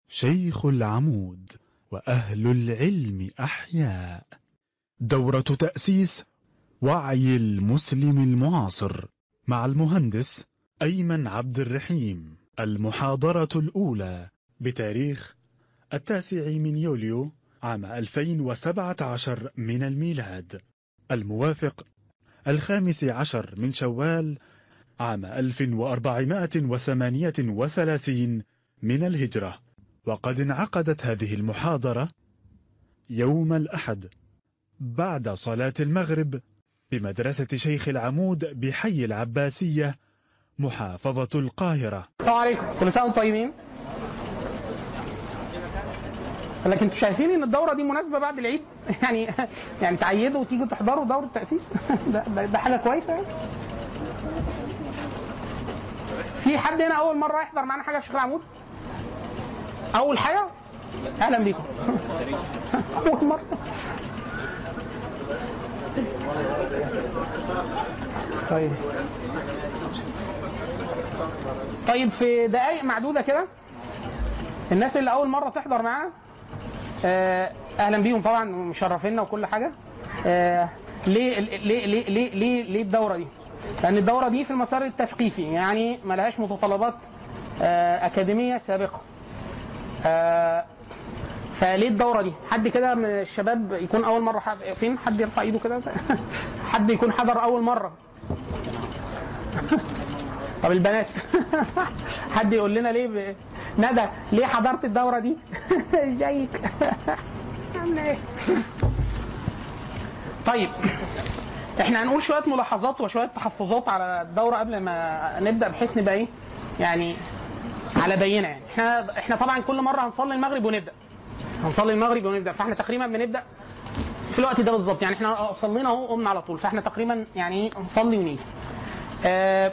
شيخ العمود وأهل العلم أحياء دورة تأسيس وعي المسلم المعاصر مع المهندس أيمن عبد الرحيم المحاضرة الأولى بتاريخ التاسع من يوليو عام 2017 من الميلاد الموافق الخامس عشر من شوال عام 1438 من الهجرة وقد انعقدت هذه المحاضرة يوم الأحد بعد صلاة المغرب بمدرسة شيخ العمود بحي العباسية محافظة القاهرة السلام عليكم كل سنه وانتم طيبين لكن انتوا شايفين ان الدوره دي مناسبه بعد العيد يعني يعني تعيدوا وتيجوا تحضروا دوره تاسيس ده, ده, ده حاجه كويسه يعني في حد هنا اول مره يحضر معانا حاجه في شيخ العمود اول حاجه اهلا بيكم اول مره طيب طيب في دقائق معدوده كده الناس اللي اول مره تحضر معانا آه، اهلا بيهم طبعا مشرفينا وكل حاجه آه، ليه ليه ليه ليه ليه, ليه الدوره دي؟ لان الدوره دي في المسار التثقيفي يعني ملهاش متطلبات آه، اكاديميه سابقه آه، فليه الدوره دي؟ حد كده من الشباب يكون اول مره حد... فين حد يرفع ايده كده حد يكون حضر اول مره طب البنات حد يقول لنا ليه ب... ندى ليه حضرت الدوره دي؟ ازيك؟ عامله ايه؟ طيب احنا هنقول شويه ملاحظات وشويه تحفظات على الدوره قبل ما نبدا بحيث نبقى ايه؟ يعني على بينه يعني احنا احنا طبعا كل مره هنصلي المغرب ونبدا هنصلي المغرب ونبدا فاحنا تقريبا بنبدا في الوقت ده بالظبط يعني احنا صلينا اهو قمنا على طول فاحنا تقريبا يعني ايه نصلي ونيجي آه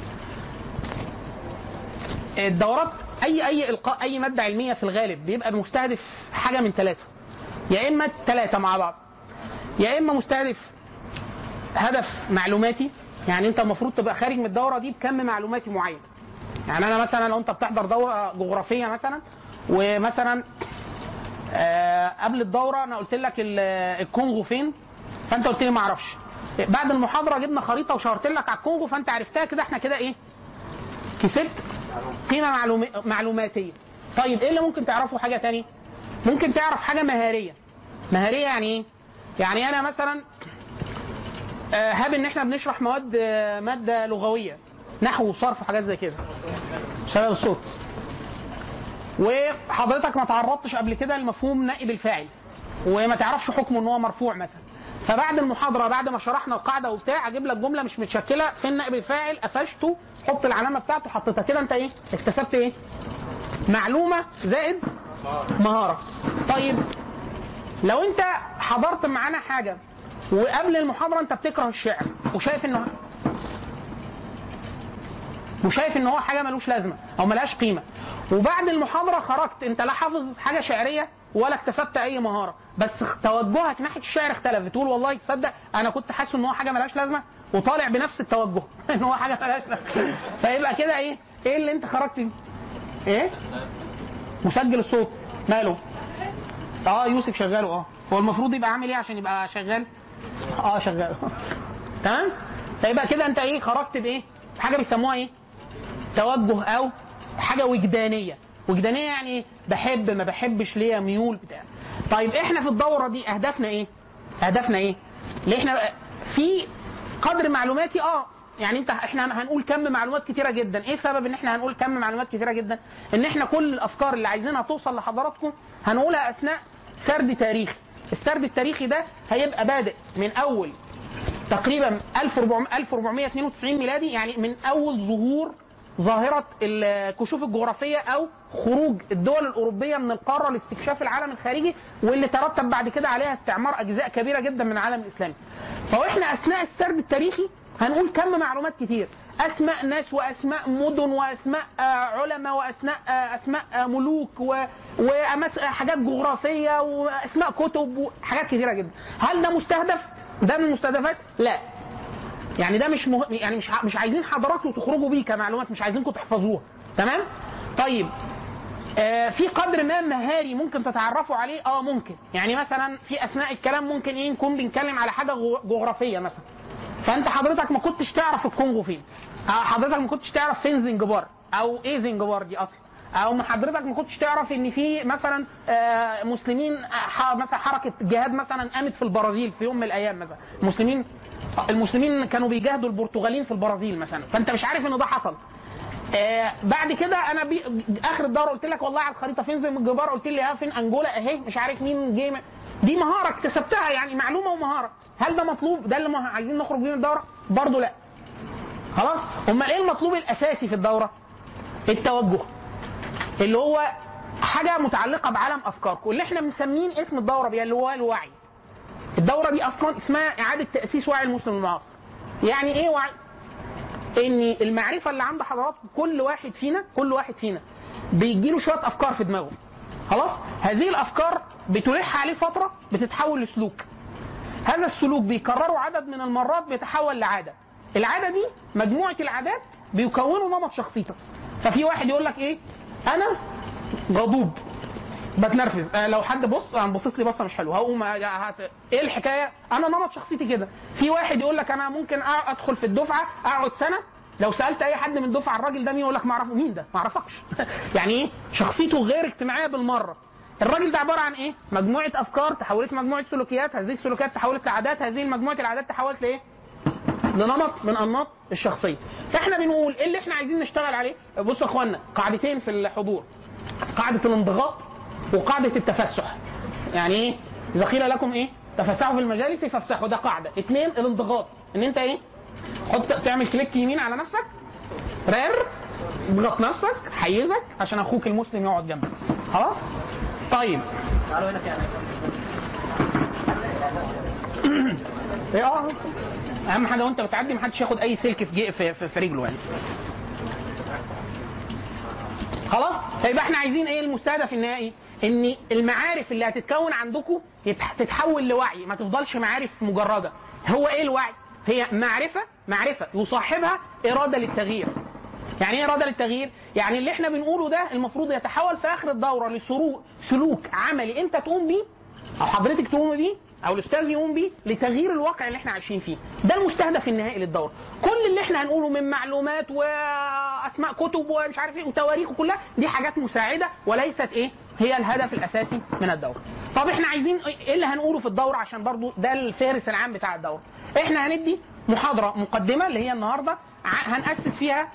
الدورات اي اي القاء اي ماده علميه في الغالب بيبقى مستهدف حاجه من ثلاثه يا اما ثلاثه مع بعض يا اما مستهدف هدف معلوماتي يعني انت المفروض تبقى خارج من الدوره دي بكم معلوماتي معين يعني انا مثلا لو انت بتحضر دوره جغرافيه مثلا ومثلا آه قبل الدوره انا قلت لك ال- الكونغو فين فانت قلت لي ما اعرفش بعد المحاضره جبنا خريطه وشاورت لك على الكونغو فانت عرفتها كده احنا كده ايه كسبت قيمه معلوم... معلوماتيه طيب ايه اللي ممكن تعرفه حاجه تاني ممكن تعرف حاجه مهاريه مهاريه يعني ايه يعني انا مثلا آه، هاب ان احنا بنشرح مواد آه، ماده لغويه نحو وصرف وحاجات زي كده شباب الصوت وحضرتك ما تعرضتش قبل كده لمفهوم نائب الفاعل وما تعرفش حكمه ان هو مرفوع مثلا فبعد المحاضره بعد ما شرحنا القاعده وبتاع اجيب لك جمله مش متشكله فين نائب الفاعل قفشته حط العلامه بتاعته حطيتها كده انت ايه اكتسبت ايه معلومه زائد مهاره طيب لو انت حضرت معانا حاجه وقبل المحاضره انت بتكره الشعر وشايف انه وشايف ان هو حاجه ملوش لازمه او ملهاش قيمه وبعد المحاضره خرجت انت لا حافظ حاجه شعريه ولا اكتسبت اي مهاره بس توجهك ناحيه الشعر اختلف بتقول والله تصدق انا كنت حاسس ان هو حاجه ملهاش لازمه وطالع بنفس التوجه ان هو حاجه ملهاش لازمه فيبقى كده ايه ايه اللي انت خرجت بيه؟ ايه مسجل الصوت ماله اه يوسف شغاله اه هو المفروض يبقى عامل ايه عشان يبقى شغال اه شغال تمام فيبقى كده انت ايه خرجت بايه حاجه بيسموها ايه توجه او حاجه وجدانيه وجدانيه يعني ايه بحب ما بحبش ليا ميول بتاع طيب احنا في الدوره دي اهدافنا ايه اهدافنا ايه ليه احنا في قدر معلوماتي اه يعني انت احنا هنقول كم معلومات كتيره جدا ايه سبب ان احنا هنقول كم معلومات كتيره جدا ان احنا كل الافكار اللي عايزينها توصل لحضراتكم هنقولها اثناء سرد تاريخي السرد التاريخي ده هيبقى بادئ من اول تقريبا 1400 1492 ميلادي يعني من اول ظهور ظاهرة الكشوف الجغرافية أو خروج الدول الأوروبية من القارة لاستكشاف العالم الخارجي واللي ترتب بعد كده عليها استعمار أجزاء كبيرة جدا من العالم الإسلامي. فإحنا أثناء السرد التاريخي هنقول كم معلومات كتير أسماء ناس وأسماء مدن وأسماء آه، علماء وأسماء آه، أسماء آه، ملوك وحاجات جغرافية وأسماء كتب وحاجات كتيرة جدا. هل ده مستهدف؟ ده من المستهدفات؟ لا. يعني ده مش مه... يعني مش ع- مش عايزين حضراتكم تخرجوا بيه كمعلومات مش عايزينكم تحفظوها تمام طيب آه، في قدر ما مهاري ممكن تتعرفوا عليه اه ممكن يعني مثلا في اثناء الكلام ممكن ايه نكون بنتكلم على حاجه جو- جغرافيه مثلا فانت حضرتك ما كنتش تعرف الكونغو فين آه، حضرتك ما كنتش تعرف فين زنجبار او ايه زنجبار دي اصلا او ما حضرتك ما كنتش تعرف ان في مثلا آه، مسلمين آه، ح- مثلا حركه جهاد مثلا قامت في البرازيل في يوم من الايام مثلا المسلمين المسلمين كانوا بيجاهدوا البرتغاليين في البرازيل مثلا فانت مش عارف ان ده حصل آه بعد كده انا بي... اخر الدوره قلت لك والله على الخريطه فين زي الجبار قلت لي اه فين انجولا اهي مش عارف مين جه دي مهاره اكتسبتها يعني معلومه ومهاره هل ده مطلوب ده اللي مه... عايزين نخرج بيه من الدوره برضه لا خلاص امال ايه المطلوب الاساسي في الدوره التوجه اللي هو حاجه متعلقه بعالم افكاركم اللي احنا مسمين اسم الدوره بيها اللي هو الوعي الدوره دي اصلا اسمها اعاده تاسيس وعي المسلم المعاصر يعني ايه وعي ان المعرفه اللي عند حضراتكم كل واحد فينا كل واحد فينا بيجي له شويه افكار في دماغه خلاص هذه الافكار بتلح عليه فتره بتتحول لسلوك هذا السلوك بيكرره عدد من المرات بيتحول لعاده العاده دي مجموعه العادات بيكونوا نمط شخصيتك ففي واحد يقول لك ايه انا غضوب بتنرفز آه لو حد بص انا باصص لي بصه مش حلوه هقوم آه، هت... ايه الحكايه انا نمط شخصيتي كده في واحد يقول لك انا ممكن أ- ادخل في الدفعه اقعد سنه لو سالت اي حد من الدفعه الراجل ده مين يقول لك ما اعرفه مين ده ما اعرفكش يعني ايه شخصيته غير اجتماعيه بالمره الراجل ده عباره عن ايه مجموعه افكار تحولت لمجموعه سلوكيات هذه السلوكيات تحولت لعادات هذه مجموعه العادات تحولت لايه لنمط من انماط الشخصيه فاحنا بنقول ايه اللي احنا عايزين نشتغل عليه بصوا يا اخوانا قاعدتين في الحضور قاعده الانضغاط وقاعده التفسح يعني ايه اذا قيل لكم ايه تفسحوا في المجالس فافسحوا ده قاعده اثنين الانضغاط ان انت ايه حط تعمل كليك يمين على نفسك رير اضغط نفسك حيزك عشان اخوك المسلم يقعد جنبك خلاص طيب تعالوا هنا كده ايه اه اهم حاجه وانت بتعدي محدش ياخد اي سلك في, جي- في, في, في رجله يعني خلاص فيبقى احنا عايزين ايه المستهدف النهائي ان المعارف اللي هتتكون عندكم يتح- تتحول لوعي ما تفضلش معارف مجرده هو ايه الوعي هي معرفه معرفه يصاحبها اراده للتغيير يعني ايه اراده للتغيير يعني اللي احنا بنقوله ده المفروض يتحول في اخر الدوره لسلوك سلوك عملي انت تقوم بيه او حضرتك تقوم بيه او الاستاذ يقوم بيه لتغيير الواقع اللي احنا عايشين فيه ده المستهدف النهائي للدوره كل اللي احنا هنقوله من معلومات واسماء كتب ومش عارف ايه وتواريخ كلها دي حاجات مساعده وليست ايه هي الهدف الاساسي من الدوره طب احنا عايزين ايه اللي هنقوله في الدوره عشان برضو ده الفارس العام بتاع الدوره احنا هندي محاضره مقدمه اللي هي النهارده ع- هنأسس فيها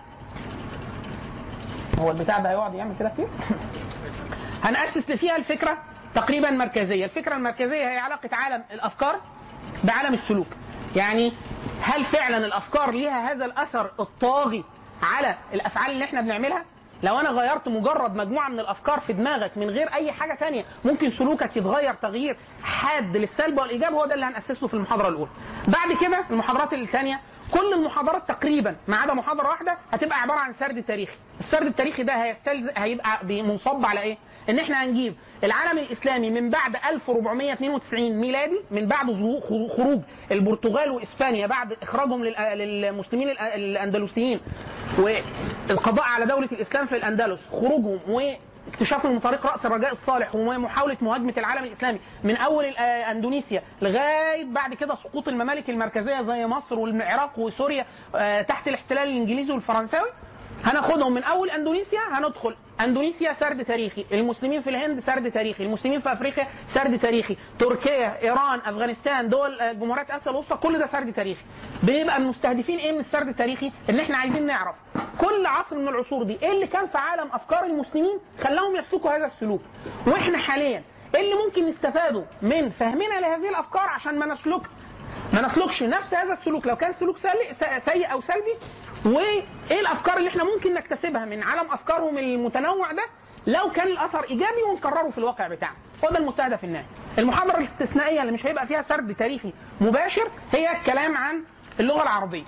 هو البتاع ده هيقعد يعمل كده كتير هنأسس فيها الفكرة تقريبا مركزية الفكرة المركزية هي علاقة عالم الأفكار بعالم السلوك يعني هل فعلا الأفكار ليها هذا الأثر الطاغي على الأفعال اللي احنا بنعملها لو انا غيرت مجرد مجموعه من الافكار في دماغك من غير اي حاجه تانية ممكن سلوكك يتغير تغيير حاد للسلب والايجاب هو ده اللي هنأسسه في المحاضره الاولى بعد كده المحاضرات الثانيه كل المحاضرات تقريبا ما عدا محاضره واحده هتبقى عباره عن سرد تاريخي السرد التاريخي ده هيستلزم هيبقى منصب على ايه ان احنا هنجيب العالم الاسلامي من بعد 1492 ميلادي من بعد ظهو- خروج البرتغال واسبانيا بعد اخراجهم لل- للمسلمين الأ- الاندلسيين والقضاء على دوله الاسلام في الاندلس خروجهم واكتشافهم من طريق راس الرجاء الصالح ومحاوله مهاجمه العالم الاسلامي من اول الأ- اندونيسيا لغايه بعد كده سقوط الممالك المركزيه زي مصر والعراق وسوريا آه، تحت الاحتلال الانجليزي والفرنساوي هناخدهم من اول اندونيسيا هندخل اندونيسيا سرد تاريخي المسلمين في الهند سرد تاريخي المسلمين في افريقيا سرد تاريخي تركيا ايران افغانستان دول آه، جمهوريات اسيا الوسطى كل ده سرد تاريخي بيبقى مستهدفين ايه من السرد التاريخي ان احنا عايزين نعرف كل عصر من العصور دي ايه اللي كان في عالم افكار المسلمين خلاهم يسلكوا هذا السلوك واحنا حاليا ايه اللي ممكن نستفاده من فهمنا لهذه الافكار عشان ما نسلك ما نسلكش نفس هذا السلوك لو كان سلوك سلي- س- سيء او سلبي وايه الافكار اللي احنا ممكن نكتسبها من عالم افكارهم المتنوع ده لو كان الاثر ايجابي ونكرره في الواقع بتاعنا هو ده المستهدف النهائي المحاضره الاستثنائيه اللي مش هيبقى فيها سرد تاريخي مباشر هي الكلام عن اللغه العربيه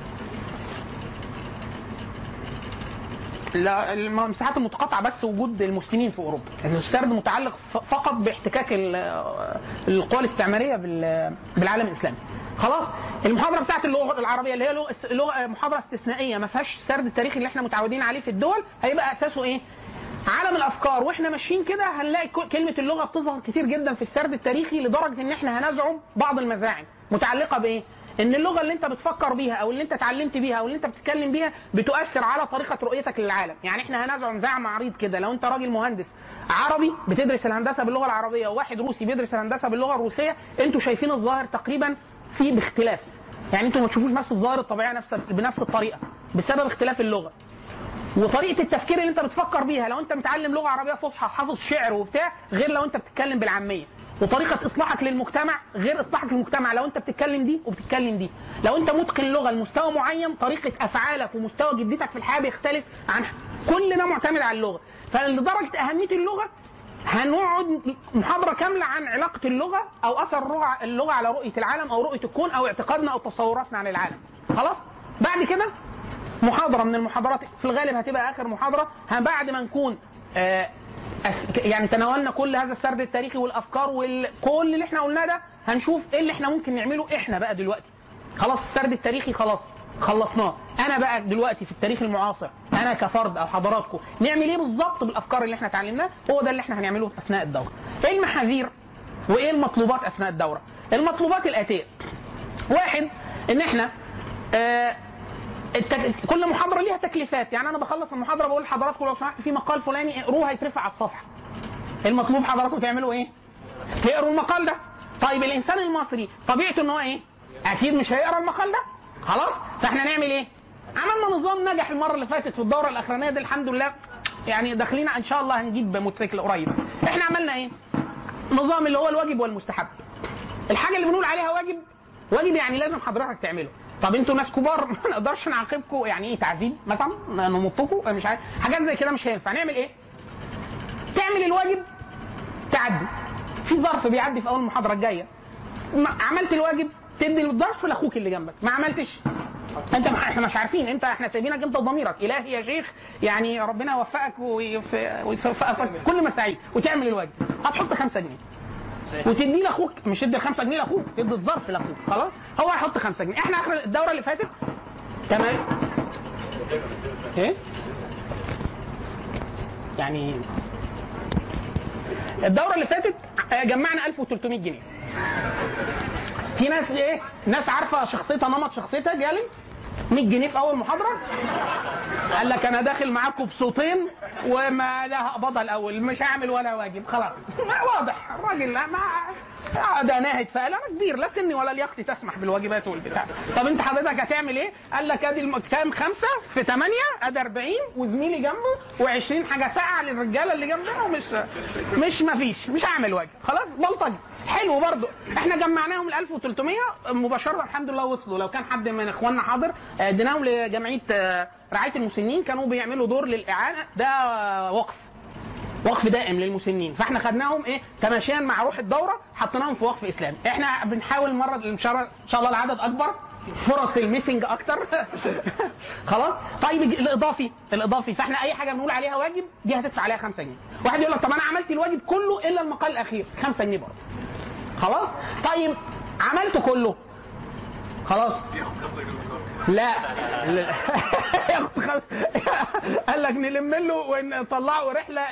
لا المساحات المتقاطعه بس وجود المسلمين في اوروبا ان السرد متعلق ف- فقط باحتكاك ال- القوى الاستعماريه بال- بالعالم الاسلامي خلاص المحاضره بتاعت اللغه العربيه اللي هي لغة- لغه محاضره استثنائيه ما فيهاش السرد التاريخي اللي احنا متعودين عليه في الدول هيبقى اساسه ايه عالم الافكار واحنا ماشيين كده هنلاقي ك- كلمه اللغه بتظهر كتير جدا في السرد التاريخي لدرجه ان احنا هنزعم بعض المزاعم متعلقه بايه؟ ان اللغه اللي انت بتفكر بيها او اللي انت اتعلمت بيها او اللي انت بتتكلم بيها بتؤثر على طريقه رؤيتك للعالم، يعني احنا هنزعم زعم عريض كده لو انت راجل مهندس عربي بتدرس الهندسه باللغه العربيه وواحد روسي بيدرس الهندسه باللغه الروسيه انتوا شايفين الظاهر تقريبا في باختلاف. يعني انتوا ما تشوفوش نفس الظاهر الطبيعي نفس بنفس الطريقه بسبب اختلاف اللغه. وطريقه التفكير اللي انت بتفكر بيها لو انت متعلم لغه عربيه فصحى حافظ شعر وبتاع غير لو انت بتتكلم بالعاميه وطريقه اصلاحك للمجتمع غير اصلاحك للمجتمع لو انت بتتكلم دي وبتتكلم دي لو انت متقن لغه لمستوى معين طريقه افعالك ومستوى جديتك في الحياه بيختلف عن كل ده معتمد على اللغه فلدرجه اهميه اللغه هنقعد محاضرة كاملة عن علاقة اللغة أو أثر اللغة- اللغة على رؤية العالم أو رؤية الكون أو اعتقادنا أو تصوراتنا عن العالم. خلاص؟ بعد كده محاضره من المحاضرات في الغالب هتبقى اخر محاضره ه- بعد ما نكون آه، أس- يعني تناولنا كل هذا السرد التاريخي والافكار وكل اللي احنا قلناه ده هنشوف ايه اللي احنا ممكن نعمله احنا بقى دلوقتي خلاص السرد التاريخي خلاص خلصناه انا بقى دلوقتي في التاريخ المعاصر انا كفرد او حضراتكم نعمل ايه بالظبط بالافكار اللي احنا اتعلمناها هو ده اللي احنا هنعمله اثناء الدوره ايه المحاذير وايه المطلوبات اثناء الدوره المطلوبات الاتيه واحد ان احنا آه التك... كل محاضره ليها تكليفات يعني انا بخلص المحاضره بقول لحضراتكم لو سمحت في مقال فلاني اقروه هيترفع على الصفحه المطلوب حضراتكم تعملوا ايه تقروا المقال ده طيب الانسان المصري طبيعته ان هو ايه اكيد مش هيقرا المقال ده خلاص فاحنا نعمل ايه عملنا نظام نجح المره اللي فاتت في الدوره الاخرانيه دي الحمد لله يعني داخلين ان شاء الله هنجيب موتوسيكل قريب احنا عملنا ايه نظام اللي هو الواجب والمستحب الحاجه اللي بنقول عليها واجب واجب يعني لازم حضرتك تعمله طب انتوا ناس كبار ما نقدرش نعاقبكم يعني ايه تعذيب مثلا نمطكم مش عارف حاجات زي كده مش هينفع نعمل ايه تعمل الواجب تعدي في ظرف بيعدي في اول المحاضره الجايه ما- عملت الواجب تدي الظرف لاخوك اللي جنبك ما عملتش انت ما احنا مش عارفين انت احنا سايبينك انت وضميرك الهي يا شيخ يعني ربنا يوفقك ويف- ويوفقك كل ما سعيد وتعمل الواجب هتحط 5 جنيه وتدي لاخوك مش تدي ال 5 جنيه لاخوك تدي الظرف لاخوك خلاص هو هيحط 5 جنيه احنا اخر الدوره اللي فاتت تمام ايه يعني الدوره اللي فاتت آه، جمعنا 1300 جنيه في ناس ايه ناس عارفه شخصيتها نمط شخصيتها جالي 100 جنيه في اول محاضره قال لك انا داخل معاكم بصوتين وما لا هقبضها الاول مش هعمل ولا واجب خلاص ما واضح الراجل لا ما آه، ده ناهد فقال انا كبير لا سني ولا لياقتي تسمح بالواجبات والبتاع طب انت حضرتك هتعمل ايه؟ قال لك ادي الم- كام خمسه في ثمانيه ادي 40 وزميلي جنبه و20 حاجه ساقعه للرجاله اللي جنبنا ومش مش مفيش مش هعمل واجب خلاص بلطجي حلو برضو احنا جمعناهم ال 1300 مباشره الحمد لله وصلوا لو كان حد من اخواننا حاضر آه، اديناهم لجمعيه آه، رعايه المسنين كانوا بيعملوا دور للاعانه ده آه، وقف وقف دائم للمسنين فاحنا خدناهم ايه تماشيا مع روح الدوره حطيناهم في وقف اسلامي احنا بنحاول المره ان شاء الله ان شاء الله العدد اكبر فرص الميسنج اكتر خلاص طيب الاضافي الاضافي فاحنا اي حاجه بنقول عليها واجب دي هتدفع عليها 5 جنيه واحد يقول لك طب انا عملت الواجب كله الا المقال الاخير 5 جنيه برضه خلاص طيب عملته كله خلاص لا لا. ياخد خم- قال لك نلم له ونطلعه رحله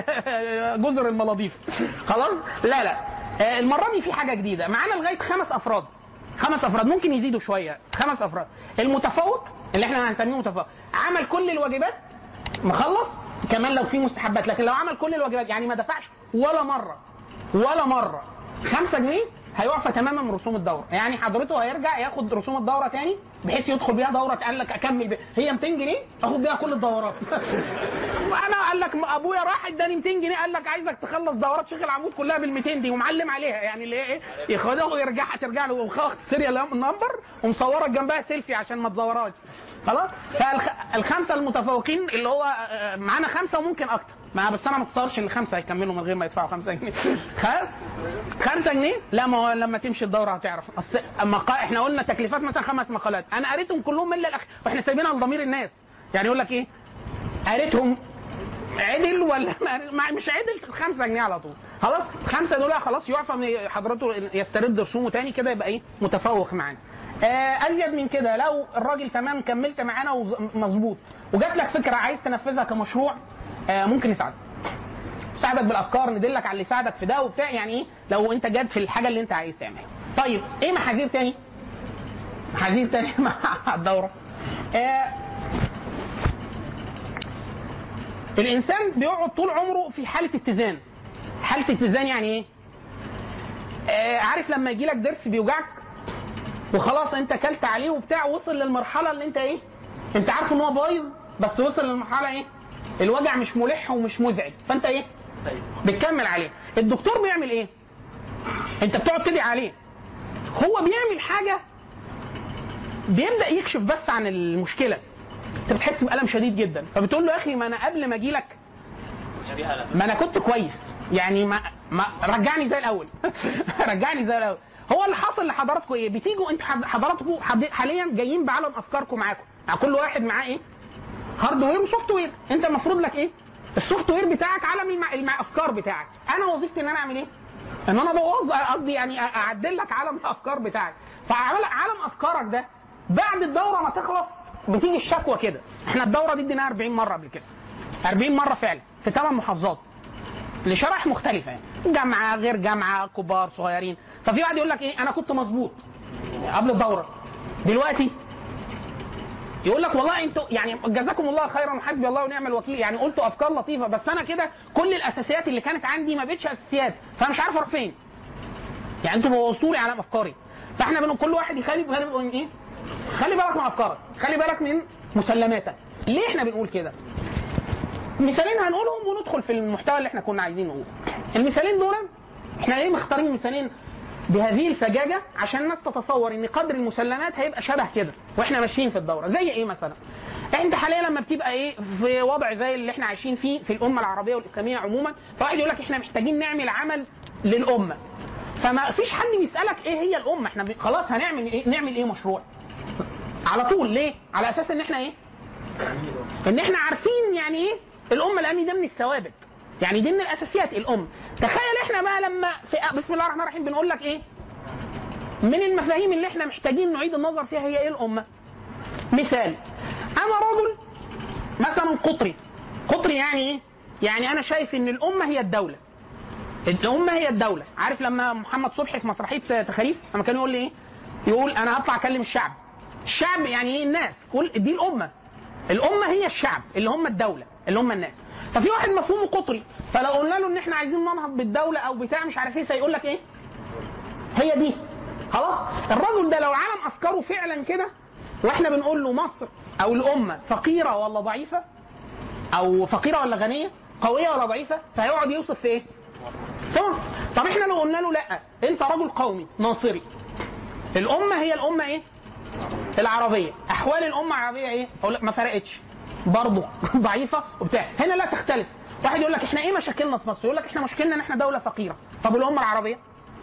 جزر المالديف خلاص لا لا المره دي في حاجه جديده معانا لغايه خمس افراد خمس افراد ممكن يزيدوا شويه خمس افراد المتفوق اللي احنا هنسميه متفوق عمل كل الواجبات مخلص كمان لو في مستحبات لكن لو عمل كل الواجبات يعني ما دفعش ولا مره ولا مره 5 جنيه هيعفى تماما من رسوم الدوره يعني حضرته هيرجع ياخد رسوم الدوره تاني بحيث يدخل بيها دوره قال لك اكمل بيها. هي 200 جنيه اخد بيها كل الدورات وانا قال لك ابويا راح اداني 200 جنيه قال لك عايزك تخلص دورات شيخ العمود كلها بال 200 دي ومعلم عليها يعني اللي هي ايه ياخدها ويرجعها ترجع له وخاخد سيريال نمبر ومصورك جنبها سيلفي عشان ما تزورهاش خلاص فالخمسه المتفوقين اللي هو آه، معانا خمسه وممكن اكتر ما بس انا ما اتصورش ان الخمسه هيكملوا من غير ما يدفعوا 5 جنيه خلاص 5 جنيه لا ما هو لما تمشي الدوره هتعرف أصل مقا... احنا قلنا تكليفات مثلا خمس مقالات انا قريتهم كلهم الا الاخ واحنا سايبينها لضمير الناس يعني يقول لك ايه قريتهم عدل ولا ما ما- مش عدل 5 جنيه على طول خلاص خمسه دول خلاص يعفى من حضرته يسترد رسومه تاني كده يبقى ايه متفوق معانا آه ازيد من كده لو الراجل تمام كملت معانا ومظبوط وجات لك فكره عايز تنفذها كمشروع آه ممكن نساعدك نساعدك بالافكار ندلك على اللي يساعدك في ده وبتاع يعني ايه لو انت جاد في الحاجه اللي انت عايز تعملها طيب ايه محاذير تاني محاذير تاني مع الدوره آه الانسان بيقعد طول عمره في حاله اتزان حاله اتزان يعني ايه آه عارف لما يجي لك ضرس بيوجعك وخلاص انت كلت عليه وبتاع وصل للمرحله اللي انت ايه انت عارف ان هو بايظ بس وصل للمرحله ايه الوجع مش ملح ومش مزعج فانت ايه بتكمل عليه الدكتور بيعمل ايه انت بتقعد تدعي عليه هو بيعمل حاجه بيبدا يكشف بس عن المشكله انت بتحس بالم شديد جدا فبتقول له يا اخي ما انا قبل ما اجي لك ما انا كنت كويس يعني ما, ما رجعني زي الاول رجعني زي الاول هو اللي حاصل لحضراتكم ايه بتيجوا انتوا حض- حضراتكم حد- حاليا جايين بعالم افكاركم معاكم يعني كل واحد معاه ايه هاردوير وسوفت وير انت المفروض لك ايه السوفت وير بتاعك عالم المع... الافكار بتاعك انا وظيفتي ان انا اعمل ايه ان انا ابوظ قصدي يعني أ- اعدل لك عالم الافكار بتاعك فعالم عالم افكارك ده بعد الدوره ما تخلص بتيجي الشكوى كده احنا الدوره دي اديناها 40 مره قبل كده 40 مره فعلا في ثمان محافظات لشرائح مختلفه يعني جامعه غير جامعه كبار صغيرين ففي واحد يقول لك ايه انا كنت مظبوط قبل الدوره دلوقتي يقول لك والله انتوا يعني جزاكم الله خيرا وحسبي الله ونعم الوكيل يعني قلتوا افكار لطيفه بس انا كده كل الاساسيات اللي كانت عندي ما بقتش اساسيات فانا مش عارف اروح فين يعني انتوا بوظتوا لي على افكاري فاحنا بنقول كل واحد يخلي بالك من ايه خلي بالك من افكارك خلي بالك من مسلماتك ليه احنا بنقول كده مثالين هنقولهم وندخل في المحتوى اللي احنا كنا عايزين نقوله المثالين دول احنا ليه مختارين مثالين بهذه الفجاجه عشان الناس تتصور ان قدر المسلمات هيبقى شبه كده واحنا ماشيين في الدوره زي ايه مثلا انت حاليا لما بتبقى ايه في وضع زي اللي احنا عايشين فيه في الامه العربيه والاسلاميه عموما فواحد يقول لك احنا محتاجين نعمل عمل للامه فما فيش حد بيسالك ايه هي الامه احنا ب- خلاص هنعمل ايه نعمل ايه مشروع على طول ليه على اساس ان احنا ايه ان احنا عارفين يعني ايه الامه لان ده من الثوابت يعني دي من الاساسيات الام تخيل احنا بقى لما في بسم الله الرحمن الرحيم بنقول لك ايه من المفاهيم اللي احنا محتاجين نعيد النظر فيها هي ايه الامه مثال انا رجل مثلا قطري قطري يعني ايه يعني انا شايف ان الامه هي الدوله الامه هي الدوله عارف لما محمد صبحي في مسرحيه تخاريف لما كان يقول لي ايه يقول انا هطلع اكلم الشعب الشعب يعني ايه الناس كل دي الامه الامه هي الشعب اللي هم الدوله اللي هم الناس ففي واحد مفهومه قطري فلو قلنا له ان احنا عايزين ننهض بالدوله او بتاع مش عارف ايه فيقول لك ايه هي دي خلاص الرجل ده لو عالم افكاره فعلا كده واحنا بنقول له مصر او الامه فقيره ولا ضعيفه او فقيره ولا غنيه قويه ولا ضعيفه فهيقعد يوصف في ايه طبعا طب احنا لو قلنا له لا انت رجل قومي ناصري الامه هي الامه ايه العربيه احوال الامه العربيه ايه اقول لك ما فرقتش برضه ضعيفه وبتاع هنا لا تختلف واحد يقول لك احنا ايه مشاكلنا في مصر يقول لك احنا مشكلنا ان احنا دوله فقيره طب الامه العربيه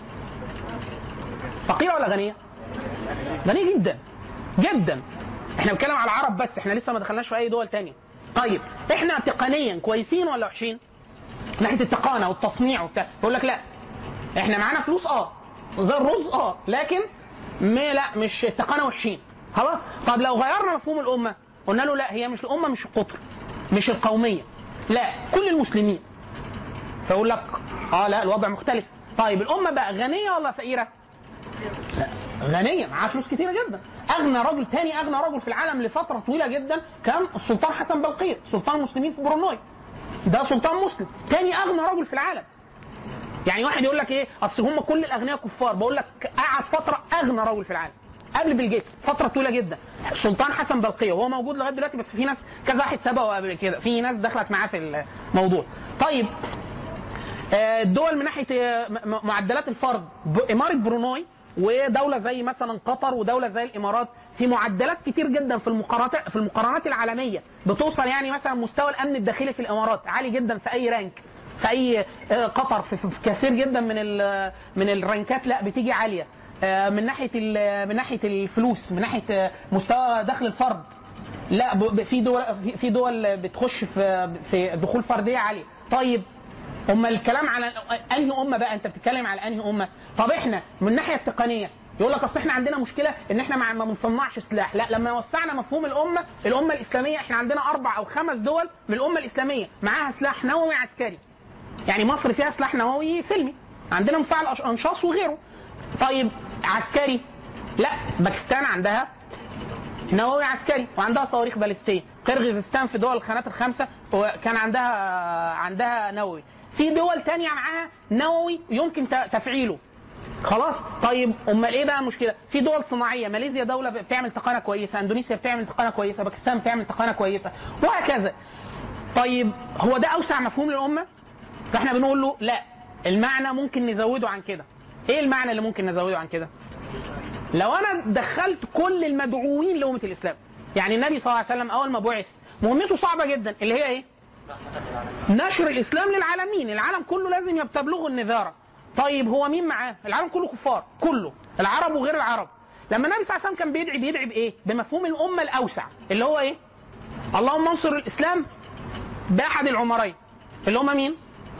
فقيره ولا غنيه غنيه جدا جدا احنا بنتكلم على العرب بس احنا لسه ما دخلناش في اي دول تانية طيب احنا تقنيا كويسين ولا وحشين من ناحيه التقانه والتصنيع وبتاع يقول لك لا احنا معانا فلوس اه زي الرز اه لكن ما لا مش التقانه وحشين خلاص طب لو غيرنا مفهوم الامه قلنا له لا هي مش الامه مش القطر مش القوميه لا كل المسلمين فيقول لك اه لا الوضع مختلف طيب الامه بقى غنيه ولا فقيره لا غنيه معاه فلوس كتيره جدا اغنى رجل تاني اغنى رجل في العالم لفتره طويله جدا كان السلطان حسن بلقيس سلطان المسلمين في بروناي ده سلطان مسلم تاني اغنى رجل في العالم يعني واحد يقول لك ايه اصل هم كل الاغنياء كفار بقول لك قعد فتره اغنى رجل في العالم قبل بيل جيتس فتره طويله جدا السلطان حسن بلقيه وهو موجود لغايه دلوقتي بس في ناس كذا واحد سبقه قبل كده في ناس دخلت معاه في الموضوع طيب آه، الدول من ناحيه آه، م- م- معدلات الفرد ب- اماره بروناي ودوله زي مثلا قطر ودوله زي الامارات في معدلات كتير جدا في المقارنات في المقارنات العالميه بتوصل يعني مثلا مستوى الامن الداخلي في الامارات عالي جدا في اي رانك في اي آه، قطر في, في في كثير جدا من ال- من الرانكات لا بتيجي عاليه آه، من ناحيه ال- من ناحيه الفلوس من ناحيه آه، مستوى دخل الفرد لا ب- ب- في دول في- في دول بتخش في في دخول فرديه عاليه طيب اما الكلام على انهي امه بقى انت بتتكلم على انهي امه طب احنا من الناحيه التقنيه يقول لك اصل احنا عندنا مشكله ان احنا ما ما بنصنعش سلاح لا لما وسعنا مفهوم الامه الامه الاسلاميه احنا عندنا اربع او خمس دول من الامه الاسلاميه معاها سلاح نووي عسكري يعني مصر فيها سلاح نووي سلمي عندنا مفاعل أش- انشاص وغيره طيب عسكري لا باكستان عندها نووي عسكري وعندها صواريخ باليستيه قرغيزستان في دول الخانات الخمسه وكان عندها عندها نووي في دول تانية معاها نووي يمكن ت- تفعيله خلاص طيب امال ايه بقى المشكله في دول صناعيه ماليزيا دوله بتعمل تقنيه كويسه اندونيسيا بتعمل تقنيه كويسه باكستان بتعمل تقنيه كويسه وهكذا طيب هو ده اوسع مفهوم للامه فاحنا بنقول له لا المعنى ممكن نزوده عن كده ايه المعنى اللي ممكن نزوده عن كده لو انا دخلت كل المدعوين لأمة الإسلام يعني النبي صلى الله عليه وسلم أول ما بعث مهمته صعبة جدا اللي هي إيه؟ نشر الإسلام للعالمين العالم كله لازم يبتبلغه النذارة طيب هو مين معاه؟ العالم كله كفار كله العرب وغير العرب لما النبي صلى الله عليه وسلم كان بيدعي بيدعي بإيه؟ بمفهوم الأمة الأوسع اللي هو إيه؟ اللهم انصر الإسلام بأحد العمرين اللي هم مين؟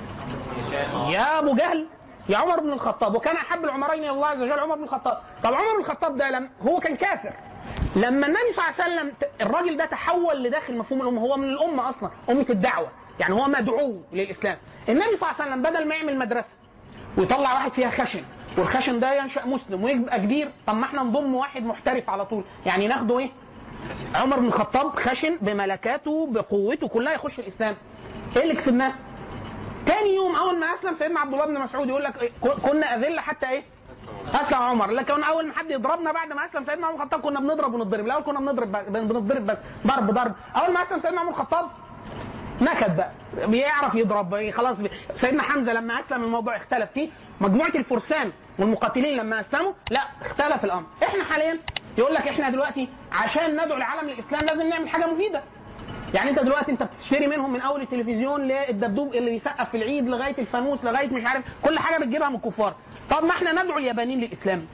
يا ابو جهل يا عمر بن الخطاب وكان احب العمرين الى الله عز وجل عمر بن الخطاب طب عمر بن الخطاب ده لم هو كان كافر لما النبي صلى الله عليه وسلم ت- الراجل ده تحول لداخل مفهوم الامه هو من الامه اصلا امه الدعوه يعني هو مدعو للاسلام النبي صلى الله عليه وسلم بدل ما يعمل مدرسه ويطلع واحد فيها خشن والخشن ده ينشا مسلم ويبقى كبير طب ما احنا نضم واحد محترف على طول يعني ناخده ايه عمر بن الخطاب خشن بملكاته بقوته كلها يخش الاسلام ايه اللي كسبناه تاني يوم اول ما اسلم سيدنا عبد الله بن مسعود يقول لك إيه، ك- كنا اذله حتى ايه؟ اسلم عمر لكن اول ما حد يضربنا بعد ما اسلم سيدنا عمر الخطاب كنا بنضرب ونضرب الاول كنا بنضرب بس- بنضرب بس ضرب ضرب اول ما اسلم سيدنا عمر الخطاب نكد بقى بيعرف يضرب خلاص بي... سيدنا حمزه لما اسلم الموضوع اختلف فيه مجموعه الفرسان والمقاتلين لما اسلموا لا اختلف الامر احنا حاليا يقول لك احنا دلوقتي عشان ندعو العالم للاسلام لازم نعمل حاجه مفيده يعني انت دلوقتي انت بتشتري منهم من اول التلفزيون للدبدوب اللي بيسقف في العيد لغايه الفانوس لغايه مش عارف كل حاجه بتجيبها من الكفار طب ما احنا ندعو اليابانيين للاسلام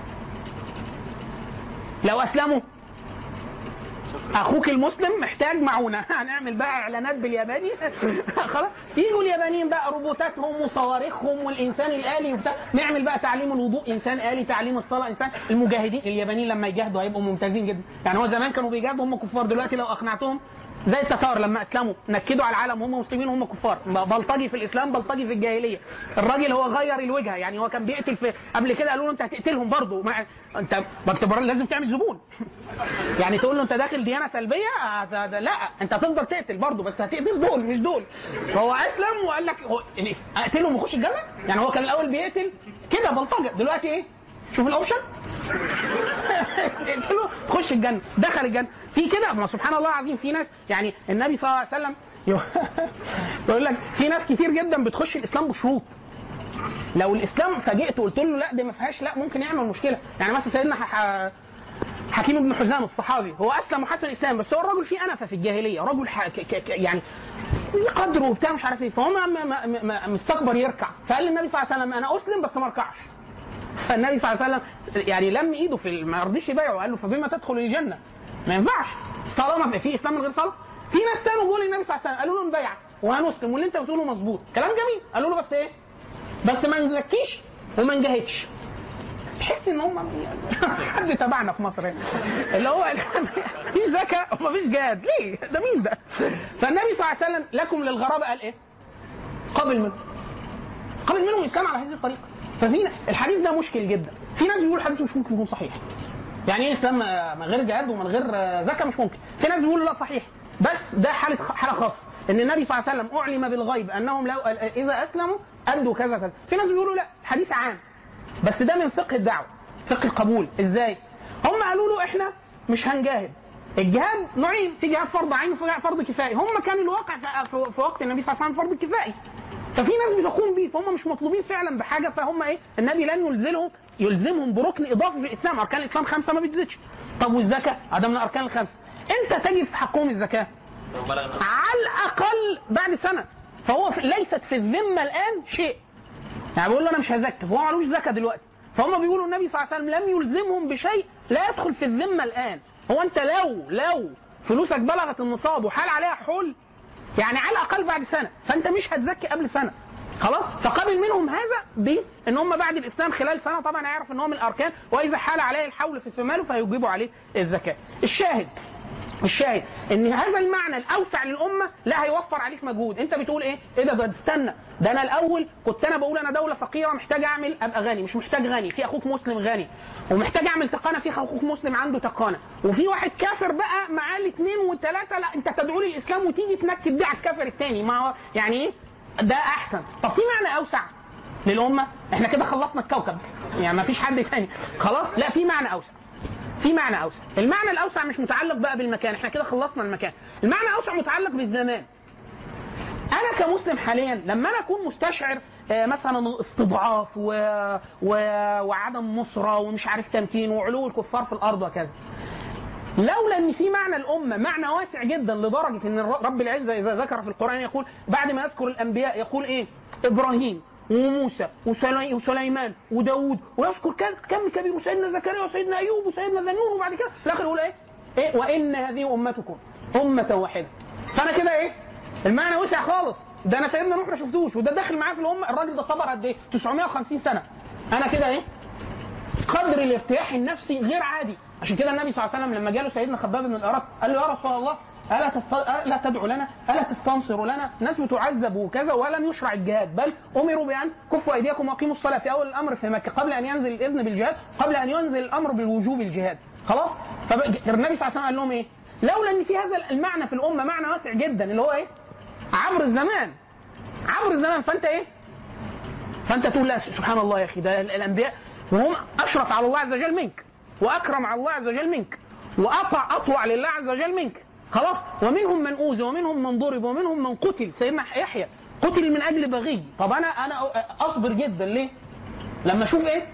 لو اسلموا اخوك المسلم محتاج معونه هنعمل بقى اعلانات بالياباني خلاص يجوا اليابانيين بقى روبوتاتهم وصواريخهم والانسان الالي وبتاع نعمل بقى تعليم الوضوء انسان الي تعليم الصلاه انسان المجاهدين اليابانيين لما يجاهدوا هيبقوا ممتازين جدا يعني هو زمان كانوا بيجاهدوا هم كفار دلوقتي لو اقنعتهم زي التتار لما اسلموا نكدوا على العالم هم مسلمين وهم كفار بلطجي في الاسلام بلطجي في الجاهليه الراجل هو غير الوجهه يعني هو كان بيقتل في قبل كده قالوا له انت هتقتلهم برضه ما... انت باعتبار لازم تعمل زبون يعني تقول له انت داخل ديانه سلبيه آه، ده- ده- لا انت هتفضل تقتل برضه بس هتقتل دول مش دول فهو اسلم وقال لك هو يعني اقتلهم ويخش الجنه يعني هو كان الاول بيقتل كده بلطجه دلوقتي ايه شوف الاوبشن قلت له خش الجنه دخل الجنه في كده ما سبحان الله العظيم في ناس يعني النبي صلى الله عليه وسلم يقول لك في ناس كتير جدا بتخش الاسلام بشروط لو الاسلام فاجئته وقلت له لا دي ما فيهاش لا ممكن يعمل مشكله يعني مثلا سيدنا ح- حكيم بن حزام الصحابي هو اسلم وحسن الاسلام بس هو الراجل فيه انفه في الجاهليه رجل ح... ك... ك... ك- يعني ليه قدر وبتاع مش عارف ايه فهو ما... ما... ما... ما... مستكبر يركع فقال للنبي صلى الله عليه وسلم انا اسلم بس ما اركعش فالنبي صلى الله عليه وسلم يعني لم ايده في ال- ما رضيش يبايعه قال له فبما تدخل الجنه ما ينفعش طالما في اسلام من غير صلاه في ناس تاني بيقولوا للنبي صلى الله عليه وسلم قالوا له نبايعك وهنسلم واللي انت بتقوله مظبوط كلام جميل قالوا له بس ايه بس ما نزكيش وما نجاهدش تحس ان هم حد تبعنا في مصر هنا اللي هو مفيش زكاه ومفيش جهاد ليه ده مين ده فالنبي صلى الله عليه وسلم لكم للغرابه قال ايه قبل منه قبل منهم الاسلام على هذه الطريقه ففي الحديث ده مشكل جدا في ناس بيقولوا الحديث مش ممكن يكون صحيح يعني ايه اسلام آه، من غير جهاد ومن غير آه، زكاه مش ممكن في ناس بيقولوا لا صحيح بس ده حاله حاله خاصه ان النبي صلى الله عليه وسلم اعلم بالغيب انهم لو اذا اسلموا ادوا كذا كذا في ناس بيقولوا لا حديث عام بس ده من فقه الدعوه فقه القبول ازاي هم قالوا له احنا مش هنجاهد الجهاد نوعين في جهاد فرض عين وفي جهاد فرض كفائي هم كان الواقع في- في في وقت النبي صلى الله عليه وسلم فرض كفائي ففي ناس بتقوم بيه فهم مش مطلوبين فعلا بحاجه فهم ايه النبي لن يلزمهم يلزمهم بركن اضافي في الاسلام اركان الاسلام خمسه ما بتزيدش طب والزكاه هذا من الاركان الخمسه امتى تجد في حقهم الزكاه على الاقل بعد سنه فهو في ليست في الذمه الان شيء يعني بيقول له انا مش هزكي فهو معلوش زكاه دلوقتي فهم بيقولوا النبي صلى الله عليه وسلم لم يلزمهم بشيء لا يدخل في الذمه الان هو انت لو لو فلوسك بلغت النصاب وحال عليها حول يعني على الاقل بعد سنه فانت مش هتزكي قبل سنه خلاص فقبل منهم هذا بان هم بعد الاسلام خلال سنه طبعا هيعرف ان هو من الاركان واذا حال عليه الحول في ماله فيجيبوا عليه الزكاه الشاهد الشاهد ان هذا المعنى الاوسع للامه لا هيوفر عليك مجهود انت بتقول ايه ايه ده ده استنى ده انا الاول كنت انا بقول انا دوله فقيره محتاج اعمل ابقى غني مش محتاج غني في اخوك مسلم غني ومحتاج اعمل تقانه في اخوك مسلم عنده تقانه وفي واحد كافر بقى معاه الاثنين والثلاثه لا انت تدعو لي الاسلام وتيجي تنكد بيه على الكافر الثاني ما هو يعني ايه ده احسن طب في معنى اوسع للامه احنا كده خلصنا الكوكب يعني ما فيش حد ثاني خلاص لا في معنى اوسع في معنى اوسع المعنى الاوسع مش متعلق بقى بالمكان احنا كده خلصنا المكان المعنى الاوسع متعلق بالزمان انا كمسلم حاليا لما انا اكون مستشعر آه، مثلا استضعاف و... و... وعدم نصره ومش عارف تمكين وعلو الكفار في الارض وكذا لولا ان في معنى الامه معنى واسع جدا لدرجه ان الر- رب العزه اذا ذكر في القران يقول بعد ما يذكر الانبياء يقول ايه ابراهيم وموسى وسلي- وسليمان وداود ويذكر كذا- كم كبير وسيدنا زكريا وسيدنا ايوب وسيدنا ذنون وبعد كده في الاخر يقول ايه؟ ايه وان هذه امتكم امه واحده فانا كده ايه؟ المعنى وسع خالص ده انا سيدنا نوح ما شفتوش وده داخل معاه في الامه الراجل ده صبر قد ايه؟ 950 سنه انا كده ايه؟ قدر الارتياح النفسي غير عادي عشان كده النبي صلى الله عليه وسلم لما جاله سيدنا خباب بن الارت قال له يا رسول الله الا تست... الا تدعو لنا الا تستنصر لنا ناس بتعذب وكذا ولم يشرع الجهاد بل امروا بان كفوا ايديكم واقيموا الصلاه في اول الامر في مكه قبل ان ينزل الاذن بالجهاد قبل ان ينزل الامر بالوجوب الجهاد خلاص فالنبي صلى الله عليه وسلم قال لهم ايه لولا ان في هذا المعنى في الامه معنى واسع جدا اللي هو ايه عبر الزمان عبر الزمان فانت ايه فانت تقول لا سبحان الله يا اخي ده الانبياء وهم اشرف على الله عز وجل منك واكرم على الله عز وجل منك واطع اطوع لله عز وجل منك خلاص ومنهم من اوذي ومنهم من ضرب ومنهم من قتل سيدنا يحيى قتل من اجل بغي طب انا انا اصبر جدا ليه؟ لما اشوف ايه؟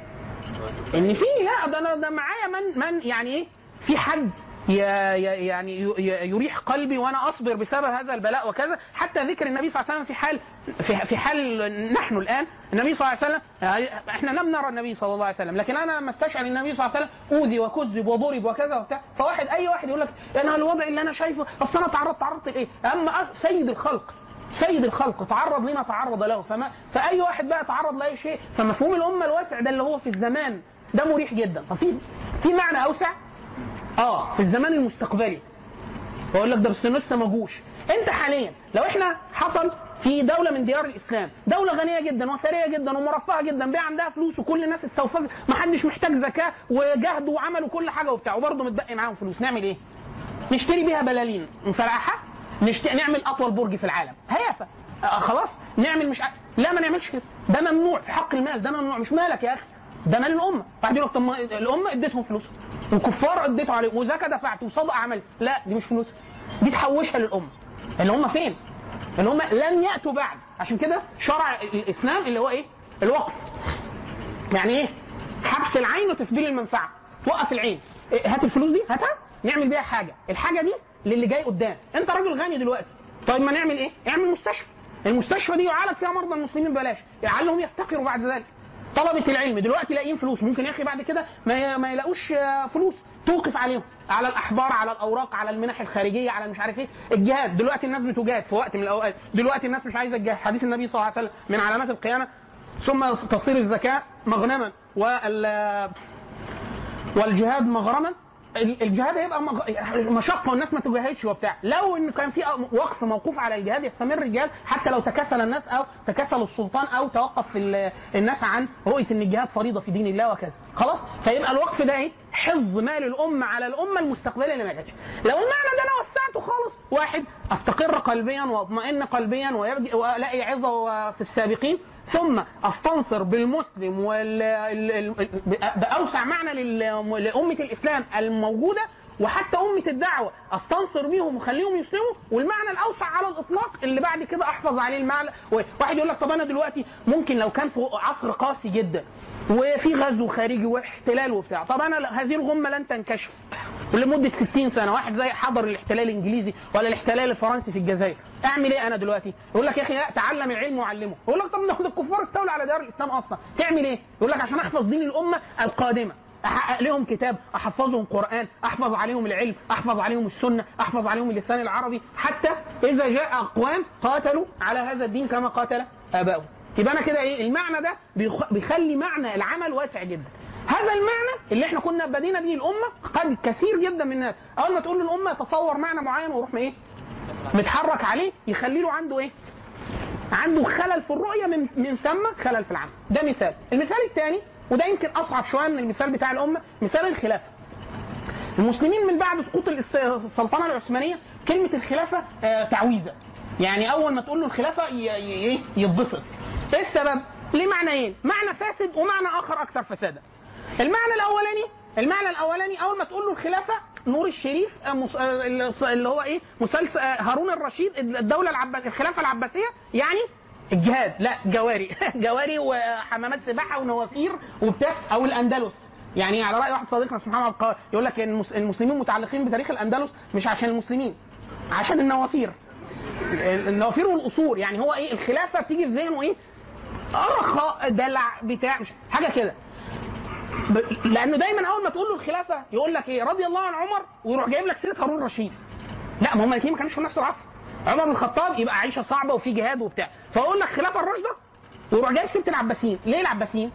ان في لا ده انا ده معايا من من يعني ايه؟ في حد ي- ي- يعني ي- ي- يريح قلبي وانا اصبر بسبب هذا البلاء وكذا حتى ذكر النبي صلى الله عليه وسلم في حال في, في حال نحن الان النبي صلى الله عليه وسلم احنا لم نرى النبي صلى الله عليه وسلم لكن انا لما استشعر النبي صلى الله عليه وسلم اوذي وكذب وضرب وكذا وبتاع فواحد اي واحد يقول لك انا الوضع اللي انا شايفه اصل انا تعرضت تعرضت لايه؟ اما أس- سيد الخلق سيد الخلق تعرض لما تعرض له فما فاي واحد بقى تعرض لاي شيء فمفهوم الامه الواسع ده اللي هو في الزمان ده مريح جدا ففي في معنى اوسع اه في الزمان المستقبلي بقول لك ده بس لسه ما جوش انت حاليا لو احنا حصل في دولة من ديار الإسلام، دولة غنية جدا وثرية جدا ومرفهة جدا، بقى عندها فلوس وكل الناس استوفت، ما حدش محتاج زكاة وجهدوا وعملوا كل حاجة وبتاع، وبرضه متبقي معاهم فلوس، نعمل إيه؟ نشتري بيها بلالين نفرقعها نشت... نعمل أطول برج في العالم، هيافة آه خلاص نعمل مش ع... لا ما نعملش كده، ده ممنوع في حق المال، ده ممنوع مش مالك يا أخي، ده مال الأمة، واحد يقول لك طب ما الأمة اديتهم فلوس وكفار اديتوا عليهم وزكاة دفعت وصدقة عملت، لا دي مش فلوس دي تحوشها للأمة اللي هم فين؟ اللي هم لم يأتوا بعد عشان كده شرع الإسلام اللي هو إيه؟ الوقف يعني إيه؟ حبس العين وتسبيل المنفعة توقف العين إيه هات الفلوس دي هاتها نعمل بيها حاجة الحاجة دي للي جاي قدام أنت راجل غني دلوقتي طيب ما نعمل إيه؟ اعمل مستشفى المستشفى دي يعالج فيها مرضى المسلمين ببلاش لعلهم يفتقروا بعد ذلك طلبة العلم دلوقتي لاقيين فلوس ممكن يا اخي بعد كده ما ما يلاقوش آه، فلوس توقف عليهم على الاحبار على الاوراق على المنح الخارجيه على مش عارف ايه الجهاد دلوقتي الناس بتجاهد في وقت من الاوقات دلوقتي الناس مش عايزه الجهاد حديث النبي صلى الله عليه وسلم من علامات القيامه ثم تصير الزكاه مغنما وال والجهاد مغرما ال- الجهاد هيبقى مغ... مشقه والناس ما تجاهدش وبتاع لو ان كان في وقف موقوف على الجهاد يستمر الجهاد حتى لو تكاسل الناس او تكاسل السلطان او توقف ال- الناس عن رؤيه ان الجهاد فريضه في دين الله وكذا خلاص فيبقى الوقف ده ايه حفظ مال الامه على الامه المستقبليه اللي ما جاتش لو المعنى ده انا وسعته خالص واحد استقر قلبيا واطمئن قلبيا ويبدأ والاقي عظه في السابقين ثم استنصر بالمسلم وال ال- ال- باوسع معنى لل- لامه الاسلام الموجوده وحتى أمة الدعوة أستنصر بيهم وخليهم يسلموا والمعنى الأوسع على الإطلاق اللي بعد كده أحفظ عليه المعنى واحد يقول لك طب أنا دلوقتي ممكن لو كان في عصر قاسي جدا وفي غزو خارجي واحتلال وبتاع طب أنا هذه الغمة لن تنكشف ولمدة 60 سنة واحد زي حضر الاحتلال الإنجليزي ولا الاحتلال الفرنسي في الجزائر أعمل إيه أنا دلوقتي؟ يقول لك يا أخي لا تعلم العلم وعلمه يقول لك طب ناخد الكفار استولوا على دار الإسلام أصلا تعمل إيه؟ يقول لك عشان أحفظ دين الأمة القادمة احقق لهم كتاب احفظهم قران احفظ عليهم العلم احفظ عليهم السنه احفظ عليهم اللسان العربي حتى اذا جاء اقوام قاتلوا على هذا الدين كما قاتل ابائهم يبقى انا كده ايه المعنى ده بيخ- بيخلي معنى العمل واسع جدا هذا المعنى اللي احنا كنا بدينا به الامه قد كثير جدا من الناس اول ما تقول للامه تصور معنى معين ويروح ايه متحرك عليه يخلي له عنده ايه عنده خلل في الرؤيه من من ثم خلل في العمل ده مثال المثال الثاني وده يمكن اصعب شويه من المثال بتاع الامه مثال الخلافه المسلمين من بعد سقوط الاس- السلطنه العثمانيه كلمه الخلافه آه، تعويذه يعني اول ما تقول له الخلافه ي- ي- إيه؟ يتبسط ايه السبب ليه معنيين معنى فاسد ومعنى اخر اكثر فسادا المعنى الاولاني المعنى الاولاني اول ما تقول له الخلافه نور الشريف آه، مس- آه، اللي هو ايه مسلسل آه، هارون الرشيد الدوله العباسيه الخلافه العباسيه يعني الجهاد لا جواري جواري وحمامات سباحه ونوافير وبتاع او الاندلس يعني على راي واحد صديقنا اسمه محمد عبد القادر يقول لك إن المس- المسلمين متعلقين بتاريخ الاندلس مش عشان المسلمين عشان النوافير النوافير والقصور يعني هو ايه الخلافه بتيجي في ذهنه ايه رخاء دلع بتاع مش حاجه كده ب- لانه دايما اول ما تقول له الخلافه يقول لك ايه رضي الله عن عمر ويروح جايب لك سيره هارون الرشيد لا ما هم الاثنين ما كانوش في نفس العصر عمر بن الخطاب يبقى عيشه صعبه وفي جهاد وبتاع فيقول لك خلافه الراشده ويروح جايب سيره العباسيين ليه العباسيين؟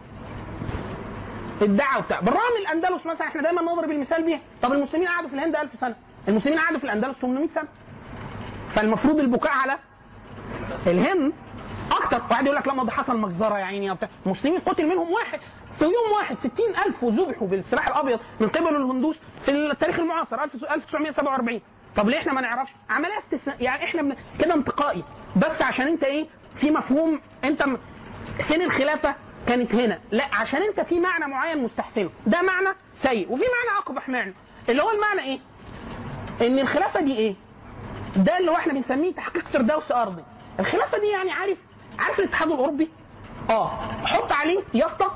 ادعى وبتاع بالرغم من الاندلس مثلا احنا دايما نضرب المثال بيها طب المسلمين قعدوا في الهند 1000 سنه المسلمين قعدوا في الاندلس 800 سنه فالمفروض البكاء على الهند اكتر واحد يقول لك لا ما ده حصل مجزره يا عيني وبتاع المسلمين قتل منهم واحد في يوم واحد 60000 وذبحوا بالسلاح الابيض من قبل الهندوس في التاريخ المعاصر 1947 طب ليه احنا ما نعرفش عمليه استثناء يعني احنا من كده انتقائي بس عشان انت ايه في مفهوم انت م... فين الخلافه كانت هنا لا عشان انت في معنى معين مستحسنه ده معنى سيء وفي معنى اقبح معنى اللي هو المعنى ايه ان الخلافه دي ايه ده اللي هو احنا بنسميه تحقيق فردوس ارضي الخلافه دي يعني عارف عارف الاتحاد الاوروبي اه حط عليه يافطه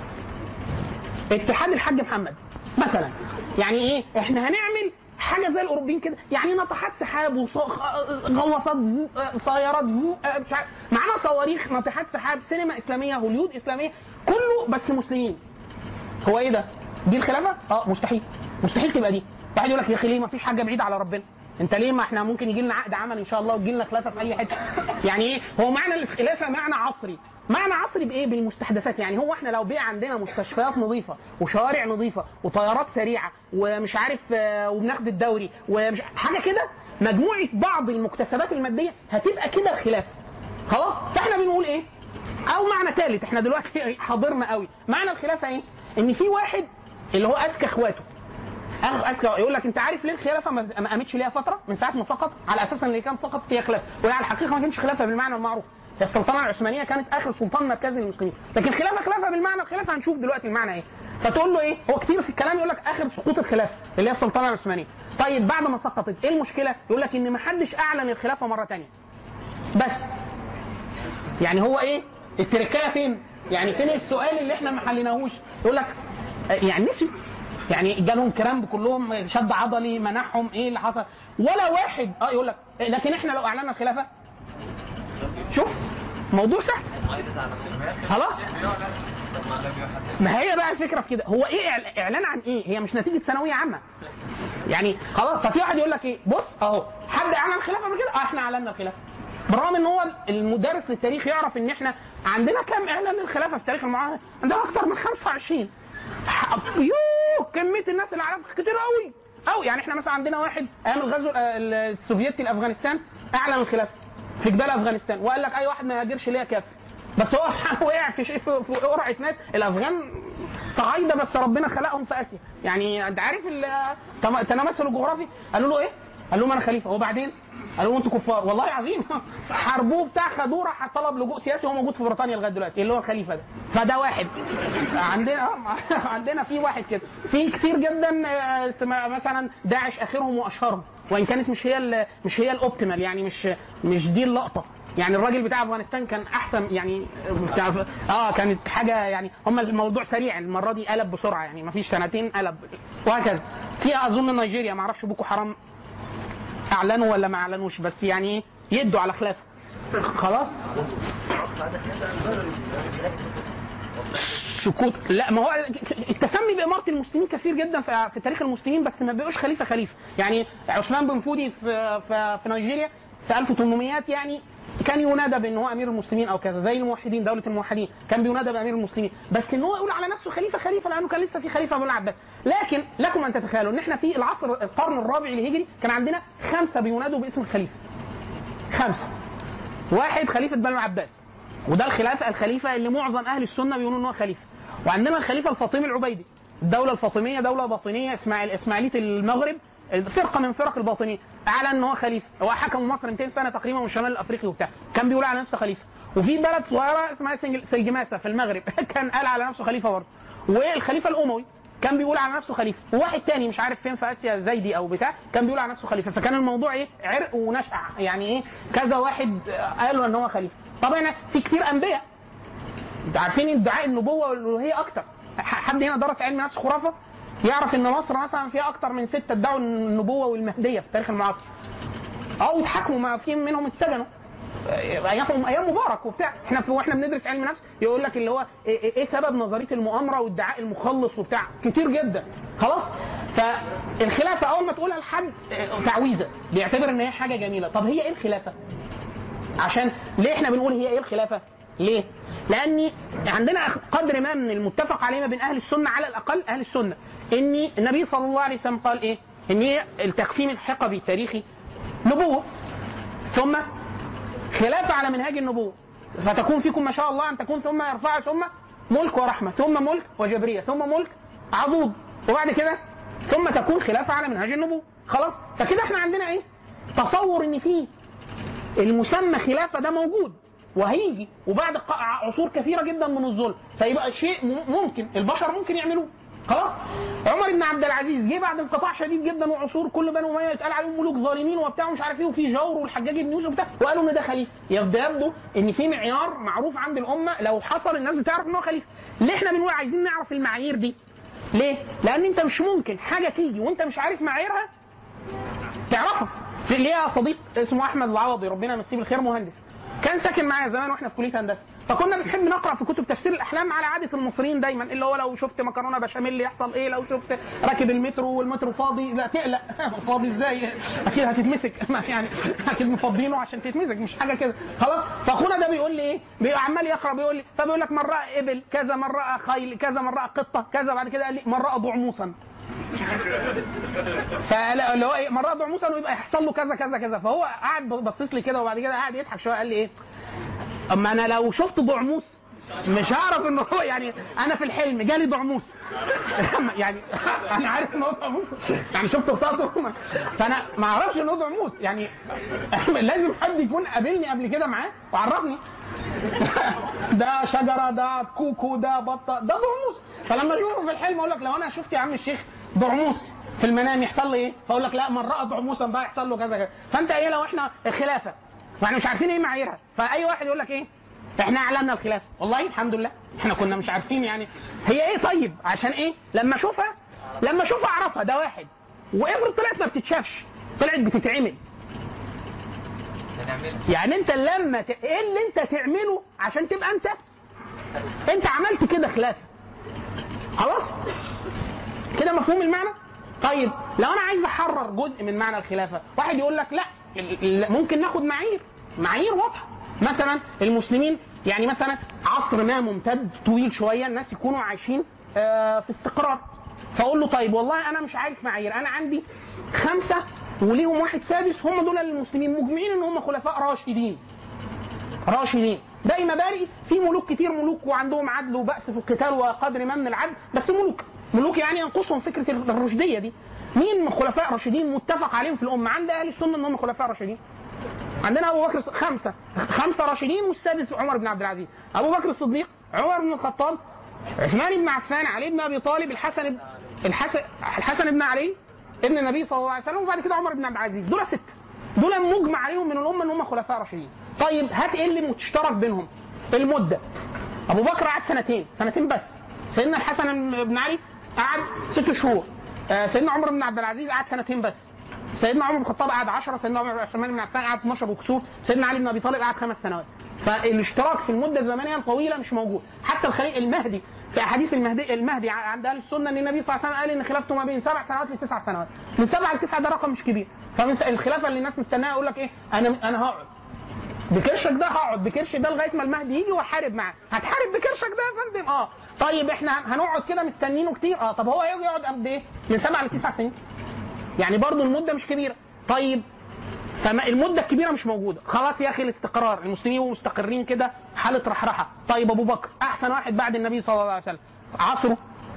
اتحاد الحاج محمد مثلا يعني ايه احنا هنعمل حاجه زي الاوروبيين كده يعني ناطحات سحاب وغواصات طيارات آه، مش عارف معانا صواريخ ناطحات سحاب سينما اسلاميه هوليود اسلاميه كله بس مسلمين هو ايه ده؟ دي الخلافه؟ اه مستحيل مستحيل تبقى دي واحد يقول لك يا اخي ليه ما فيش حاجه بعيده على ربنا انت ليه ما احنا ممكن يجي لنا عقد عمل ان شاء الله ويجي لنا خلافه في اي حته يعني ايه هو معنى الخلافه معنى عصري معنى عصري بايه بالمستحدثات يعني هو احنا لو بقى عندنا مستشفيات نظيفه وشوارع نظيفه وطيارات سريعه ومش عارف آه، وبناخد الدوري ومش حاجه كده مجموعه بعض المكتسبات الماديه هتبقى كده الخلافه خلاص فاحنا بنقول ايه او معنى ثالث احنا دلوقتي حاضرنا قوي معنى الخلافه ايه ان في واحد اللي هو اذكى اخواته أخ- اذكى يقول لك انت عارف ليه الخلافه ما ما قامتش ليها فتره من ساعه ما سقط على اساس ان اللي كان سقط هي خلافه وهي على الحقيقه ما كانتش خلافه بالمعنى المعروف هي السلطنه العثمانيه كانت اخر سلطان مركزي للمسلمين لكن خلافه خلافه بالمعنى الخلافه هنشوف دلوقتي المعنى ايه فتقول له ايه هو كتير في الكلام يقول لك اخر سقوط الخلافه اللي هي السلطنه العثمانيه طيب بعد ما سقطت ايه المشكله يقول لك ان ما حدش اعلن الخلافه مره ثانيه بس يعني هو ايه التركايه فين يعني فين السؤال اللي احنا ما حليناهوش يقول لك آه، يعني نسيوا يعني جالهم كرامب كلهم شد عضلي منعهم ايه اللي حصل ولا واحد اه يقول لك إيه، لكن احنا لو اعلنا الخلافه شوف موضوع سهل خلاص ما هي بقى الفكره في كده هو ايه إعل- اعلان عن ايه هي مش نتيجه ثانويه عامه يعني خلاص ففي واحد يقول لك ايه بص اهو حد اعلن الخلافه قبل كده اه احنا اعلنا الخلافه بالرغم ان هو المدرس للتاريخ يعرف ان احنا عندنا كام اعلان للخلافه في تاريخ المعاهده عندنا اكتر من 25 ح- يوه كميه الناس اللي اعلنت كتير قوي قوي يعني احنا مثلا عندنا واحد ايام الغزو آه، السوفيتي لافغانستان اعلن الخلافه في جبال افغانستان وقال لك اي واحد ما يهاجرش ليا كافر بس هو وقع في شيء في في قرعه ناس الافغان صعايده بس ربنا خلقهم في اسيا يعني انت عارف ال- تم- التمثل الجغرافي قالوا له ايه؟ قال لهم انا خليفه وبعدين قالوا له انتوا كفار والله العظيم حاربوه بتاع خدوه راح طلب لجوء سياسي وهو موجود في بريطانيا لغايه دلوقتي اللي هو الخليفه ده فده واحد عندنا عندنا في واحد كده في كتير جدا آه، اسم- مثلا داعش اخرهم واشهرهم وان كانت مش هي ال- مش هي الاوبتيمال يعني مش مش دي اللقطه يعني الراجل بتاع افغانستان كان احسن يعني بتاع اه كانت حاجه يعني هم الموضوع سريع المره دي قلب بسرعه يعني ما فيش سنتين قلب وهكذا في اظن نيجيريا ما اعرفش بوكو حرام اعلنوا ولا ما اعلنوش بس يعني يدوا على خلاف خلاص سكوت لا ما هو التسمي بإمارة المسلمين كثير جدا في, في تاريخ المسلمين بس ما بقوش خليفة خليفة يعني عثمان بن فودي في في, في نيجيريا في 1800 يعني كان ينادى بان هو امير المسلمين او كذا زي الموحدين دوله الموحدين كان بينادى بامير المسلمين بس ان هو يقول على نفسه خليفه خليفه لانه كان لسه في خليفه ابو العباس لكن لكم ان تتخيلوا ان احنا في العصر القرن الرابع الهجري كان عندنا خمسه بينادوا باسم الخليفه خمسه واحد خليفه بنو العباس وده الخلافه الخليفه اللي معظم اهل السنه بيقولوا ان هو خليفه وعندنا الخليفه الفاطمي العبيدي الدوله الفاطميه دوله باطنيه اسماعيل اسماعيليه المغرب فرقه من فرق الباطنيه اعلن ان هو خليفه هو حكم مصر 200 سنه تقريبا من الشمال الافريقي وبتاع كان بيقول على نفسه خليفه وفي بلد صغيره اسمها سنجل- سيجماسه في المغرب كان قال على نفسه خليفه برضه والخليفه الاموي كان بيقول على نفسه خليفه وواحد تاني مش عارف فين في اسيا زيدي او بتاع كان بيقول على نفسه خليفه فكان الموضوع ايه عرق ونشأ يعني ايه كذا واحد قالوا ان هو خليفه طبعا في كتير انبياء انتوا عارفين ادعاء النبوه والالوهيه اكتر ح- حد هنا درس علم نفس خرافه يعرف ان مصر مثلا فيها اكتر من سته ادعوا النبوه والمهديه في التاريخ المعاصر او اتحاكموا ما في منهم اتسجنوا ايام ايام مبارك وبتاع احنا في واحنا بندرس علم نفس يقول لك اللي هو ايه, إيه- إيه سبب نظريه المؤامره وادعاء المخلص وبتاع كتير جدا خلاص فالخلافه اول ما تقولها لحد اه، تعويذه بيعتبر ان هي حاجه جميله طب هي ايه الخلافه عشان ليه احنا بنقول هي ايه الخلافه ليه لان عندنا قدر ما من المتفق عليه ما بين اهل السنه على الاقل اهل السنه ان النبي صلى الله عليه وسلم قال ايه ان هي التقسيم الحقبي التاريخي نبوه ثم خلافه على منهاج النبوه فتكون فيكم ما شاء الله ان تكون ثم يرفع ثم ملك ورحمه ثم ملك وجبريه ثم ملك عضوض وبعد كده ثم تكون خلافه على منهاج النبوه خلاص فكده احنا عندنا ايه تصور ان في المسمى خلافه ده موجود وهيجي وبعد ق- عصور كثيره جدا من الظلم فيبقى شيء م- ممكن البشر ممكن يعملوه خلاص عمر بن عبد العزيز جه بعد انقطاع شديد جدا وعصور كل بنو اميه يتقال عليهم ملوك ظالمين وبتاع ومش عارف ايه وفي جور والحجاج بن يوسف وبتاع وقالوا ان ده خليفه يبدو يبدو ان في معيار معروف عند الامه لو حصل الناس بتعرف ان هو خليفه ليه احنا بنقول عايزين نعرف المعايير دي ليه؟ لان انت مش ممكن حاجه تيجي وانت مش عارف معاييرها تعرفها في ليا صديق اسمه احمد العوضي ربنا يمسيه بالخير مهندس كان ساكن معايا زمان واحنا في كليه هندسه فكنا بنحب نقرا في كتب تفسير الاحلام على عاده المصريين دايما اللي هو لو شفت مكرونه بشاميل يحصل ايه لو شفت راكب المترو والمترو فاضي لا تقلق فاضي ازاي اكيد هتتمسك ما يعني اكيد مفضينه عشان تتمسك مش حاجه كده خلاص فاخونا ده بيقول لي ايه بيبقى عمال يقرا بيقول لي فبيقول لك من راى ابل كذا من راى خيل كذا من راى قطه كذا بعد كده قال لي من راى ضعموسا فاللي هو ايه مرات موسى انه يبقى يحصل له كذا كذا كذا فهو قاعد بصص لي كده وبعد كده قاعد يضحك شويه قال لي ايه اما انا لو شفت ضعموس مش هعرف ان هو يعني انا في الحلم جالي ضعموس يعني انا عارف ان هو ضعموس يعني شفت بطاقته فانا ما اعرفش ان هو ضعموس يعني لازم حد يكون قابلني قبل كده معاه وعرفني ده شجره ده كوكو ده بطه ده ضعموس فلما اشوفه في الحلم اقول لك لو انا شفت يا عم الشيخ ضعموس في المنام يحصل لي ايه؟ فاقول لك لا من راى ضعموسا بقى يحصل له كذا كذا فانت ايه لو احنا خلافه واحنا مش عارفين ايه معاييرها فاي واحد يقول لك ايه؟ احنا اعلنا الخلافه والله الحمد لله احنا كنا مش عارفين يعني هي ايه طيب عشان ايه؟ لما اشوفها لما اشوفها اعرفها ده واحد وافرض طلعت ما بتتشافش طلعت بتتعمل يعني انت لما ت... ايه اللي انت تعمله عشان تبقى انت انت عملت كده خلافه خلاص كده مفهوم المعنى طيب لو انا عايز احرر جزء من معنى الخلافه واحد يقول لك لا ال- ال- ممكن ناخد معايير معايير واضحه مثلا المسلمين يعني مثلا عصر ما ممتد طويل شويه الناس يكونوا عايشين آه، في استقرار فاقول له طيب والله انا مش عارف معايير انا عندي خمسه وليهم واحد سادس هم دول المسلمين مجمعين ان هم خلفاء راشدين راشدين باقي مباري في ملوك كتير ملوك وعندهم عدل وبأس في القتال وقدر ما من العدل بس ملوك ملوك يعني ينقصهم فكره الرشديه دي مين من خلفاء راشدين متفق عليهم في الامه عند اهل السنه ان هم خلفاء راشدين عندنا ابو بكر خمسه خمسه راشدين والسادس عمر بن عبد العزيز ابو بكر الصديق عمر بن الخطاب عثمان بن عفان علي بن ابي طالب الحسن بن الحسن الحسن بن علي ابن النبي صلى الله عليه وسلم وبعد كده عمر بن عبد العزيز دول ست دول مجمع عليهم من الامه ان هم خلفاء راشدين طيب هات ايه اللي مشترك بينهم المده ابو بكر قعد سنتين سنتين بس سيدنا الحسن بن علي قعد ست شهور آه، سيدنا عمر بن عبد العزيز قعد سنتين بس سيدنا عمر بن الخطاب قعد 10 سيدنا عمر عثمان بن عفان قعد 12 وكسور سيدنا علي بن ابي طالب قعد خمس سنوات فالاشتراك في المده الزمنيه الطويله مش موجود حتى الخليل المهدي في احاديث المهدي المهدي عند اهل السنه ان النبي صلى الله عليه وسلم قال ان خلافته ما بين سبع سنوات لتسع سنوات من سبع لتسع ده رقم مش كبير فمن الخلافه اللي الناس مستناها يقول لك ايه انا انا هقعد بكرشك ده هقعد بكرش ده لغايه ما المهدي يجي واحارب معاه هتحارب بكرشك ده يا فندم اه طيب احنا هنقعد كده مستنينه كتير اه طب هو هيجي يقعد قد ايه من سبع لتسع سنين يعني برضه المده مش كبيره طيب فالمده الكبيره مش موجوده خلاص يا اخي الاستقرار المسلمين مستقرين كده حاله رحرحه طيب ابو بكر احسن واحد بعد النبي صلى الله عليه وسلم عصره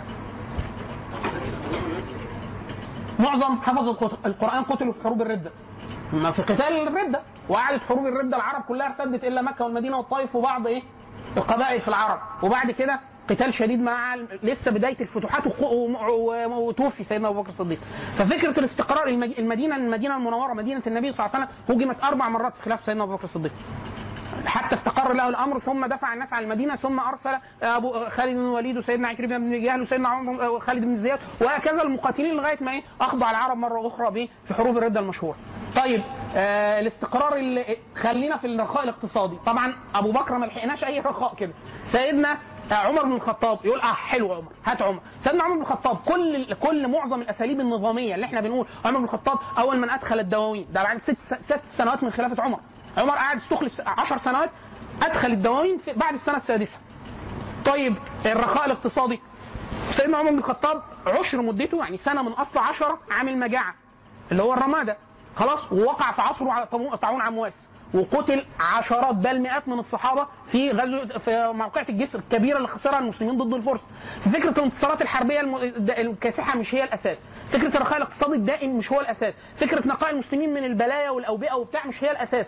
معظم حفظوا القت- القران قتلوا في حروب الرده ما في قتال الرده وقعدت حروب الرده العرب كلها ارتدت الا مكه والمدينه والطائف وبعض ايه القبائل في العرب وبعد كده قتال شديد مع ال- لسه بدايه الفتوحات وق- وم- و- وتوفي سيدنا ابو بكر الصديق ففكره الاستقرار المج- المدينه المدينه المنوره مدينه النبي صلى الله عليه وسلم هجمت اربع مرات في خلاف سيدنا ابو بكر الصديق حتى استقر له الامر ثم دفع الناس على المدينه ثم ارسل ابو خالد بن الوليد وسيدنا عكرمه بن جهل وسيدنا عمر خالد بن زياد وهكذا المقاتلين لغايه ما ايه اخضع العرب مره اخرى بايه في حروب الرده المشهوره. طيب آه الاستقرار اللي خلينا في الرخاء الاقتصادي، طبعا ابو بكر ما لحقناش اي رخاء كده. سيدنا آه، عمر بن الخطاب يقول اه حلو عمر هات عمر سيدنا عمر بن الخطاب كل كل معظم الاساليب النظاميه اللي احنا بنقول عمر بن الخطاب اول من ادخل الدواوين ده بعد ست ست سنوات من خلافه عمر عمر قعد استخلف 10 سنوات ادخل الدواوين في بعد السنه السادسه طيب الرخاء الاقتصادي سيدنا عمر بن الخطاب عشر مدته يعني سنه من اصل عشرة عامل مجاعه اللي هو الرماده خلاص ووقع في عصره على طاعون- طاعون عمواس وقتل عشرات بل مئات من الصحابه في غزو في موقعة الجسر الكبيره اللي خسرها المسلمين ضد الفرس. فكره الانتصارات الحربيه الم- الكاسحه مش هي الاساس، فكره الرخاء الاقتصادي الدائم مش هو الاساس، فكره نقاء المسلمين من البلايا والاوبئه وبتاع مش هي الاساس.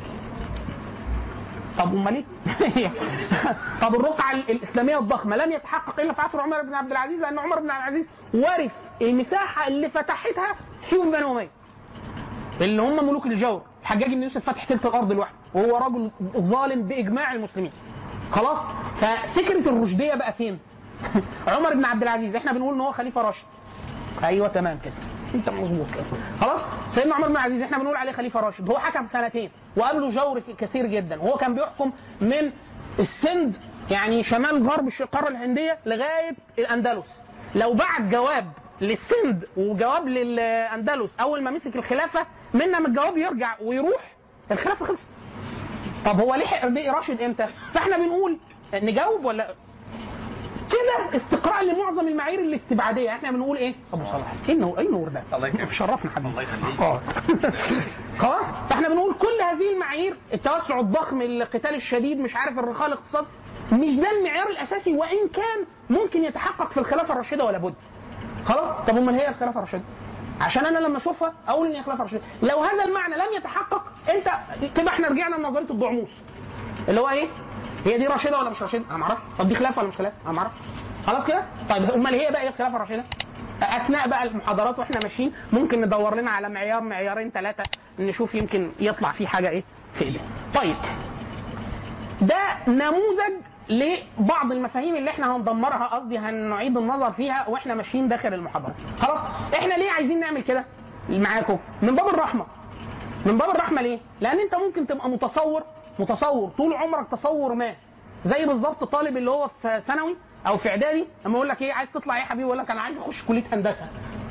طب امال ايه؟ طب الرقعه ال- الاسلاميه الضخمه لم يتحقق الا في عصر عمر بن عبد العزيز لان عمر بن عبد العزيز ورث المساحه اللي فتحتها شيوخ بني اميه. اللي هم ملوك الجور، الحجاج بن يوسف فتح تلك الارض لوحده وهو رجل ظالم باجماع المسلمين. خلاص؟ ففكره الرشديه بقى فين؟ عمر بن عبد العزيز احنا بنقول ان هو خليفه راشد. ايوه تمام كده انت مظبوط كده خلاص سيدنا عمر بن عبد العزيز احنا بنقول عليه خليفه راشد هو حكم سنتين وقابله جور في- كثير جدا وهو كان بيحكم من السند يعني شمال غرب الش- القاره الهنديه لغايه الاندلس لو بعت جواب للسند وجواب للاندلس اول ما مسك الخلافه منا من الجواب يرجع ويروح الخلافه خلصت طب هو لحق بيه راشد امتى؟ فاحنا بنقول نجاوب ولا كده استقراء لمعظم المعايير الاستبعاديه احنا بنقول ايه ابو صلاح ايه النور ايه النور ده الله يكرمك. شرفنا حبيبي الله يخليك. اه خلاص فاحنا بنقول كل هذه المعايير التوسع الضخم القتال الشديد مش عارف الرخاء الاقتصادي مش ده المعيار الاساسي وان كان ممكن يتحقق في الخلافه الراشده ولا بد خلاص طب امال هي الخلافه الراشده عشان انا لما اشوفها اقول ان هي خلافه راشده لو هذا المعنى لم يتحقق انت كده احنا رجعنا لنظريه الضعموس اللي هو ايه هي دي راشده ولا مش راشده؟ انا ما اعرفش طب دي خلافه ولا مش خلافه؟ انا ما اعرفش خلاص كده؟ طيب امال هي بقى ايه الخلافه الراشده؟ اثناء بقى المحاضرات واحنا ماشيين ممكن ندور لنا على معيار معيارين ثلاثه نشوف يمكن يطلع فيه حاجه ايه في ايدينا. طيب ده نموذج لبعض المفاهيم اللي احنا هندمرها قصدي هنعيد النظر فيها واحنا ماشيين داخل المحاضره. خلاص؟ احنا ليه عايزين نعمل كده معاكم؟ من باب الرحمه. من باب الرحمه ليه؟ لان انت ممكن تبقى متصور متصور طول عمرك تصور ما زي بالظبط طالب اللي هو في ثانوي او في اعدادي لما يقول لك ايه عايز تطلع ايه يا حبيبي يقول لك انا عايز اخش كليه هندسه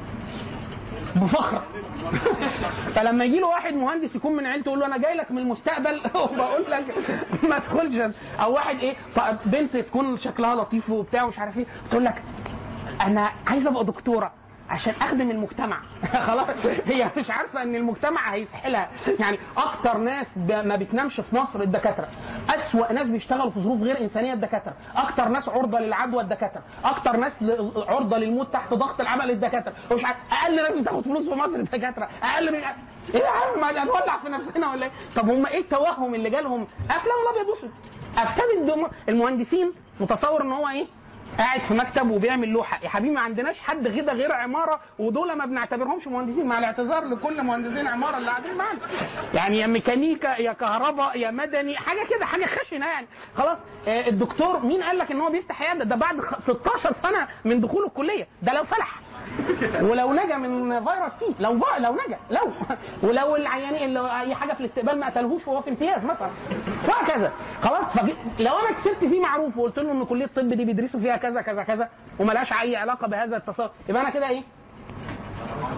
بفخر فلما يجي له واحد مهندس يكون من عيلته يقول له انا جاي لك من المستقبل وبقول لك ما تدخلش او واحد ايه ط- بنت تكون شكلها لطيف وبتاع ومش عارف ايه تقول لك انا عايزه ابقى دكتوره عشان اخدم المجتمع خلاص هي مش عارفه ان المجتمع هيسحلها يعني اكتر ناس ب- ما بتنامش في مصر الدكاتره اسوا ناس بيشتغلوا في ظروف غير انسانيه الدكاتره اكتر ناس عرضه للعدوى الدكاتره اكتر ناس ل- عرضه للموت تحت ضغط العمل الدكاتره ومش عارف اقل ناس بتاخد فلوس في مصر الدكاتره اقل من ايه يا عم ما هنولع في نفسنا ولا ايه طب هم ايه التوهم اللي جالهم افلام الابيض واسود افساد الدم المهندسين متصور ان هو ايه قاعد في مكتب وبيعمل لوحه يا حبيبي ما عندناش حد غدا غير عماره ودول ما بنعتبرهمش مهندسين مع الاعتذار لكل مهندسين عماره اللي قاعدين معانا يعني يا ميكانيكا يا كهرباء يا مدني حاجه كده حاجه خشنه يعني خلاص آه، الدكتور مين قال لك ان هو بيفتح عياده ده بعد خ- 16 سنه من دخوله الكليه ده لو فلح ولو نجا من فيروس سي لو بقى لو نجا لو ولو العيانين اللي اي حاجه في الاستقبال ما قتلهوش وهو في امتياز مثلا وهكذا خلاص فجي- لو انا كسبت فيه معروف وقلت له ان كليه الطب دي بيدرسوا فيها كذا كذا كذا وملهاش اي علاقه بهذا التصور يبقى انا كده ايه؟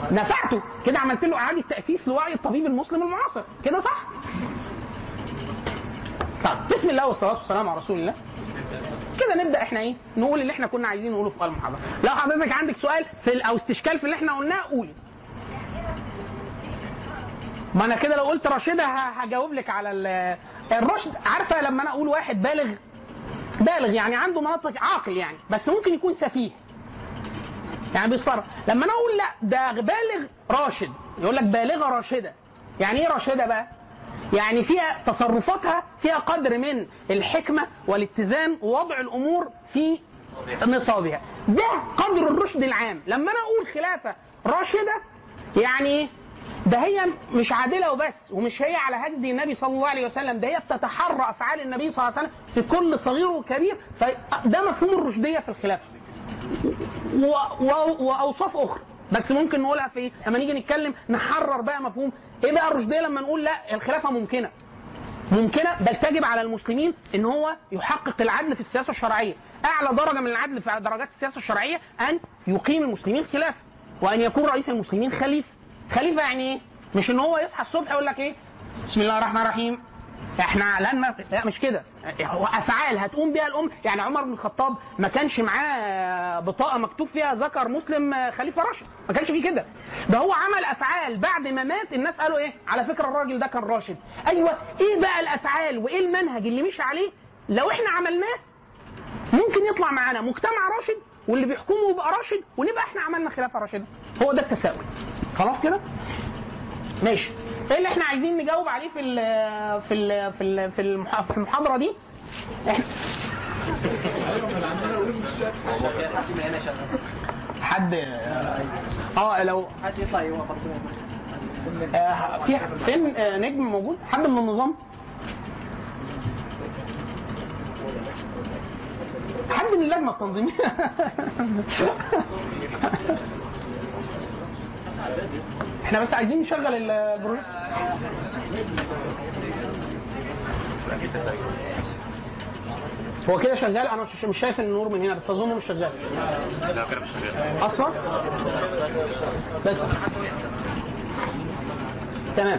نفعته كده عملت له اعاده تاسيس لوعي الطبيب المسلم المعاصر كده صح؟ طيب بسم الله والصلاه والسلام على رسول الله كده نبدا احنا ايه نقول اللي احنا كنا عايزين نقوله في المحاضره لو حضرتك عندك سؤال في ال- او استشكال في اللي احنا قلناه قولي ما انا كده لو قلت راشده ه- هجاوب لك على ال- الرشد عارفه لما انا اقول واحد بالغ بالغ يعني عنده مناطق عاقل يعني بس ممكن يكون سفيه يعني بيتصرف لما انا اقول لا ده بالغ راشد يقول لك بالغه راشده يعني ايه راشده بقى يعني فيها تصرفاتها فيها قدر من الحكمه والاتزان ووضع الامور في نصابها ده قدر الرشد العام لما انا اقول خلافه راشده يعني ايه ده هي مش عادله وبس ومش هي على هدي النبي صلى الله عليه وسلم ده هي بتتحرى افعال النبي صلى الله عليه وسلم في كل صغير وكبير فده مفهوم الرشديه في الخلافه و... و... واوصاف اخرى بس ممكن نقولها في إيه؟ لما نيجي نتكلم نحرر بقى مفهوم ايه بقى الرشديه لما نقول لا الخلافه ممكنه ممكنه بل تجب على المسلمين ان هو يحقق العدل في السياسه الشرعيه اعلى درجه من العدل في درجات السياسه الشرعيه ان يقيم المسلمين خلافه وان يكون رئيس المسلمين خليفه خليفه يعني ايه مش ان هو يصحى الصبح يقول لك ايه بسم الله الرحمن الرحيم احنا لن نف... لا مش كده هو افعال هتقوم بها الام يعني عمر بن الخطاب ما كانش معاه بطاقه مكتوب فيها ذكر مسلم خليفه راشد ما كانش فيه كده ده هو عمل افعال بعد ما مات الناس قالوا ايه على فكره الراجل ده كان راشد ايوه ايه بقى الافعال وايه المنهج اللي مشي عليه لو احنا عملناه ممكن يطلع معانا مجتمع راشد واللي بيحكمه يبقى راشد ونبقى احنا عملنا خلافه راشده هو ده التساؤل خلاص كده ماشي ايه اللي احنا عايزين نجاوب عليه في ال في ال في ال في المح- في المحاضره دي احنا حد اه لو حد يطلع يوقف آه في فين آه نجم موجود حد من النظام حد من اللجنه التنظيميه احنا بس عايزين نشغل البروجيكت هو كده شغال انا مش مش شايف النور من هنا بس اظن مش شغال لا كده مش شغال اصلا بس تمام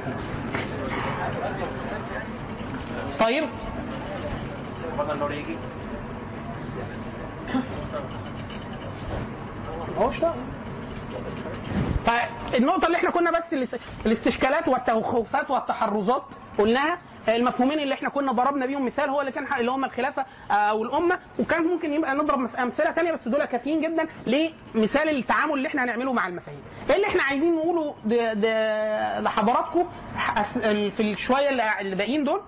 طيب بقى النور يجي هو اشتغل فالنقطة اللي احنا كنا بس الاس- الاستشكالات والتخوفات والتحرزات قلناها المفهومين اللي احنا كنا ضربنا بيهم مثال هو اللي كان اللي هم الخلافه آه، او الامه وكان ممكن يبقى نضرب مس- امثله ثانيه بس دول كافيين جدا لمثال التعامل اللي احنا هنعمله مع المفاهيم. ايه اللي احنا عايزين نقوله د- د- لحضراتكم ح- في الشويه اللي اللي باقيين دول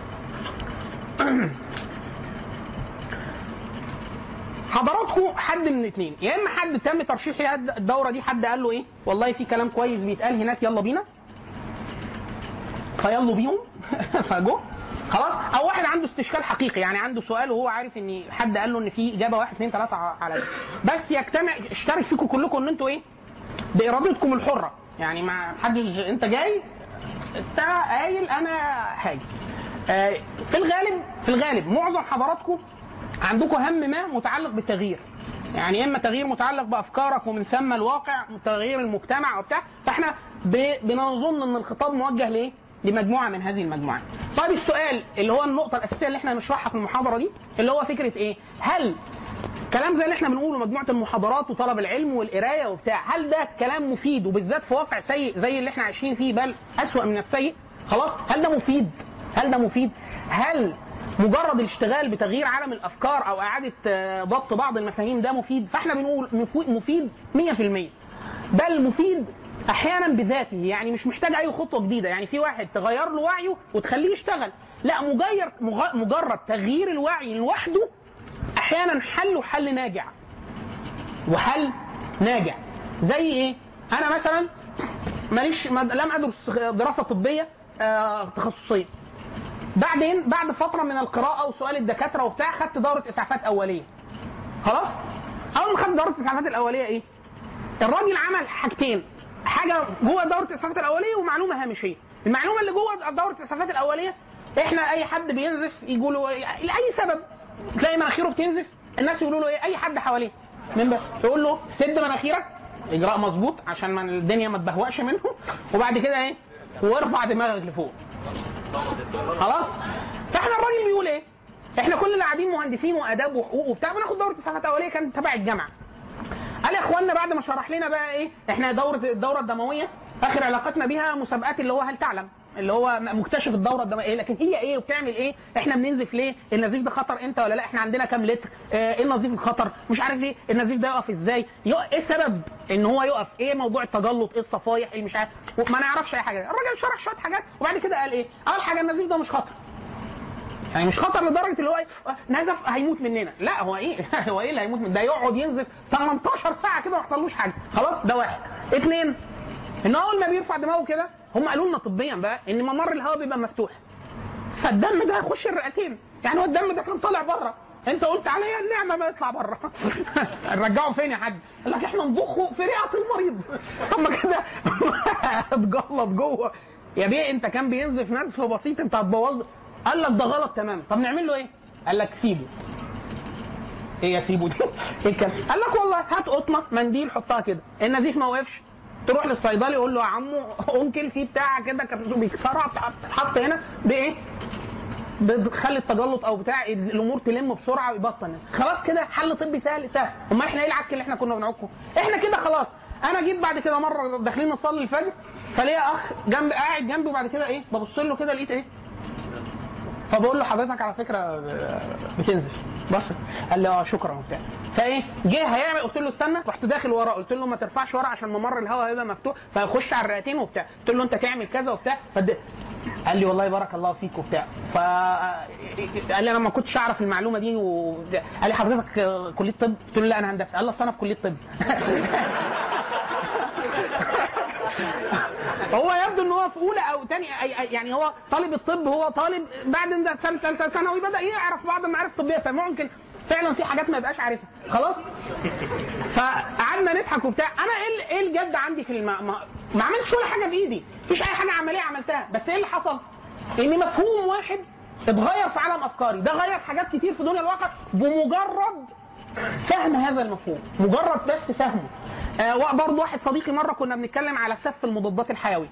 حضراتكم حد من اتنين يا اما حد تم ترشيح الدوره دي حد قال له ايه والله في كلام كويس بيتقال هناك يلا بينا فيلا بيهم فجو خلاص او واحد عنده استشكال حقيقي يعني عنده سؤال وهو عارف ان حد قال له ان في اجابه واحد اثنين ثلاثه على ده بس يجتمع اشترك فيكم كلكم ان انتوا ايه بارادتكم الحره يعني ما حدش انت جاي انت قايل انا هاجي آه، في الغالب في الغالب معظم حضراتكم عندكم هم ما متعلق بالتغيير يعني اما تغيير متعلق بافكارك ومن ثم الواقع تغيير المجتمع وبتاع فاحنا ب- بنظن ان الخطاب موجه لايه؟ لمجموعه من هذه المجموعات. طيب السؤال اللي هو النقطه الاساسيه اللي احنا هنشرحها في المحاضره دي اللي هو فكره ايه؟ هل كلام زي اللي احنا بنقوله مجموعه المحاضرات وطلب العلم والقرايه وبتاع هل ده كلام مفيد وبالذات في واقع سيء زي اللي احنا عايشين فيه بل اسوأ من السيء خلاص هل ده مفيد هل ده مفيد هل مجرد الاشتغال بتغيير عالم الافكار او اعاده آه، ضبط بعض المفاهيم ده مفيد فاحنا بنقول مفو- مفيد 100% بل مفيد احيانا بذاته يعني مش محتاج اي خطوه جديده يعني في واحد تغير له وعيه وتخليه يشتغل لا مجرد مجرد تغيير الوعي لوحده احيانا حل وحل ناجع وحل ناجع زي ايه انا مثلا ماليش مد- لم ادرس دراسه طبيه آه، تخصصيه بعدين بعد فتره من القراءه وسؤال الدكاتره وبتاع خدت دوره اسعافات اوليه خلاص اول ما خدت دوره الاسعافات الاوليه ايه الراجل عمل حاجتين حاجه جوه دوره الاسعافات الاوليه ومعلومه هامشيه المعلومه اللي جوه دوره الاسعافات الاوليه احنا اي حد بينزف يقولوا لاي سبب تلاقي مناخيره بتنزف الناس يقولوا له ايه اي حد حواليه من بقى يقول له سد مناخيرك اجراء مظبوط عشان ما الدنيا ما تبهوأش منه وبعد كده ايه وارفع دماغك لفوق خلاص فاحنا الراجل بيقول ايه؟ احنا كل اللي قاعدين مهندسين واداب وحقوق وبتاع بناخد دوره اسعافات اوليه كانت تبع الجامعه قال يا اخوانا بعد ما شرح لنا بقى ايه احنا دوره الدوره الدمويه اخر علاقتنا بيها مسابقات اللي هو هل تعلم اللي هو مكتشف الدوره الدمويه لكن هي ايه وبتعمل ايه احنا بننزف ليه النزيف ده خطر امتى ولا لا احنا عندنا كام لتر اه ايه النزيف الخطر مش عارف ايه النزيف ده يقف ازاي يق... ايه السبب ان هو يقف ايه موضوع التجلط ايه الصفايح ايه مش عارف ما نعرفش اي حاجه الراجل شرح شويه حاجات وبعد كده قال ايه اول حاجه النزيف ده مش خطر يعني مش خطر لدرجه اللي هو ايه آه، نزف هيموت مننا لا هو ايه هو ايه اللي هيموت من ده يقعد ينزف 18 ساعه كده ما يحصلوش حاجه خلاص ده واحد اثنين ان اول ما بيرفع دماغه كده هم قالوا لنا طبيا بقى ان ممر الهواء بيبقى مفتوح فالدم ده هيخش الرئتين يعني هو الدم ده كان طالع بره انت قلت عليا النعمه ما يطلع بره نرجعه فين يا حاج؟ قال لك احنا نضخه في رئه المريض طب ما كده اتجلط جوه يا بيه انت كان بينزف نزف بسيط انت هتبوظ قال لك ده غلط تماما طب نعمل له ايه؟ قال لك سيبه ايه يا سيبه دي؟ ايه الكلام؟ قال لك والله هات قطنه منديل حطها كده النزيف ما وقفش تروح للصيدلي يقول له يا عمو انكل في بتاع كده كانت بيكسرها بتتحط هنا بايه؟ بتخلي التجلط او بتاع الامور تلم بسرعه ويبطل خلاص كده حل طبي سهل سهل امال احنا ايه العك اللي احنا كنا بنعكه احنا كده خلاص انا جيت بعد كده مره داخلين نصلي الفجر فليا اخ جنب قاعد جنبي وبعد كده ايه ببص له كده لقيت ايه فبقول له حضرتك على فكره بتنزف بص قال لي اه شكرا وبتاع فايه جه هيعمل قلت له استنى رحت داخل ورا قلت له ما ترفعش ورا عشان ممر الهواء هيبقى مفتوح فيخش على الرئتين وبتاع قلت له انت تعمل كذا وبتاع فد... قال لي والله بارك الله فيك وبتاع ف قال لي انا ما كنتش اعرف المعلومه دي و... قال لي حضرتك آه، كليه طب قلت له لا انا هندسه قال لي اصل انا في كليه طب هو يبدو ان هو في اولى او ثاني يعني هو طالب الطب هو طالب بعد ده سنه ثالثه ثانوي بدا يعرف بعض المعارف الطبيه فممكن فعلا في حاجات ما يبقاش عارفها خلاص فقعدنا نضحك وبتاع انا ايه ال- ايه الجد عندي في الم... ما... ما عملتش ولا حاجه بايدي مفيش اي حاجه عمليه عملتها بس ايه اللي حصل ان مفهوم واحد اتغير في عالم افكاري ده غير حاجات كتير في دنيا الواقع بمجرد فهم هذا المفهوم مجرد بس فهمه آه برضه واحد صديقي مره كنا بنتكلم على سف المضادات الحيوي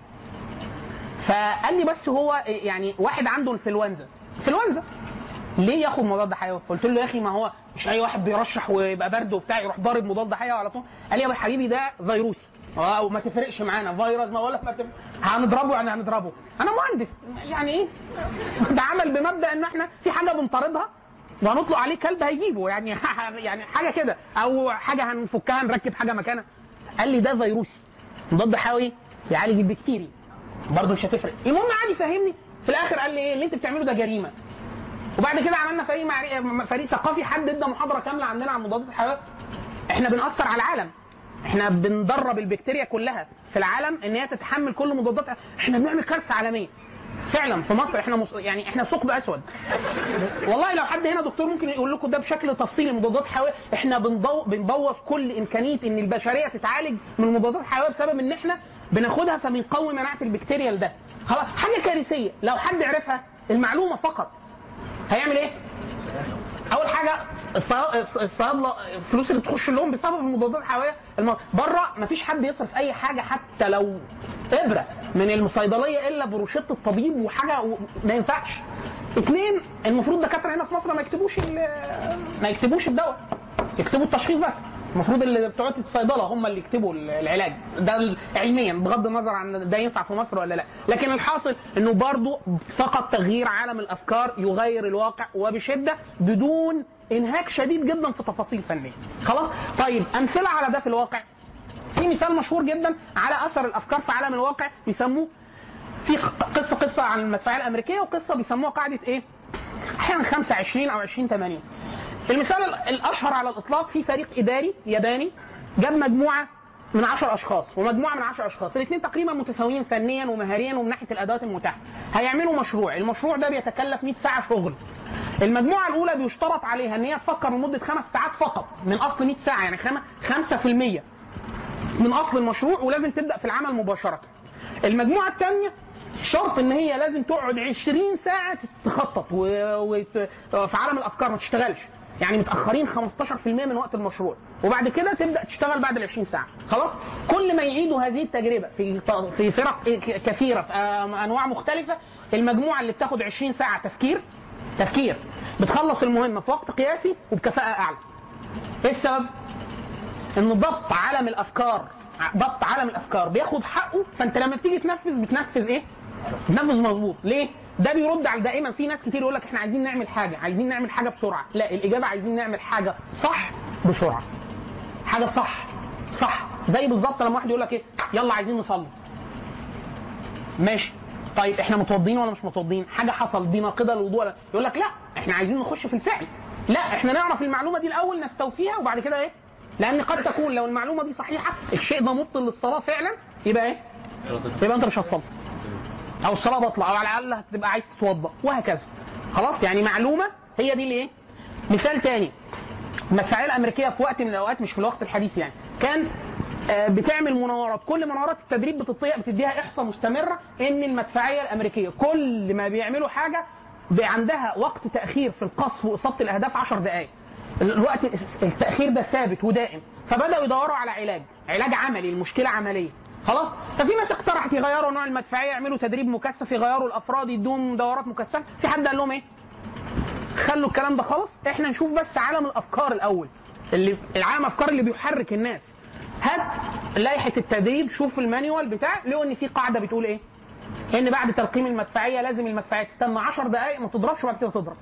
فقال لي بس هو يعني واحد عنده انفلونزا انفلونزا ليه ياخد مضاد حيوي؟ قلت له يا اخي ما هو مش اي واحد بيرشح ويبقى برد وبتاع يروح ضارب مضاد حيوي على طول قال لي يا حبيبي ده فيروسي اه وما تفرقش معانا فيروس ما اقول لك ما تفرق. هنضربه يعني هنضربه انا مهندس يعني ايه ده عمل بمبدا ان احنا في حاجه بنطاردها وهنطلق عليه كلب هيجيبه يعني يعني حاجه كده او حاجه هنفكها نركب حاجه مكانها قال لي ده فيروسي مضاد حيوي يعالج البكتيريا برضه مش هتفرق المهم قعد يفهمني في الاخر قال لي ايه اللي انت بتعمله ده جريمه وبعد كده عملنا فريق معري... فريق ثقافي حد ادى محاضره كامله عندنا عن مضادات الحيويه احنا بنأثر على العالم احنا بندرب البكتيريا كلها في العالم ان هي تتحمل كل مضادات احنا بنعمل كارثه عالميه فعلا في مصر احنا مص... يعني احنا ثقب اسود والله لو حد هنا دكتور ممكن يقول لكم ده بشكل تفصيلي مضادات حيويه احنا بنضو... بنبوظ كل امكانيه ان البشريه تتعالج من المضادات الحيويه بسبب ان احنا بناخدها فبنقوي مناعه البكتيريا لده خلاص حاجه كارثيه لو حد عرفها المعلومه فقط هيعمل ايه؟ اول حاجه الصيا- الصيادله الفلوس اللي بتخش لهم بسبب المضادات الحيويه الم... بره مفيش حد يصرف اي حاجه حتى لو ابره من الصيدليه الا بروشته الطبيب وحاجه و... ما ينفعش اثنين المفروض دكاتره هنا في مصر ما يكتبوش ال... ما يكتبوش الدواء يكتبوا التشخيص بس المفروض اللي بتوع الصيدله هم اللي يكتبوا العلاج ده علميا بغض النظر عن ده ينفع في مصر ولا لا لكن الحاصل انه برضو فقط تغيير عالم الافكار يغير الواقع وبشده بدون انهاك شديد جدا في تفاصيل فنيه خلاص طيب امثله على ده في الواقع في مثال مشهور جدا على اثر الافكار في عالم الواقع بيسموه في قصه قصه عن المدفعيه الامريكيه وقصه بيسموها قاعده ايه؟ احيانا 25 او 20 80 المثال الاشهر على الاطلاق في فريق اداري ياباني جاب مجموعه من 10 اشخاص ومجموعه من 10 اشخاص الاثنين تقريبا متساويين فنيا ومهاريا ومن ناحيه الادوات المتاحه هيعملوا مشروع المشروع ده بيتكلف 100 ساعه شغل المجموعه الاولى بيشترط عليها ان هي تفكر لمده خمس ساعات فقط من اصل 100 ساعه يعني 5% من اصل المشروع ولازم تبدا في العمل مباشره المجموعه الثانيه شرط ان هي لازم تقعد 20 ساعه تخطط و... و... في عالم الافكار ما تشتغلش يعني متاخرين 15% من وقت المشروع وبعد كده تبدا تشتغل بعد ال 20 ساعه خلاص كل ما يعيدوا هذه التجربه في في فرق كثيره في انواع مختلفه المجموعه اللي بتاخد 20 ساعه تفكير تفكير بتخلص المهمه في وقت قياسي وبكفاءه اعلى ايه السبب ان ضبط عالم الافكار ضبط عالم الافكار بياخد حقه فانت لما بتيجي تنفذ بتنفذ ايه بتنفذ مظبوط ليه ده بيرد على دائما في ناس كتير يقول لك احنا عايزين نعمل حاجه عايزين نعمل حاجه بسرعه لا الاجابه عايزين نعمل حاجه صح بسرعه حاجه صح صح زي بالظبط لما واحد يقول لك ايه يلا عايزين نصلي ماشي طيب احنا متوضين ولا مش متوضين حاجه حصل دي ناقضه للوضوء ولا- يقول لك لا احنا عايزين نخش في الفعل لا احنا نعرف المعلومه دي الاول نستوفيها وبعد كده ايه لان قد تكون لو المعلومه دي صحيحه الشيء ده مبطل للصلاه فعلا يبقى ايه يبقى انت مش هتصلي او الصلاه باطله او على الاقل هتبقى عايز تتوضا وهكذا خلاص يعني معلومه هي دي الايه مثال تاني المدفعيه الامريكيه في وقت من الاوقات مش في الوقت الحديث يعني كان آه، بتعمل مناورات كل مناورات التدريب بتطيق بتديها احصاء مستمره ان المدفعيه الامريكيه كل ما بيعملوا حاجه بي- عندها وقت تاخير في القصف واصابه الاهداف 10 دقائق الوقت التاخير ده ثابت ودائم فبداوا يدوروا على علاج علاج عملي المشكله عمليه خلاص ففي ناس اقترحت يغيروا نوع المدفعيه يعملوا تدريب مكثف يغيروا الافراد يدوهم دورات مكثفه في حد قال لهم ايه خلوا الكلام ده خالص احنا نشوف بس عالم الافكار الاول اللي العالم الافكار اللي بيحرك الناس هات لائحه التدريب شوف المانيوال بتاع لقوا ان في قاعده بتقول ايه ان بعد ترقيم المدفعيه لازم المدفعيه تستنى 10 دقائق ما تضربش وبعد كده تضرب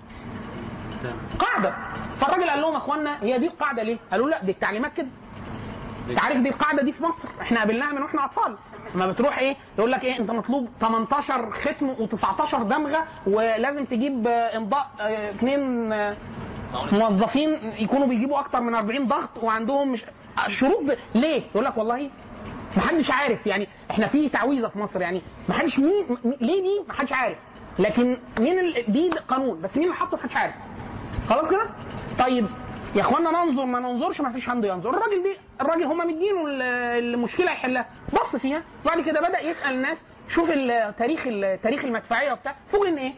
قاعده فالراجل قال لهم يا اخوانا هي دي القاعده ليه؟ قالوا لا دي التعليمات كده انت عارف دي القاعده دي في مصر احنا قابلناها من واحنا اطفال لما بتروح ايه يقول لك ايه انت مطلوب 18 ختم و19 دمغه ولازم تجيب آه، امضاء آه، اثنين آه، موظفين يكونوا بيجيبوا اكتر من 40 ضغط وعندهم مش شروط ب... ليه؟ يقول لك والله محدش عارف يعني احنا في تعويذه في مصر يعني محدش مين م- ليه دي محدش عارف لكن مين ال... دي قانون بس مين اللي حطه محدش عارف خلاص كده؟ طيب يا اخوانا ننظر ما ننظرش ما فيش عنده ينظر الراجل دي الراجل هم مدينه ال- المشكله يحلها بص فيها وبعد كده بدا يسال الناس شوف ال- تاريخ ال- تاريخ المدفعيه وبتاع فوق ان ايه؟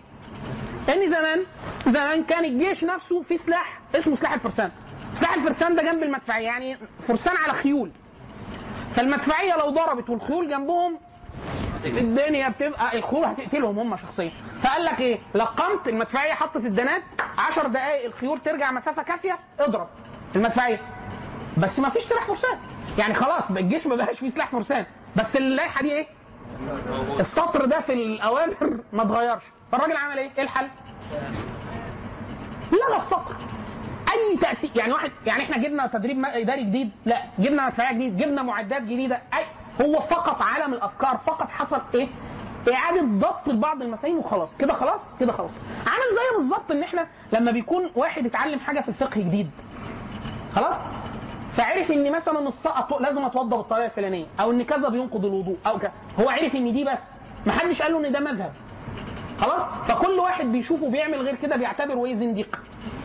ان زمان زمان كان الجيش نفسه في سلاح اسمه سلاح الفرسان سلاح الفرسان ده جنب المدفعيه يعني فرسان على خيول فالمدفعيه لو ضربت والخيول جنبهم الدنيا بتبقى الخيول هتقتلهم هم شخصيا فقال لك ايه لقمت المدفعيه حطت الدنات 10 دقائق الخيول ترجع مسافه كافيه اضرب المدفعيه بس ما فيش سلاح فرسان يعني خلاص الجيش ما بقاش فيه سلاح فرسان بس اللائحه دي ايه السطر ده في الاوامر ما اتغيرش فالراجل عمل ايه؟ ايه الحل؟ لغى السطر اي تاثير يعني واحد يعني احنا جبنا تدريب م- اداري جديد لا جبنا مدفعيه جديد جبنا معدات جديده اي هو فقط عالم الافكار فقط حصل ايه؟ اعاده ضبط لبعض المفاهيم وخلاص كده خلاص كده خلاص عامل زي بالظبط ان احنا لما بيكون واحد اتعلم حاجه في الفقه جديد خلاص فعرف ان مثلا السقط لازم اتوضا بالطريقه الفلانيه او ان كذا بينقض الوضوء او كذا هو عرف ان دي بس ما حدش قال له ان ده مذهب خلاص فكل واحد بيشوفه بيعمل غير كده بيعتبره ايه زنديق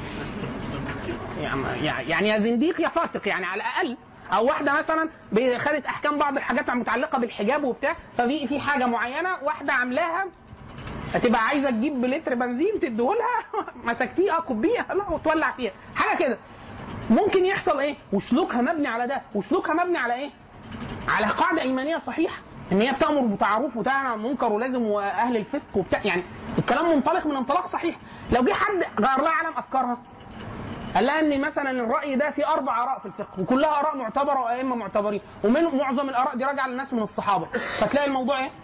يعني يعني يا زنديق يا فاسق يعني على الاقل او واحده مثلا خدت احكام بعض الحاجات المتعلقه بالحجاب وبتاع ففي في حاجه معينه واحده عاملاها هتبقى عايزه تجيب بلتر بنزين تديهولها مسكتيه اه كوبيه لا وتولع فيها حاجه كده ممكن يحصل ايه وسلوكها مبني على ده وسلوكها مبني على ايه على قاعده ايمانيه صحيحه ان هي بتامر بالمعروف وتنهى عن المنكر ولازم واهل الفسق وبتاع يعني الكلام منطلق من انطلاق صحيح لو جه حد غير لها عالم افكارها قال لها ان مثلا الراي ده في اربع اراء في الفقه وكلها اراء معتبره وائمه معتبرين ومن معظم الاراء دي راجعه للناس من الصحابه فتلاقي الموضوع ايه؟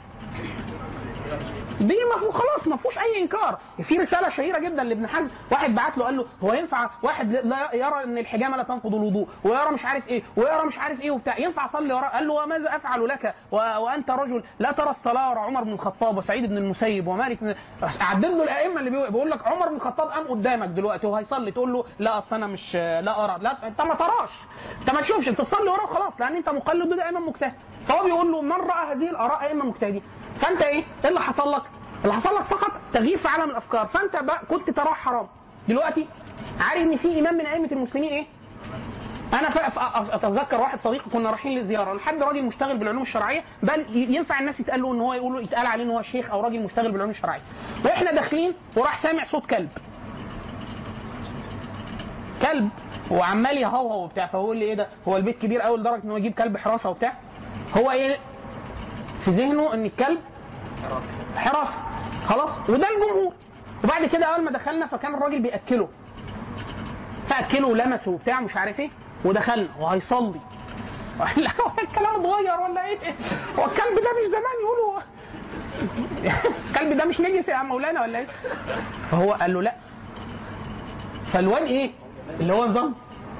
دي ما فيه خلاص ما فيهوش اي انكار في رساله شهيره جدا لابن حزم واحد بعت له قال له هو ينفع واحد لا يرى ان الحجامه لا تنقض الوضوء ويرى مش عارف ايه ويرى مش عارف ايه وبتاع ينفع اصلي وراه قال له وماذا افعل لك و... وانت رجل لا ترى الصلاه ورا عمر بن الخطاب وسعيد بن المسيب ومالك بن عدد له الائمه اللي بيقول- بيقول لك عمر بن الخطاب قام قدامك دلوقتي وهيصلي تقول له لا اصل انا مش لا ارى لا انت ما تراش انت ما تشوفش انت تصلي وراه خلاص لان انت مقلد ده امام مجتهد فهو بيقول له من راى هذه الاراء ائمه مجتهدين فانت ايه؟ ايه اللي حصل لك؟ اللي حصل لك فقط تغيير في عالم الافكار فانت بقى كنت تراه حرام دلوقتي عارف ان في امام من ائمه المسلمين ايه؟ انا ف- ف- اتذكر واحد صديقي كنا رايحين لزياره لحد راجل مشتغل بالعلوم الشرعيه بل ي- ينفع الناس يتقال له ان هو يقول يتقال عليه ان هو شيخ او راجل مشتغل بالعلوم الشرعيه واحنا داخلين وراح سامع صوت كلب كلب وعمال يهوهو وبتاع فهو لي ايه ده هو البيت كبير قوي لدرجه ان هو يجيب كلب حراسه وبتاع هو ايه في ذهنه ان الكلب حراسه خلاص وده الجمهور وبعد كده اول ما دخلنا فكان الراجل بياكله فاكله ولمسه وبتاع مش عارف ايه ودخلنا وهيصلي لا هو الكلام اتغير ولا ايه هو الكلب ده مش زمان يقولوا الكلب ده مش نجس يا مولانا ولا ايه فهو قال له لا فالواد ايه اللي هو نظام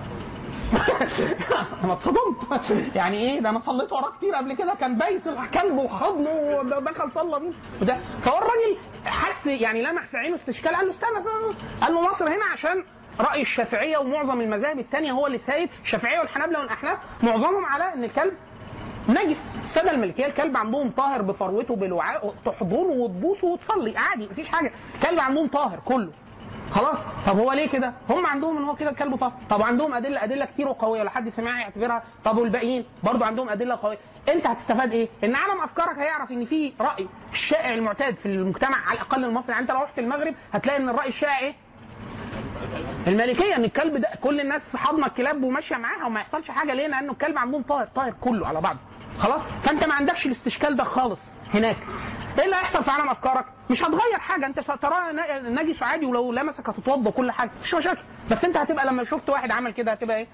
انا اتصدمت يعني ايه ده انا صليت وراه كتير قبل كده كان بايس الكلب وحضنه ودخل صلى بيه وده فهو الراجل حس يعني لمح في عينه استشكال قال له استنى استنى استنى. قال له مصر هنا عشان راي الشافعيه ومعظم المذاهب الثانيه هو اللي سايد الشافعيه والحنابله والاحناف معظمهم على ان الكلب نجس الساده الملكيه الكلب عندهم طاهر بفروته بالوعاء تحضنه وتبوسه وتصلي عادي مفيش حاجه الكلب عندهم طاهر كله خلاص طب هو ليه كده؟ هم عندهم ان هو كده الكلب طاهر، طب عندهم ادله ادله كتير وقويه لو حد سمعها يعتبرها طب والباقيين برضو عندهم ادله قويه، انت هتستفاد ايه؟ ان عالم افكارك هيعرف ان في راي الشائع المعتاد في المجتمع على الاقل المصري، يعني انت لو رحت المغرب هتلاقي ان الراي الشائع ايه؟ المالكيه ان الكلب ده كل الناس حاضنه الكلاب وماشيه معاها وما يحصلش حاجه ليه؟ لانه الكلب عندهم طاهر طاهر كله على بعضه خلاص؟ فانت ما عندكش الاستشكال ده خالص هناك ايه اللي هيحصل في عالم افكارك؟ مش هتغير حاجه انت تراه ن- نجس عادي ولو لمسك هتتوضى كل حاجه مش مشاكل بس انت هتبقى لما شفت واحد عمل كده هتبقى ايه؟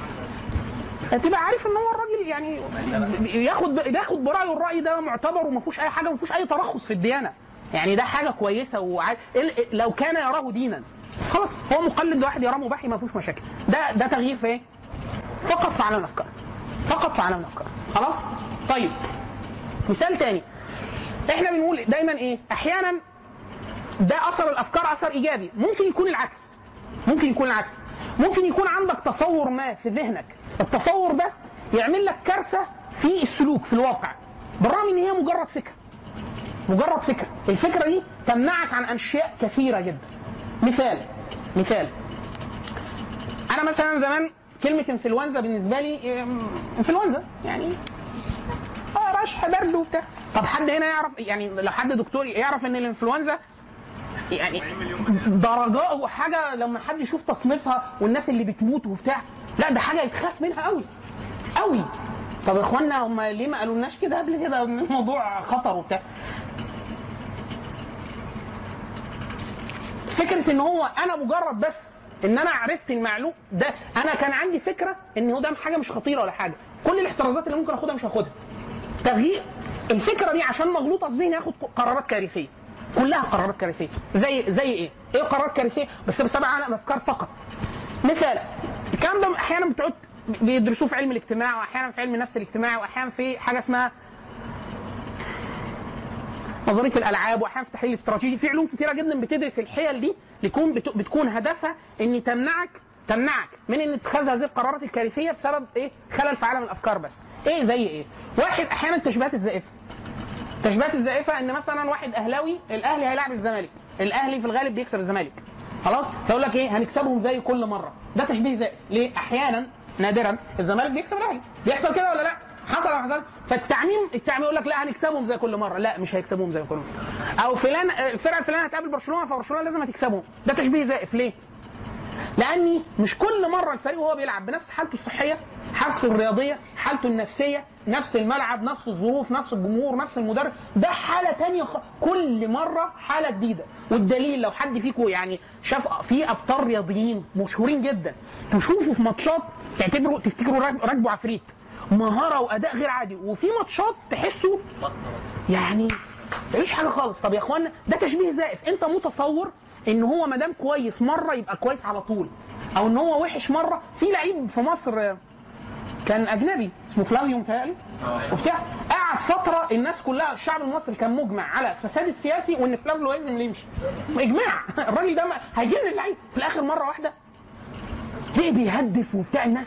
هتبقى عارف ان هو الراجل يعني ياخد ياخد برايه الراي ده معتبر وما فيهوش اي حاجه وما فيهوش اي ترخص في الديانه يعني ده حاجه كويسه وعاد... ال- لو كان يراه دينا خلاص هو مقلد واحد يراه مباح ما فيهوش مشاكل ده ده تغيير في ايه؟ فقط في عالم الافكار فقط في عالم الافكار خلاص؟ طيب مثال تاني احنا بنقول دايما ايه احيانا ده اثر الافكار اثر ايجابي ممكن يكون العكس ممكن يكون العكس ممكن يكون عندك تصور ما في ذهنك التصور ده يعمل لك كارثه في السلوك في الواقع بالرغم ان هي مجرد فكره مجرد فكره الفكره دي تمنعك عن اشياء كثيره جدا مثال مثال انا مثلا زمان كلمه انفلونزا بالنسبه لي ام، انفلونزا يعني اه رشح برد وبتاع طب حد هنا يعرف يعني لو حد دكتور يعرف ان الانفلونزا يعني درجات وحاجه لما حد يشوف تصنيفها والناس اللي بتموت وبتاع لا ده حاجه يتخاف منها قوي قوي طب يا اخوانا هم ليه ما قالولناش كده قبل كده ان الموضوع خطر وبتاع فكره ان هو انا مجرد بس ان انا عرفت المعلوم ده انا كان عندي فكره ان هو ده حاجه مش خطيره ولا حاجه كل الاحترازات اللي ممكن اخدها مش هاخدها تغيير الفكره دي عشان مغلوطه في ذهني اخد قرارات كارثيه كلها قرارات كارثيه زي زي ايه؟ ايه قرارات كارثيه بس بسبب عالم افكار فقط مثال الكلام ده احيانا بتقعد بيدرسوه في علم الاجتماع واحيانا في علم النفس الاجتماعي واحيانا في حاجه اسمها نظريه الالعاب واحيانا في التحليل الاستراتيجي في علوم كتيره جدا بتدرس الحيل دي ليكون بت- بتكون هدفها ان تمنعك تمنعك من ان اتخاذ هذه القرارات الكارثيه بسبب ايه؟ خلل في عالم الافكار بس. ايه زي ايه؟ واحد احيانا التشبيهات الزائفه. التشبيهات الزائفه ان مثلا واحد اهلاوي الاهلي هيلاعب الزمالك، الاهلي في الغالب بيكسب الزمالك. خلاص؟ فيقول لك ايه؟ هنكسبهم زي كل مره. ده تشبيه زائف، ليه؟ احيانا نادرا الزمالك بيكسب الاهلي. بيحصل كده ولا لا؟ حصل ولا ما حصل؟ فالتعميم التعميم يقول لك لا هنكسبهم زي كل مره، لا مش هيكسبوهم زي كل مره. او فلان الفرقه الفلانيه هتقابل برشلونه فبرشلونه لازم هتكسبهم، ده تشبيه زائف ليه؟ لاني مش كل مره الفريق وهو بيلعب بنفس حالته الصحيه حالته الرياضيه حالته النفسيه نفس الملعب نفس الظروف نفس الجمهور نفس المدرب ده حاله تانية خ... كل مره حاله جديده والدليل لو حد فيكم يعني شاف في ابطال رياضيين مشهورين جدا تشوفوا في ماتشات تعتبروا تفتكروا راك- راكبوا عفريت مهاره واداء غير عادي وفي ماتشات تحسوا يعني مفيش حاجه خالص طب يا اخوانا ده تشبيه زائف انت متصور ان هو ما دام كويس مره يبقى كويس على طول او ان هو وحش مره في لعيب في مصر آه، كان اجنبي اسمه فلافيو متهيألي وبتاع قعد فتره الناس كلها الشعب المصري كان مجمع على الفساد السياسي وان فلافيو لازم اللي يمشي اجماع الراجل ده ما- هيجنن اللعيب في الاخر مره واحده ليه بيهدف وبتاع الناس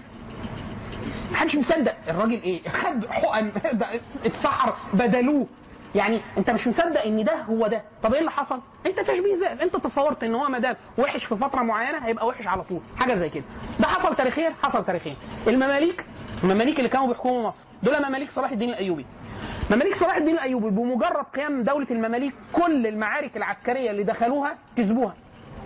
محدش مصدق الراجل ايه خد حقن ده اتسحر بدلوه يعني انت مش مصدق ان ده هو ده طب ايه اللي حصل انت تشبيه زائد انت تصورت ان هو ما دام وحش في فتره معينه هيبقى وحش على طول حاجه زي كده ده حصل تاريخيا حصل تاريخيا المماليك المماليك اللي كانوا بيحكموا مصر دول مماليك صلاح الدين الايوبي مماليك صلاح الدين الايوبي بمجرد قيام دوله المماليك كل المعارك العسكريه اللي دخلوها كسبوها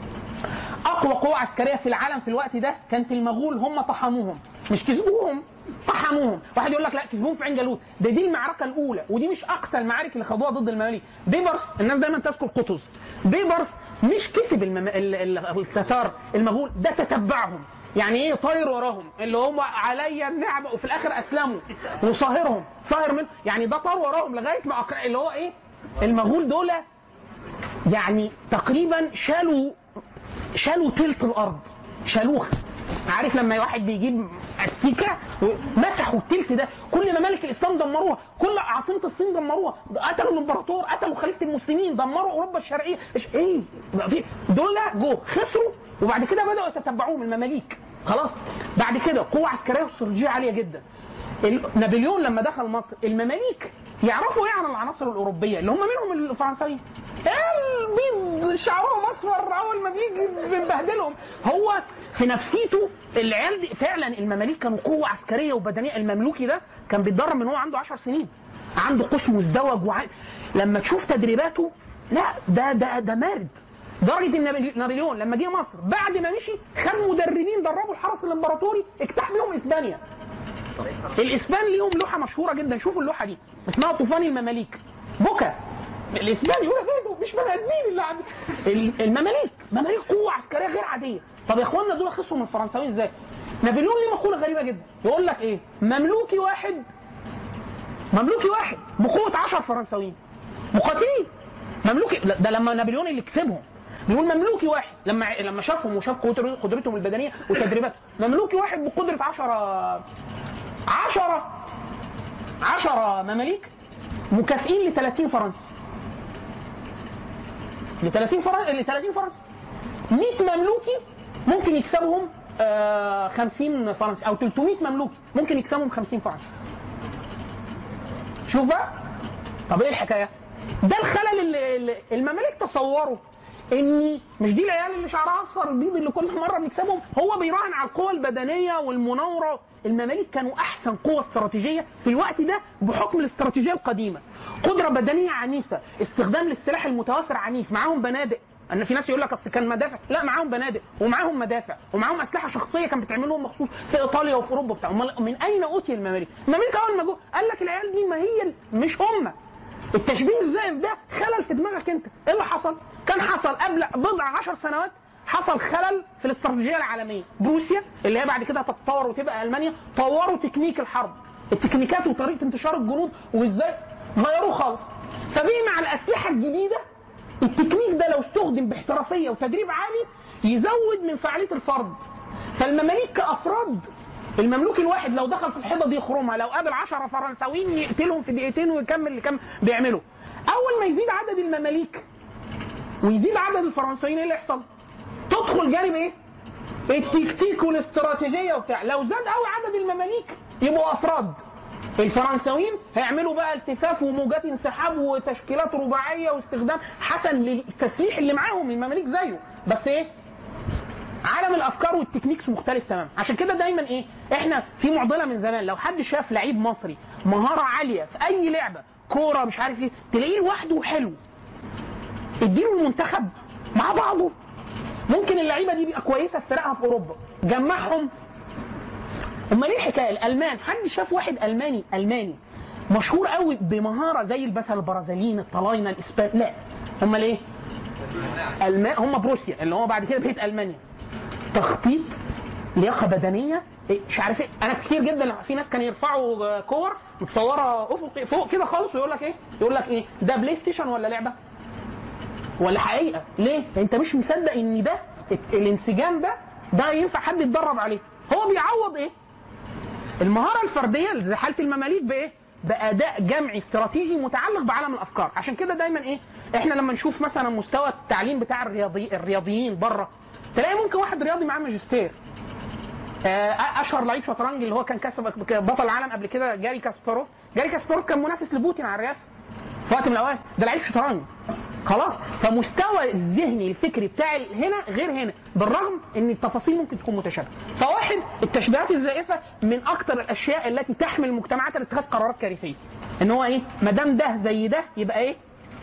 اقوى قوه عسكريه في العالم في الوقت ده كانت المغول هم طحنوهم مش كسبوهم طحنوهم واحد يقول لك لا كسبوهم في عين جالوت ده دي المعركه الاولى ودي مش اقصى المعارك اللي خدوها ضد المماليك بيبرس الناس دايما تذكر قطز بيبرس مش كسب المم... ال- ال- التتار المغول ده تتبعهم يعني ايه طاير وراهم اللي هم عليا النعمه وفي الاخر اسلموا وصاهرهم صاهر من يعني ده طار وراهم لغايه ما أقر... اللي هو ايه المغول دول يعني تقريبا شالوا شالوا تلت الارض شالوها عارف لما واحد بيجيب استيكه مسحوا التلت ده كل ممالك الاسلام دمروها كل عاصمه الصين دمروها قتلوا الامبراطور قتلوا خليفه المسلمين دمروا اوروبا الشرقيه إيش- ايه بقى في دول جو خسروا وبعد كده بداوا يتتبعوهم المماليك خلاص بعد كده قوه عسكريه واستراتيجيه عاليه جدا ال- نابليون لما دخل مصر المماليك يعرفوا ايه عن العناصر الاوروبيه اللي هم منهم الفرنساويين البيض شعرهم اصفر اول ما بيجي بنبهدلهم هو في نفسيته العيال دي فعلا المماليك كانوا قوه عسكريه وبدنيه المملوكي ده كان بيتدرب من هو عنده 10 سنين عنده قوس مزدوج وع... لما تشوف تدريباته لا ده ده ده مارد درجه ان نابلي- نابليون لما جه مصر بعد ما مشي خد مدربين دربوا الحرس الامبراطوري اجتاح بيهم اسبانيا الاسبان ليهم لوحه مشهوره جدا شوفوا اللوحه دي اسمها طوفان المماليك بكى الاسبان يقول لك إيه ده؟ مش بني ادمين اللي عند ال- المماليك مماليك قوه عسكريه غير عاديه طب يا اخوانا دول خسروا من الفرنساويين ازاي؟ نابليون ليه مقوله غريبه جدا يقول لك ايه مملوكي واحد مملوكي واحد بقوه 10 فرنساويين مقاتلين مملوكي لا، ده لما نابليون اللي كسبهم بيقول مملوكي واحد لما لما شافهم وشاف قوته- قدرتهم البدنيه وتدريباتهم مملوكي واحد بقدره 10 10 10 مماليك مكافئين ل 30 فرنسي ل 30 فرنسي ل 30 فرنسي 100 مملوكي ممكن يكسبهم آه 50 فرنسي او 300 مملوكي ممكن يكسبهم 50 فرنسي شوف بقى طب ايه الحكايه ده الخلل اللي اللي المماليك تصوروا ان مش دي العيال اللي شعرها اصفر البيض اللي كل مره بنكسبهم هو بيراهن على القوه البدنيه والمناوره المماليك كانوا احسن قوه استراتيجيه في الوقت ده بحكم الاستراتيجيه القديمه قدره بدنيه عنيفه استخدام للسلاح المتوافر عنيف معاهم بنادق ان في ناس يقول لك اصل كان مدافع لا معاهم بنادق ومعاهم مدافع ومعاهم اسلحه شخصيه كانت بتعمل لهم مخصوص في ايطاليا وفي اوروبا بتاع أمال من اين اوتي المماليك؟ المماليك اول ما جو قال لك العيال دي ما هي ال- مش هم التشبيه الزائف ده خلل في دماغك انت ايه اللي حصل كان حصل قبل بضع عشر سنوات حصل خلل في الاستراتيجيه العالميه بروسيا اللي هي بعد كده هتتطور وتبقى المانيا طوروا تكنيك الحرب التكنيكات وطريقه انتشار الجنود وازاي غيروه خالص فبقي مع الاسلحه الجديده التكنيك ده لو استخدم باحترافيه وتدريب عالي يزود من فعاليه الفرد فالمماليك كافراد المملوك الواحد لو دخل في الحيطه دي يخرمها لو قابل 10 فرنساويين يقتلهم في دقيقتين ويكمل اللي كان بيعمله اول ما يزيد عدد المماليك ويزيد عدد الفرنساويين ايه اللي يحصل تدخل جانب ايه التكتيك والاستراتيجيه وبتاع لو زاد قوي عدد المماليك يبقوا افراد الفرنساويين هيعملوا بقى التفاف وموجات انسحاب وتشكيلات رباعيه واستخدام حسن للتسليح اللي معاهم المماليك زيه بس ايه عالم الافكار والتكنيكس مختلف تماما عشان كده دايما ايه احنا في معضله من زمان لو حد شاف لعيب مصري مهاره عاليه في اي لعبه كوره مش عارف ايه تلاقيه لوحده حلو اديله المنتخب مع بعضه ممكن اللعيبه دي تبقى كويسه في فرقها في اوروبا جمعهم امال ايه الحكايه الالمان حد شاف واحد الماني الماني مشهور قوي بمهاره زي مثلا البرازيليين الطلاينه الاسبان لا امال ايه المان هم بروسيا اللي هو بعد كده بقت المانيا تخطيط لياقه بدنيه إيه، مش عارف ايه انا كتير جدا في ناس كانوا يرفعوا آه، كور متصوره افقي فوق كده خالص ويقول لك ايه يقول لك ايه ده بلاي ستيشن ولا لعبه ولا حقيقه ليه انت مش مصدق ان ده الانسجام ده ده ينفع حد يتدرب عليه هو بيعوض ايه المهاره الفرديه زي حاله المماليك بايه باداء جمعي استراتيجي متعلق بعالم الافكار عشان كده دايما ايه احنا لما نشوف مثلا مستوى التعليم بتاع الرياضي الرياضيين بره تلاقي ممكن واحد رياضي معاه ماجستير آه، اشهر لعيب شطرنج اللي هو كان كسب بطل العالم قبل كده جاري كاسباروف جاري كاسباروف كان منافس لبوتين على الرئاسه في وقت من الاوقات ده لعيب شطرنج خلاص فمستوى الذهني الفكري بتاع ال- هنا غير هنا بالرغم ان التفاصيل ممكن تكون متشابهه فواحد التشبيهات الزائفه من اكثر الاشياء التي تحمل المجتمعات على اتخاذ قرارات كارثيه ان هو ايه ما دام ده زي ده يبقى ايه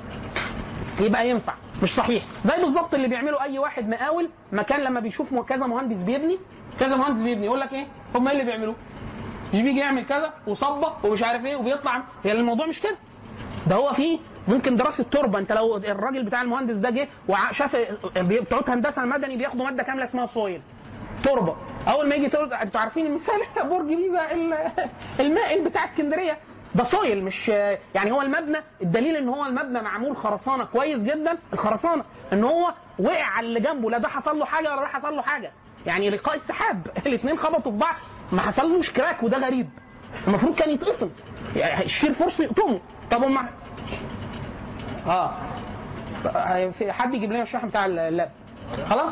يبقى ينفع مش صحيح زي بالظبط اللي بيعمله اي واحد مقاول مكان لما بيشوف كذا مهندس بيبني كذا مهندس بيبني يقول لك ايه هم ايه اللي بيعملوه مش بيجي يعمل كذا وصبه ومش عارف ايه وبيطلع يعني الموضوع مش كده ده هو فيه ممكن دراسه تربه انت لو الراجل بتاع المهندس ده جه وشاف بتوع هندسه المدني بياخدوا ماده كامله اسمها سويل تربه اول ما يجي تقول انتوا عارفين المثال برج بيزا ال- المائل بتاع اسكندريه ده سويل مش يعني هو المبنى الدليل ان هو المبنى معمول خرسانه كويس جدا الخرسانه ان هو وقع على اللي جنبه لا ده حصل له حاجه ولا ده حصل له حاجه يعني لقاء السحاب الاثنين خبطوا في بعض ما حصلوش كراك وده غريب المفروض كان يتقسم يعني الشير فورس يقطمه طب هم اه في حد يجيب لنا الشحن بتاع اللاب خلاص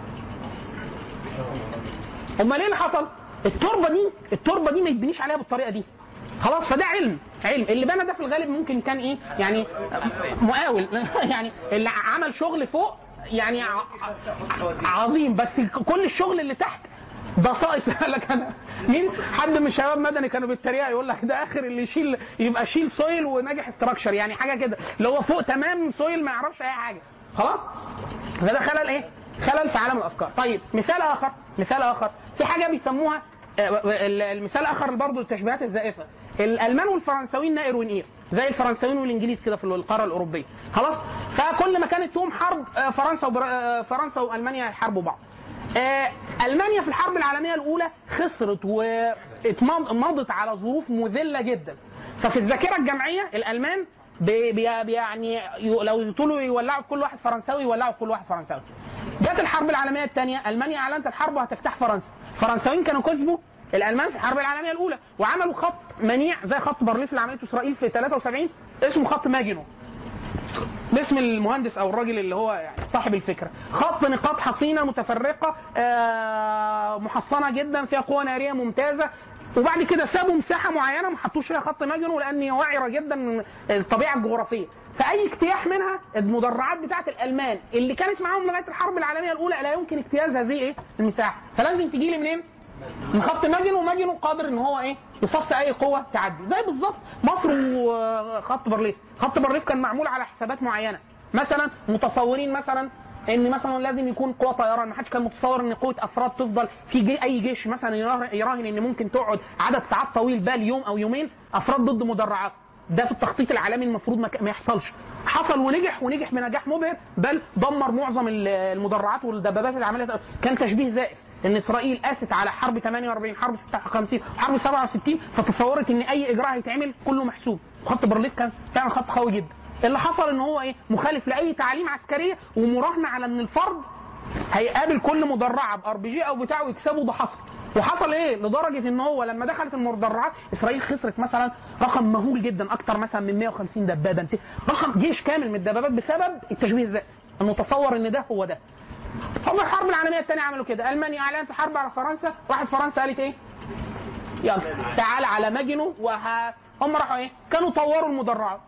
امال ايه اللي حصل؟ التربه دي التربه دي ما يتبنيش عليها بالطريقه دي خلاص فده علم علم اللي بنى ده في الغالب ممكن كان ايه يعني مقاول يعني اللي عمل شغل فوق يعني ع- عظيم بس كل الشغل اللي تحت بصائص قال لك انا مين حد من شباب مدني كانوا بيتريقوا يقول لك ده اخر اللي يشيل يبقى شيل سويل وناجح استراكشر يعني حاجه كده اللي هو فوق تمام سويل ما يعرفش اي حاجه خلاص فده خلل ايه؟ خلل في عالم الافكار طيب مثال اخر مثال اخر في حاجه بيسموها آه، المثال الاخر برضه التشبيهات الزائفه الالمان والفرنساويين نائر ونقير زي الفرنساويين والانجليز كده في القاره الاوروبيه خلاص فكل ما كانت تقوم حرب آه، فرنسا وبر... آه، فرنسا والمانيا يحاربوا بعض آه، المانيا في الحرب العالميه الاولى خسرت ومضت على ظروف مذله جدا ففي الذاكره الجمعيه الالمان بي بي بي- يعني ي- لو يطولوا يولعوا في كل واحد فرنساوي يولعوا في كل واحد فرنساوي جت الحرب العالميه الثانيه المانيا اعلنت الحرب وهتجتاح فرنسا الفرنساويين كانوا كسبوا الالمان في الحرب العالميه الاولى وعملوا خط منيع زي خط بارليف اللي عملته اسرائيل في 73 اسمه خط ماجينو باسم المهندس او الراجل اللي هو يعني صاحب الفكره خط نقاط حصينه متفرقه آه، محصنه جدا فيها قوه ناريه ممتازه وبعد كده سابوا مساحه معينه ما حطوش فيها خط ماجنو لان هي وعره جدا من الطبيعه الجغرافيه فاي اجتياح منها المدرعات بتاعه الالمان اللي كانت معاهم لغايه الحرب العالميه الاولى لا يمكن اجتياز هذه ايه المساحه فلازم تجي لي منين من خط ماجنو وماجنو قادر ان هو ايه يصفي اي قوه تعدي زي بالظبط مصر وخط بارليف خط بارليف كان معمول على حسابات معينه مثلا متصورين مثلا ان مثلا لازم يكون قوه طيران ما حدش كان متصور ان قوه افراد تفضل في جي اي جيش مثلا يراه- يراهن ان ممكن تقعد عدد ساعات طويل بال يوم او يومين افراد ضد مدرعات ده في التخطيط العالمي المفروض ما ك- ما يحصلش حصل ونجح ونجح بنجاح مبهر بل دمر معظم ال- المدرعات والدبابات اللي عملتها كان تشبيه زائف ان اسرائيل قاست على حرب 48 حرب 56 حرب 67 فتصورت ان اي اجراء هيتعمل كله محسوب خط بارليف كان فعلا خط قوي جدا اللي حصل ان هو ايه مخالف لاي تعاليم عسكريه ومراهنه على ان الفرد هيقابل كل مدرعه بار بي جي او بتاعه ويكسبه ده حصل وحصل ايه لدرجه ان هو لما دخلت المدرعات اسرائيل خسرت مثلا رقم مهول جدا اكتر مثلا من 150 دبابه انت رقم جيش كامل من الدبابات بسبب التشبيه الذاتي انه تصور ان ده هو ده هم الحرب العالميه الثانيه عملوا كده المانيا اعلنت حرب على فرنسا راحت فرنسا قالت ايه يلا تعال على ماجنو وه... هم راحوا ايه كانوا طوروا المدرعات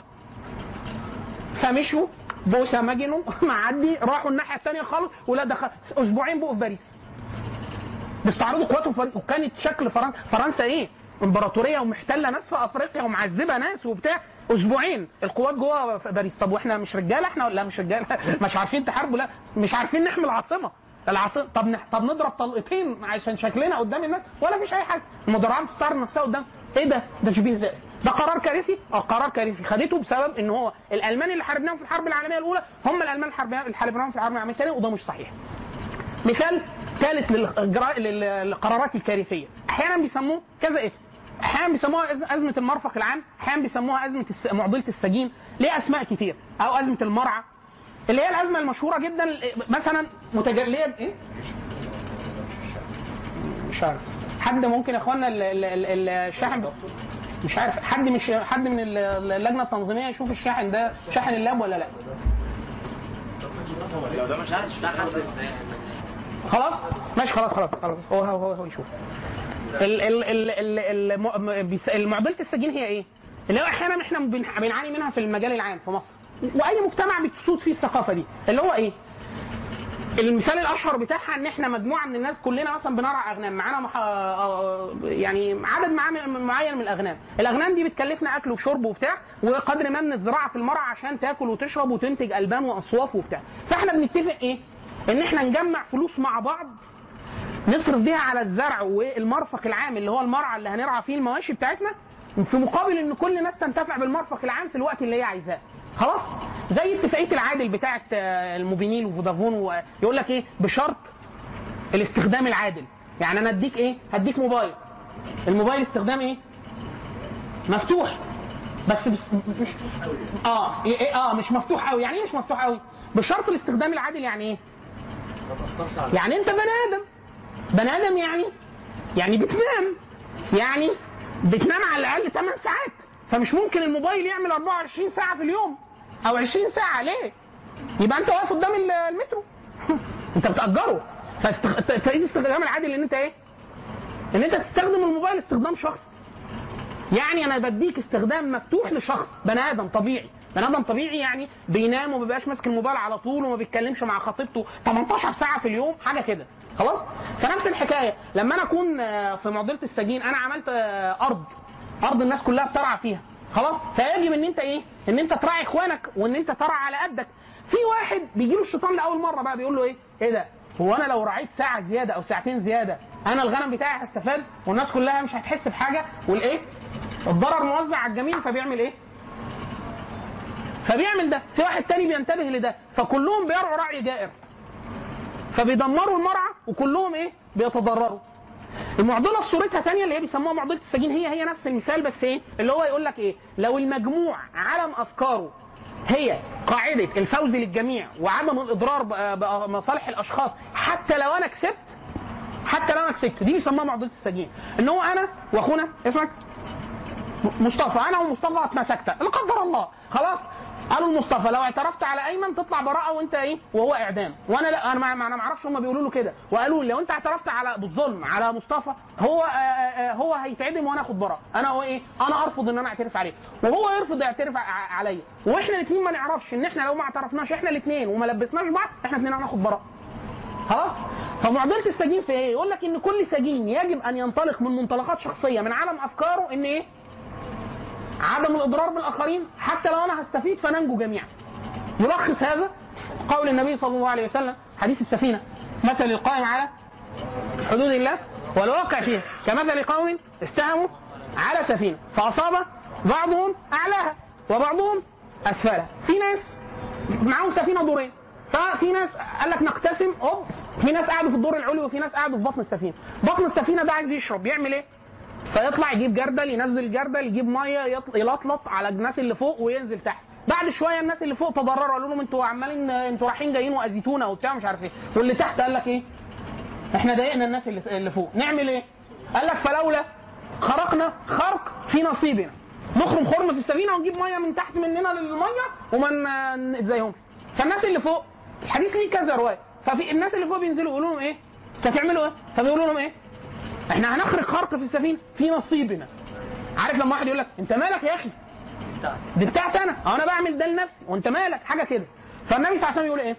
فمشوا بوسه ماجنو معدي راحوا الناحيه الثانيه خالص ولا دخل اسبوعين بقوا في باريس بيستعرضوا قواتهم في باريس وكانت شكل فرنسا فرنسا ايه امبراطوريه ومحتله ناس في افريقيا ومعذبه ناس وبتاع اسبوعين القوات جوه في باريس طب واحنا مش رجاله احنا ولا مش رجاله مش عارفين تحاربوا لا مش عارفين نحمي العاصمه العاصمه طب نح... طب نضرب طلقتين عشان شكلنا قدام الناس ولا فيش اي حاجه المدرعات بتستعرض نفسها قدام ايه ده ده تشبيه زائف ده قرار كارثي اه قرار كارثي خدته بسبب ان هو الالمان اللي حاربناهم في الحرب العالميه الاولى هم الالمان اللي حاربناهم- اللي حاربناهم في الحرب العالميه الثانيه وده مش صحيح مثال ثالث للإجراء- للقرارات الكارثيه احيانا بيسموه كذا اسم احيانا بيسموها أز- ازمه المرفق العام احيانا بيسموها ازمه الس- معضله السجين ليه اسماء كتير او ازمه المرعى اللي هي الازمه المشهوره جدا مثلا متجليه ب- ايه مش عارف حد ممكن يا اخوانا ال- ال- ال- الشاحن مش عارف حد مش حد من ال- اللجنه التنظيميه يشوف الشاحن ده شاحن اللاب ولا لا لو ده مش عارف ده حد خلاص ماشي خلاص خلاص خلاص هو هو هو, هو يشوف ال ال ال ال الم- بيس- المعضله السجين هي ايه؟ اللي هو احيانا احنا بن- بنعاني منها في المجال العام في مصر واي مجتمع بتسود فيه الثقافه دي اللي هو ايه؟ المثال الاشهر بتاعها ان احنا مجموعه من الناس كلنا مثلا بنرعى اغنام معانا مح... آه، يعني عدد معا- معين من الاغنام الاغنام دي بتكلفنا اكل وشرب وبتاع وقدر ما من الزراعه في المرعى عشان تاكل وتشرب وتنتج البان واصواف وبتاع فاحنا بنتفق ايه ان احنا نجمع فلوس مع بعض نصرف بيها على الزرع والمرفق العام اللي هو المرعى اللي هنرعى فيه المواشي بتاعتنا في مقابل ان كل الناس تنتفع بالمرفق العام في الوقت اللي هي عايزاه خلاص زي اتفاقيه العادل بتاعه آه، الموبينيل وفودافون ويقول لك ايه بشرط الاستخدام العادل يعني انا اديك ايه هديك موبايل الموبايل استخدام ايه مفتوح بس, بس مش اه إيه اه مش مفتوح قوي يعني ايه مش مفتوح قوي بشرط الاستخدام العادل يعني ايه يعني انت بني ادم بني ادم يعني يعني بتنام يعني بتنام على الاقل 8 ساعات فمش ممكن الموبايل يعمل 24 ساعه في اليوم او 20 ساعه ليه يبقى انت واقف قدام ال- المترو انت بتاجره فاستخدام الاستخدام العادل ان انت ايه ان انت تستخدم الموبايل استخدام شخصي يعني انا بديك استخدام مفتوح لشخص بني ادم طبيعي بني ادم طبيعي يعني بينام وما بيبقاش ماسك الموبايل على طول وما بيتكلمش مع خطيبته 18 ساعه في اليوم حاجه كده خلاص فنفس الحكايه لما انا اكون آه، في معضله السجين انا عملت آه، ارض ارض الناس كلها بترعى فيها خلاص فيجب ان انت ايه ان انت تراعي اخوانك وان انت ترعى على قدك في واحد بيجي له الشيطان لاول مره بقى بيقول له ايه ايه ده هو انا لو رعيت ساعه زياده او ساعتين زياده انا الغنم بتاعي هستفاد والناس كلها مش هتحس بحاجه والايه الضرر موزع على الجميع فبيعمل ايه فبيعمل ده في واحد تاني بينتبه لده فكلهم بيرعوا رعي جائر فبيدمروا المرعى وكلهم ايه بيتضرروا المعضله في صورتها ثانيه اللي هي بيسموها معضله السجين هي هي نفس المثال بس ايه اللي هو يقول لك ايه لو المجموع علم افكاره هي قاعده الفوز للجميع وعدم الاضرار ب- بمصالح الاشخاص حتى لو انا كسبت حتى لو انا كسبت دي بيسموها معضله السجين ان هو انا واخونا اسمك مصطفى انا ومصطفى اتمسكت لا قدر الله خلاص قالوا لمصطفى لو اعترفت على ايمن تطلع براءه وانت ايه وهو اعدام وانا لا انا ما انا ما اعرفش هم بيقولوا له كده وقالوا لي لو انت اعترفت على بالظلم على مصطفى هو آه آه هو هيتعدم وانا اخد براءه انا هو ايه انا ارفض ان انا اعترف عليه وهو يرفض يعترف ع- عليا واحنا الاثنين ما نعرفش ان احنا لو ما اعترفناش احنا الاثنين وما لبسناش بعض احنا الاثنين هناخد براءه خلاص فمعضله السجين في ايه يقول لك ان كل سجين يجب ان ينطلق من منطلقات شخصيه من عالم افكاره ان ايه عدم الاضرار بالاخرين حتى لو انا هستفيد فننجو جميعا. يلخص هذا قول النبي صلى الله عليه وسلم حديث السفينه مثل القائم على حدود الله والواقع فيها كمثل قوم استهموا على سفينه فاصاب بعضهم اعلاها وبعضهم اسفلها. في ناس معاهم سفينه دورين ففي ناس قال لك نقتسم اوب في ناس قعدوا في الدور العلوي وفي ناس قعدوا في بطن السفينه. بطن السفينه ده عايز يشرب يعمل ايه؟ فيطلع يجيب جردل ينزل جردل يجيب ميه يطل- يلطلط على الناس اللي فوق وينزل تحت بعد شويه الناس اللي فوق تضرروا قالوا لهم انتوا عمالين انتوا رايحين جايين واذيتونا وبتاع مش عارف ايه واللي تحت قال لك ايه احنا ضايقنا الناس اللي اللي فوق نعمل ايه قال لك فلولا خرقنا خرق في نصيبنا نخرم خرم في السفينه ونجيب ميه من تحت مننا للميه وما ن- نزيهم فالناس اللي فوق الحديث ليه كذا روايه ففي الناس اللي فوق بينزلوا يقولوا لهم ايه هتعملوا ايه فبيقولوا لهم ايه احنا هنخرق خرق في السفينه في نصيبنا عارف لما واحد يقول لك انت مالك يا اخي دي بتاعتي انا أو انا بعمل ده لنفسي وانت مالك حاجه كده فالنبي صلى الله عليه وسلم يقول ايه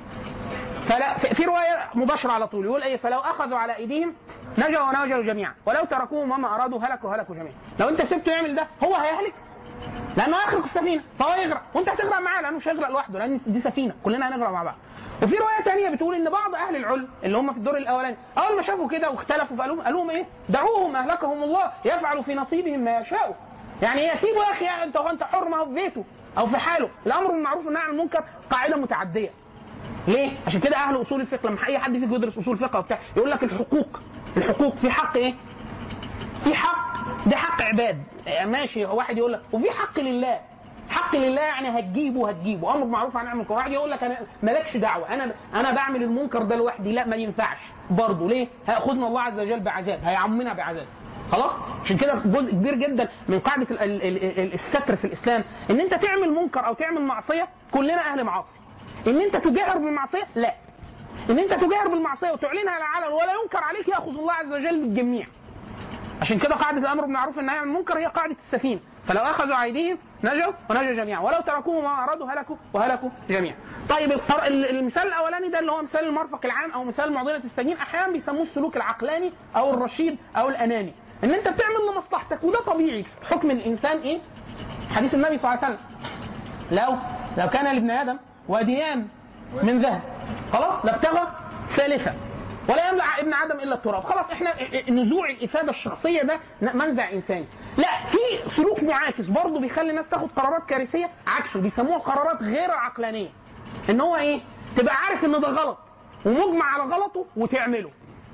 فلا في في روايه مباشره على طول يقول ايه فلو اخذوا على ايديهم نجوا ونجوا جميعا ولو تركوهم وما ارادوا هلكوا هلكوا جميعا لو انت سبته يعمل ده هو هيهلك لانه هيخرق السفينه فهو يغرق وانت هتغرق معاه لانه مش هيغرق لوحده لان دي سفينه كلنا هنغرق مع بعض وفي روايه ثانيه بتقول ان بعض اهل العلم اللي هم في الدور الاولاني اول ما شافوا كده واختلفوا فقالوا قالوا لهم ايه دعوهم اهلكهم الله يفعل في نصيبهم ما يشاء يعني يا سيبه يا اخي يعني انت انت حر ما هو في بيته او في حاله الامر بالمعروف والنهي عن المنكر قاعده متعديه ليه؟ عشان كده اهل اصول الفقه لما اي حد فيكم يدرس اصول فقه وبتاع يقول لك الحقوق الحقوق في حق ايه؟ في حق ده حق عباد يعني ماشي واحد يقول لك وفي حق لله حق لله يعني هتجيبه هتجيبه امر معروف عن المنكر واحد يقول لك انا مالكش دعوه انا انا بعمل المنكر ده لوحدي لا ما ينفعش برضه ليه؟ هياخذنا الله عز وجل بعذاب هيعمنا بعذاب خلاص عشان كده جزء كبير جدا من قاعده ال- ال- ال- ال- الستر في الاسلام ان انت تعمل منكر او تعمل معصيه كلنا اهل معاصي ان انت تجاهر بالمعصيه لا ان انت تجاهر بالمعصيه وتعلنها على العلن ولا ينكر عليك ياخذ الله عز وجل بالجميع عشان كده قاعده الامر بالمعروف والنهي عن المنكر هي قاعده السفينه فلو اخذوا ايديهم نجوا ونجوا جميعا ولو تركوه ما ارادوا هلكوا وهلكوا جميعا طيب الفر- ال- المثال الاولاني ده اللي هو مثال المرفق العام او مثال معضله السجين احيانا بيسموه السلوك العقلاني او الرشيد او الاناني ان انت بتعمل لمصلحتك وده طبيعي حكم الانسان ايه حديث النبي صلى الله عليه وسلم لو لو كان لابن ادم واديان من ذهب خلاص لابتغى ثالثا ولا يمنع ابن ادم الا التراب خلاص احنا نزوع الافاده الشخصيه ده منزع انساني لا في سلوك معاكس برضه بيخلي الناس تاخد قرارات كارثيه عكسه بيسموها قرارات غير عقلانيه ان هو ايه تبقى عارف ان ده غلط ومجمع على غلطه وتعمله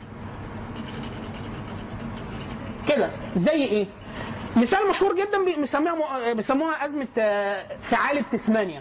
كده زي ايه مثال مشهور جدا بيسموها بيسموها ازمه آه، ثعالب تسمانيا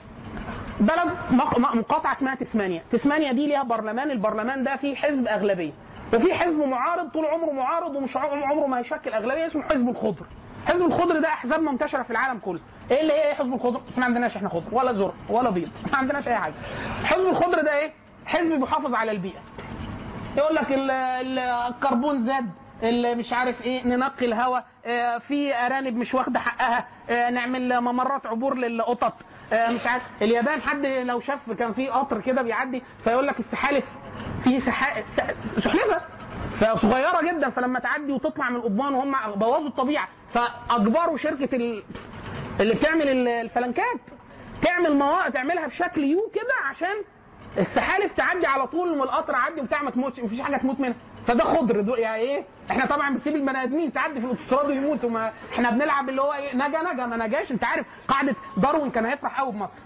بلد مق- م- مقاطعه اسمها تسمانيا تسمانيا دي ليها برلمان البرلمان ده فيه حزب اغلبيه وفي حزب معارض طول عمره معارض ومش عم- عمره ما هيشكل اغلبيه اسمه حزب الخضر حزب الخضر ده احزاب منتشره في العالم كله ايه اللي هي ايه حزب الخضر بس ما عندناش احنا خضر ولا زرق ولا بيض ما عندناش اي حاجه حزب الخضر ده ايه حزب بيحافظ على البيئه يقول لك ال- ال- الكربون زاد اللي مش عارف ايه ننقي الهواء آه، في ارانب مش واخده حقها آه، نعمل ممرات عبور للقطط آه، مش عارف اليابان حد لو شاف كان في قطر كده بيعدي فيقول لك السحالف في سحا- س- سحلفه فصغيره جدا فلما تعدي وتطلع من القضبان وهم بوظوا الطبيعه فاجبروا شركه ال- اللي بتعمل ال- الفلنكات تعمل مواقع تعملها بشكل يو كده عشان السحالف تعدي على طول والقطر عدي وبتاع ما تموتش مفيش حاجه تموت منها فده خضر دو يعني ايه احنا طبعا بنسيب البني ادمين تعدي في الاوتوستراد ويموتوا ما احنا بنلعب اللي هو ايه نجا نجا ما نجاش انت عارف قاعده داروين كان هيفرح قوي بمصر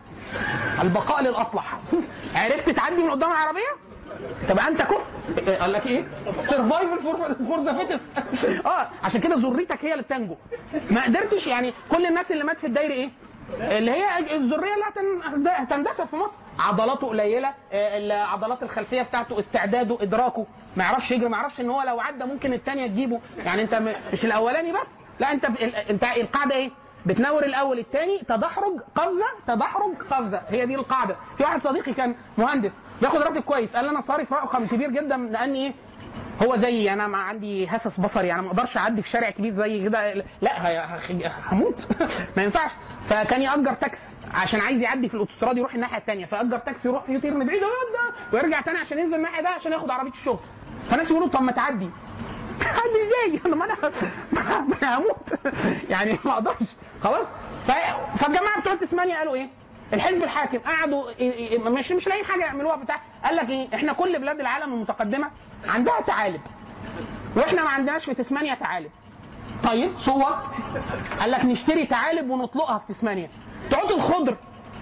البقاء للاصلح عرفت تعدي من قدام العربيه تبقى انت كفر قال لك ايه سرفايفل فور فور ذا فيتس اه عشان كده ذريتك هي اللي بتنجو ما قدرتش يعني كل الناس اللي مات في الدايره ايه اللي هي الذريه اللي هتن- هتندثر في مصر عضلاته قليله آه، العضلات الخلفيه بتاعته استعداده ادراكه ما يعرفش يجري ما يعرفش ان هو لو عدى ممكن الثانيه تجيبه يعني انت م- مش الاولاني بس لا انت ب... ال- انت القاعده ايه بتنور الاول الثاني تدحرج قفزه تدحرج قفزه هي دي القاعده في واحد صديقي كان مهندس بياخد راتب كويس قال لي انا صارف رقم كبير جدا لاني ايه هو زيي انا ما عندي هسس بصري يعني ما اقدرش اعدي في شارع كبير زي كده لا هي- هخ- هموت ما ينفعش فكان ياجر تاكس عشان عايز يعدي في الاوتوستراد يروح الناحيه الثانيه فاجر تاكسي يروح يطير من بعيد ده ويرجع تاني عشان ينزل الناحيه ده عشان ياخد عربيه الشغل فناس يقولوا طب ما تعدي تعدي ازاي؟ انا ما انا ما انا هموت يعني ما اقدرش خلاص ف- فالجماعه بتوع تسمانيا قالوا ايه؟ الحزب الحاكم قعدوا ي- ي- مش مش لاقيين حاجه يعملوها بتاع قال لك ايه؟ احنا كل بلاد العالم المتقدمه عندها ثعالب واحنا ما عندناش في تسمانيا ثعالب طيب صوت قال لك نشتري ثعالب ونطلقها في تسمانيا تعود الخضر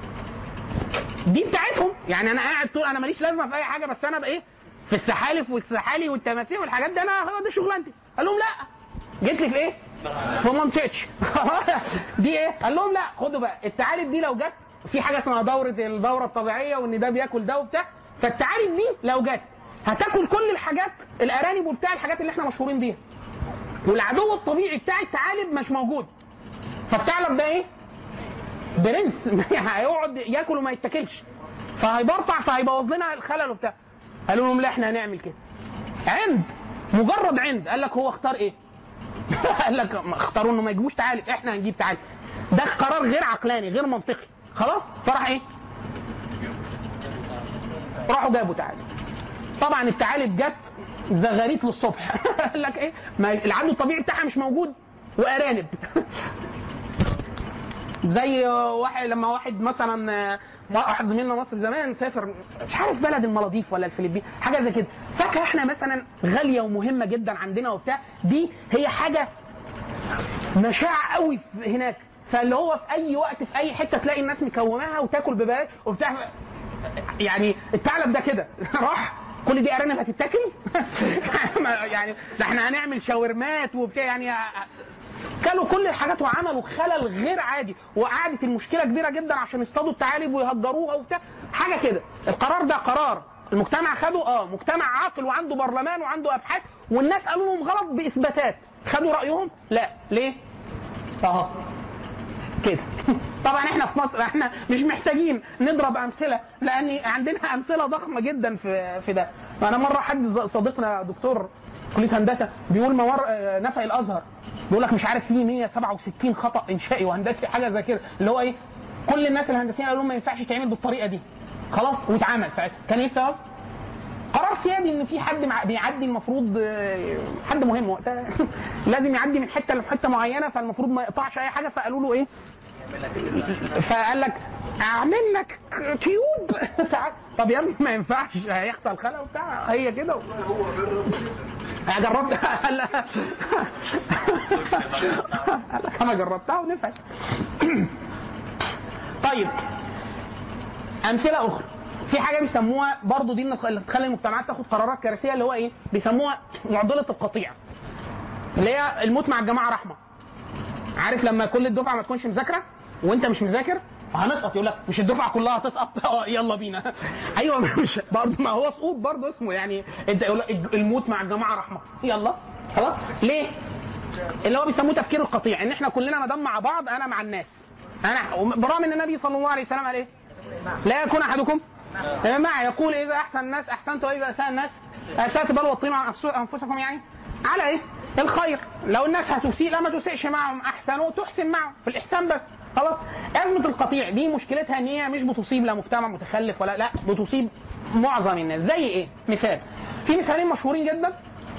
دي بتاعتهم يعني انا قاعد طول انا ماليش لازمه في اي حاجه بس انا بايه في السحالف والسحالي والتماسيح والحاجات دي انا هو دي شغلانتي قال لهم لا جيت لي في ايه في منطقتش دي ايه قال لهم لا خدوا بقى الثعالب دي لو جت في حاجه اسمها دوره الدوره الطبيعيه وان ده بياكل ده وبتاع فالثعالب دي لو جت هتاكل كل الحاجات الارانب وبتاع الحاجات اللي احنا مشهورين بيها والعدو الطبيعي بتاع الثعالب مش موجود فالثعلب ده ايه برنس هيقعد ياكل وما يتاكلش فهيبرطع فهيبوظ لنا الخلل وبتاع قالوا لهم لا احنا هنعمل كده عند مجرد عند قال لك هو اختار ايه قال لك ما اختاروا انه ما يجيبوش تعالب احنا هنجيب تعالب ده قرار غير عقلاني غير منطقي خلاص فراح ايه راحوا جابوا تعالب طبعا الثعالب جت زغاريت للصبح قال لك ايه ما العدو الطبيعي بتاعها مش موجود وارانب زي واحد لما واحد مثلا واحد زميلنا مصر زمان سافر مش عارف بلد المالديف ولا الفلبين حاجه زي كده فاكهه احنا مثلا غاليه ومهمه جدا عندنا وبتاع دي هي حاجه مشاع قوي في- هناك فاللي هو في اي وقت في اي حته تلاقي الناس مكوماها وتاكل ببلاش وبتاع يعني الثعلب ده كده راح كل دي ارانب هتتاكل يعني ده احنا هنعمل شاورمات وبتاع يعني كلوا كل الحاجات وعملوا خلل غير عادي وقعدت المشكله كبيره جدا عشان يصطادوا الثعالب ويهجروها وبتاع حاجه كده القرار ده قرار المجتمع خده اه مجتمع عاقل وعنده برلمان وعنده ابحاث والناس قالوا لهم غلط باثباتات خدوا رايهم لا ليه اهو كده طبعا احنا في مصر احنا مش محتاجين نضرب امثله لان عندنا امثله ضخمه جدا في في ده انا مره حد صديقنا دكتور كليه هندسه بيقول موار آه، نفق الازهر بيقول لك مش عارف فيه 167 خطا انشائي وهندسي حاجه زي كده اللي هو ايه كل الناس الهندسيين قالوا لهم ما ينفعش يتعمل بالطريقه دي خلاص واتعمل ساعتها كان ايه السبب؟ قرار سيادي ان في حد مع- بيعدي المفروض آه، حد مهم وقتها لازم يعدي من حته لحته معينه فالمفروض ما يقطعش اي حاجه فقالوا له ايه فقال لك اعمل لك تيوب تعال. طب يا ابني ما ينفعش هيحصل خلل وبتاع هي كده أنا جربت قال لك قال لك انا جربتها ونفعت طيب امثله اخرى في حاجه بيسموها برضه دي من اللي بتخلي المجتمعات تاخد قرارات كارثيه اللي هو ايه؟ بيسموها معضله القطيع. اللي هي الموت مع الجماعه رحمه. عارف لما كل الدفعه ما تكونش مذاكره وانت مش مذاكر هنسقط يقول لك مش الدفعه كلها هتسقط اه يلا بينا ايوه مش برضه ما هو سقوط برضه اسمه يعني انت يقول لك الموت مع الجماعه رحمه يلا خلاص ليه؟ اللي هو بيسموه تفكير القطيع ان احنا كلنا ما دام مع بعض انا مع الناس انا برغم ان النبي صلى الله عليه وسلم قال ايه؟ لا يكون احدكم معي يقول اذا احسن الناس احسنت واذا اساء الناس اسات بل وطيموا عن أنفس- انفسكم يعني على ايه؟ الخير لو الناس هتسيء لا ما تسيئش معهم احسنوا تحسن معهم في الاحسان بس خلاص ازمه القطيع دي مشكلتها ان هي مش بتصيب لا مجتمع متخلف ولا لا بتصيب معظم الناس زي ايه؟ مثال في مثالين مشهورين جدا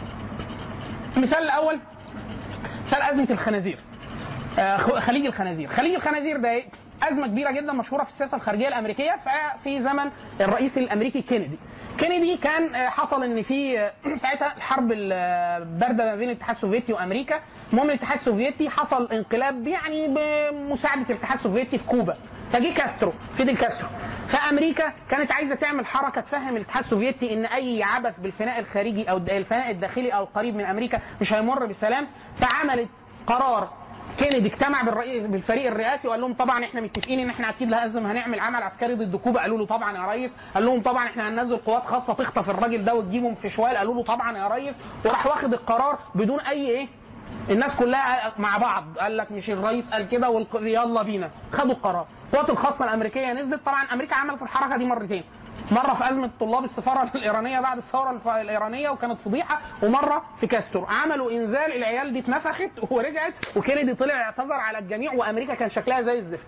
المثال الاول مثال ازمه الخنازير آه، خ- خليج الخنازير خليج الخنازير ده إيه؟ ازمه كبيره جدا مشهوره في السياسه الخارجيه الامريكيه ف- في زمن الرئيس الامريكي كينيدي كينيدي كان آه، حصل ان في آه، ساعتها الحرب البارده ما بين الاتحاد السوفيتي وامريكا المهم الاتحاد السوفيتي حصل انقلاب يعني بمساعده الاتحاد السوفيتي في كوبا فجي كاسترو فيدل كاسترو فامريكا كانت عايزه تعمل حركه تفهم الاتحاد السوفيتي ان اي عبث بالفناء الخارجي او الفناء الداخلي او القريب من امريكا مش هيمر بسلام فعملت قرار كينيدي اجتمع بالرئيس بالفريق الرئاسي وقال لهم طبعا احنا متفقين ان احنا اكيد لازم هنعمل عمل عسكري ضد كوبا قالوا له طبعا يا ريس قال لهم طبعا احنا هننزل قوات خاصه تخطف الراجل ده وتجيبهم في شوال قالوا له طبعا يا ريس وراح واخد القرار بدون اي ايه الناس كلها مع بعض قال لك مش الرئيس قال كده والق... يلا بينا خدوا القرار القوات الخاصه الامريكيه نزلت طبعا امريكا عملت الحركه دي مرتين مره في ازمه طلاب السفاره الايرانيه بعد الثوره الف- الايرانيه وكانت فضيحه ومره في كاسترو عملوا انزال العيال دي اتنفخت ورجعت وكينيدي طلع اعتذر على الجميع وامريكا كان شكلها زي الزفت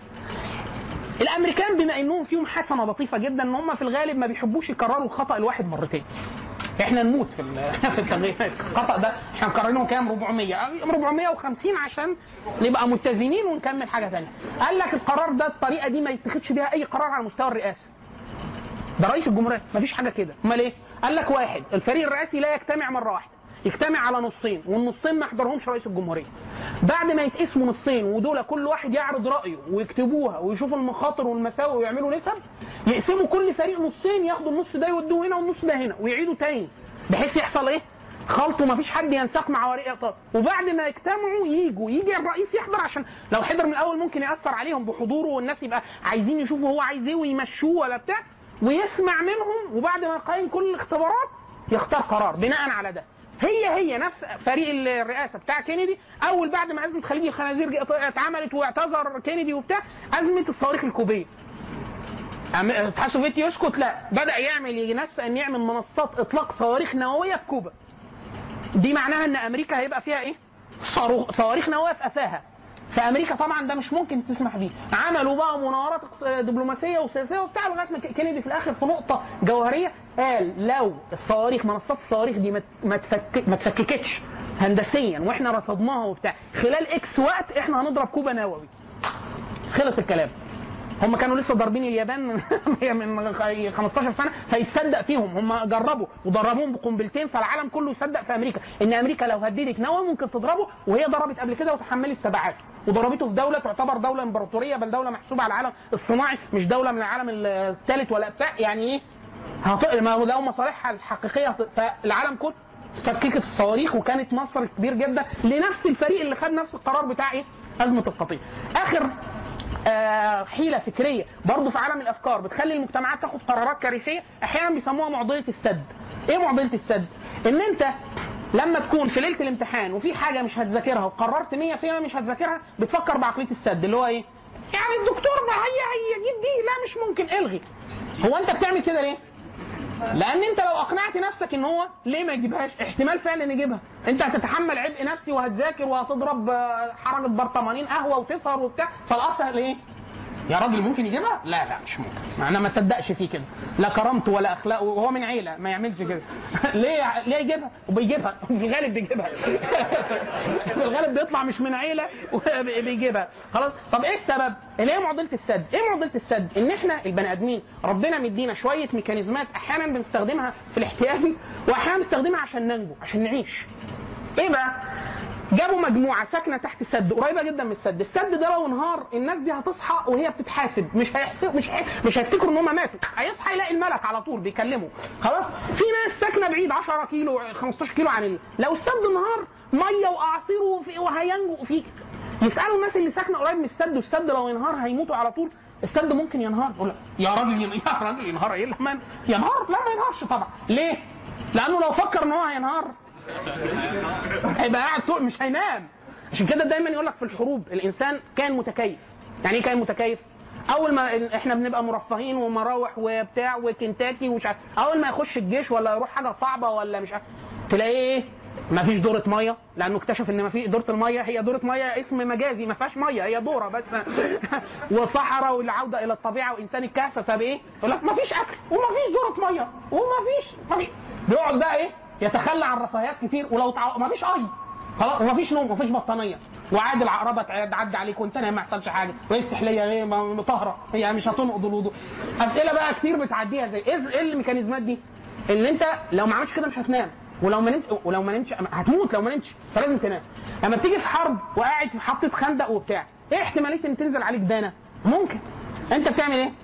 الامريكان بما انهم فيهم حسنه لطيفه جدا ان هم في الغالب ما بيحبوش يكرروا الخطا الواحد مرتين احنا نموت في ال- في التغيير الخطا ده احنا مكررينه كام 400 450 عشان نبقى متزنين ونكمل حاجه ثانيه قال لك القرار ده الطريقه دي ما يتخذش بيها اي قرار على مستوى الرئاسه ده رئيس الجمهوريه مفيش حاجه كده امال ايه قال لك واحد الفريق الرئاسي لا يجتمع مره واحده يجتمع على نصين والنصين ما يحضرهمش رئيس الجمهوريه بعد ما يتقسموا نصين ودول كل واحد يعرض رايه ويكتبوها ويشوفوا المخاطر والمساوئ ويعملوا نسب يقسموا كل فريق نصين ياخدوا النص ده يودوه هنا والنص ده هنا ويعيدوا تاني بحيث يحصل ايه خلط ومفيش حد ينساق مع ورقه طب وبعد ما يجتمعوا يجوا يجي الرئيس يحضر عشان لو حضر من الاول ممكن ياثر عليهم بحضوره والناس يبقى عايزين يشوفوا هو عايز ايه ويمشوه ولا بتاع ويسمع منهم وبعد ما يقيم كل الاختبارات يختار قرار بناء على ده هي هي نفس فريق الرئاسه بتاع كينيدي اول بعد ما ازمه خليج الخنازير جه- اتعملت واعتذر كينيدي وبتاع ازمه الصواريخ الكوبيه أم- الاتحاد السوفيتي يسكت لا بدا يعمل ينسى ان يعمل منصات اطلاق صواريخ نوويه في كوبا دي معناها ان امريكا هيبقى فيها ايه صاروخ صواريخ نوويه في قفاها فامريكا طبعا ده مش ممكن تسمح بيه عملوا بقى مناورات اقتص- دبلوماسيه وسياسيه وبتاع لغايه ما كينيدي في الاخر في نقطه جوهريه قال لو الصواريخ منصات الصواريخ دي ما ت- ما تفك ما تفككتش هندسيا واحنا رصدناها وبتاع خلال اكس وقت احنا هنضرب كوبا نووي خلص الكلام هم كانوا لسه ضاربين اليابان من من 15 سنه فيتصدق فيهم هم جربوا وضربوهم بقنبلتين فالعالم كله يصدق في امريكا ان امريكا لو هددت نووي ممكن تضربه وهي ضربت قبل كده وتحملت تبعاته وضربته في دوله تعتبر دوله امبراطوريه بل دوله محسوبه على العالم الصناعي مش دوله من العالم الثالث ولا بتاع يعني ايه هت... ما هو لو مصالحها الحقيقيه هت... فالعالم كله فككت الصواريخ وكانت مصر كبير جدا لنفس الفريق اللي خد نفس القرار بتاع ايه؟ ازمه القطيع. اخر آه، حيله فكريه برضه في عالم الافكار بتخلي المجتمعات تاخد قرارات كارثيه احيانا بيسموها معضله السد. ايه معضله السد؟ ان انت لما تكون في ليله الامتحان وفي حاجه مش هتذاكرها وقررت 100% مش هتذاكرها بتفكر بعقليه السد اللي هو ايه؟ يعني الدكتور ده هي هيجيب دي لا مش ممكن الغي. هو انت بتعمل كده ليه؟ لان انت لو اقنعت نفسك ان هو ليه ما يجيبهاش احتمال فعلا يجيبها انت هتتحمل عبء نفسي وهتذاكر وهتضرب آه، حركه برطمانين قهوه وتسهر وبتاع فالاصل ايه يا راجل ممكن يجيبها؟ لا لا مش ممكن انا ما تصدقش فيه كده لا كرامته ولا اخلاقه وهو من عيله ما يعملش كده ليه ليه يجيبها؟ وبيجيبها في الغالب بيجيبها في الغالب بيطلع مش من عيله وبيجيبها خلاص طب ايه السبب؟ اللي هي معضله السد ايه معضله السد؟ ان احنا البني ادمين ربنا مدينا شويه ميكانيزمات احيانا بنستخدمها في الاحتيال واحيانا بنستخدمها عشان ننجو عشان نعيش ايه بقى؟ جابوا مجموعه ساكنه تحت السد قريبه جدا من السد، السد ده لو انهار الناس دي هتصحى وهي بتتحاسب مش هيحسب مش هي... مش هيفتكروا ان هم ماتوا، هيصحى يلاقي الملك على طول بيكلمه، خلاص؟ في ناس ساكنه بعيد 10 كيلو 15 كيلو عن ال... لو السد انهار ميه واعاصير وفي... وهينجو في يسالوا الناس اللي ساكنه قريب من السد والسد لو ينهار هيموتوا على طول السد ممكن ينهار يقول لك يا راجل ين- يا راجل ينهار ايه لما ينهار لا ما ينهارش طبعا ليه؟ لانه لو فكر ان هو هينهار هيبقى قاعد طول مش هينام عشان كده دايما يقول لك في الحروب الانسان كان متكيف يعني ايه كان متكيف اول ما احنا بنبقى مرفهين ومراوح وبتاع وكنتاكي ومش عارف اول ما يخش الجيش ولا يروح حاجه صعبه ولا مش عارف تلاقيه ايه ما فيش دورة مية لأنه اكتشف إن ما في دورة المية هي دورة مية اسم مجازي ما فيهاش مية هي دورة بس وصحراء والعودة إلى الطبيعة وإنسان الكهف فبإيه؟ يقول لك ما فيش أكل وما فيش دورة مية وما فيش ما فيش بيقعد بقى إيه؟ يتخلى عن رفاهيات كتير ولو تع... ما فيش أي خلاص وما فيش نوم وما فيش بطانية وعادي العقربة تعدي عليك وانت نايم ما يحصلش حاجه وايه السحليه ايه ما- طاهره هي مش هتنقض الوضوء اسئله بقى كتير بتعديها زي ايه ايه الميكانيزمات دي؟ ان انت لو ما عملتش كده مش هتنام ولو ما نمت ولو ما نمتش هتموت لو ما نمتش فلازم تنام لما بتيجي في حرب وقاعد في محطه خندق وبتاع ايه احتماليه ان تنزل عليك دانه ممكن انت بتعمل ايه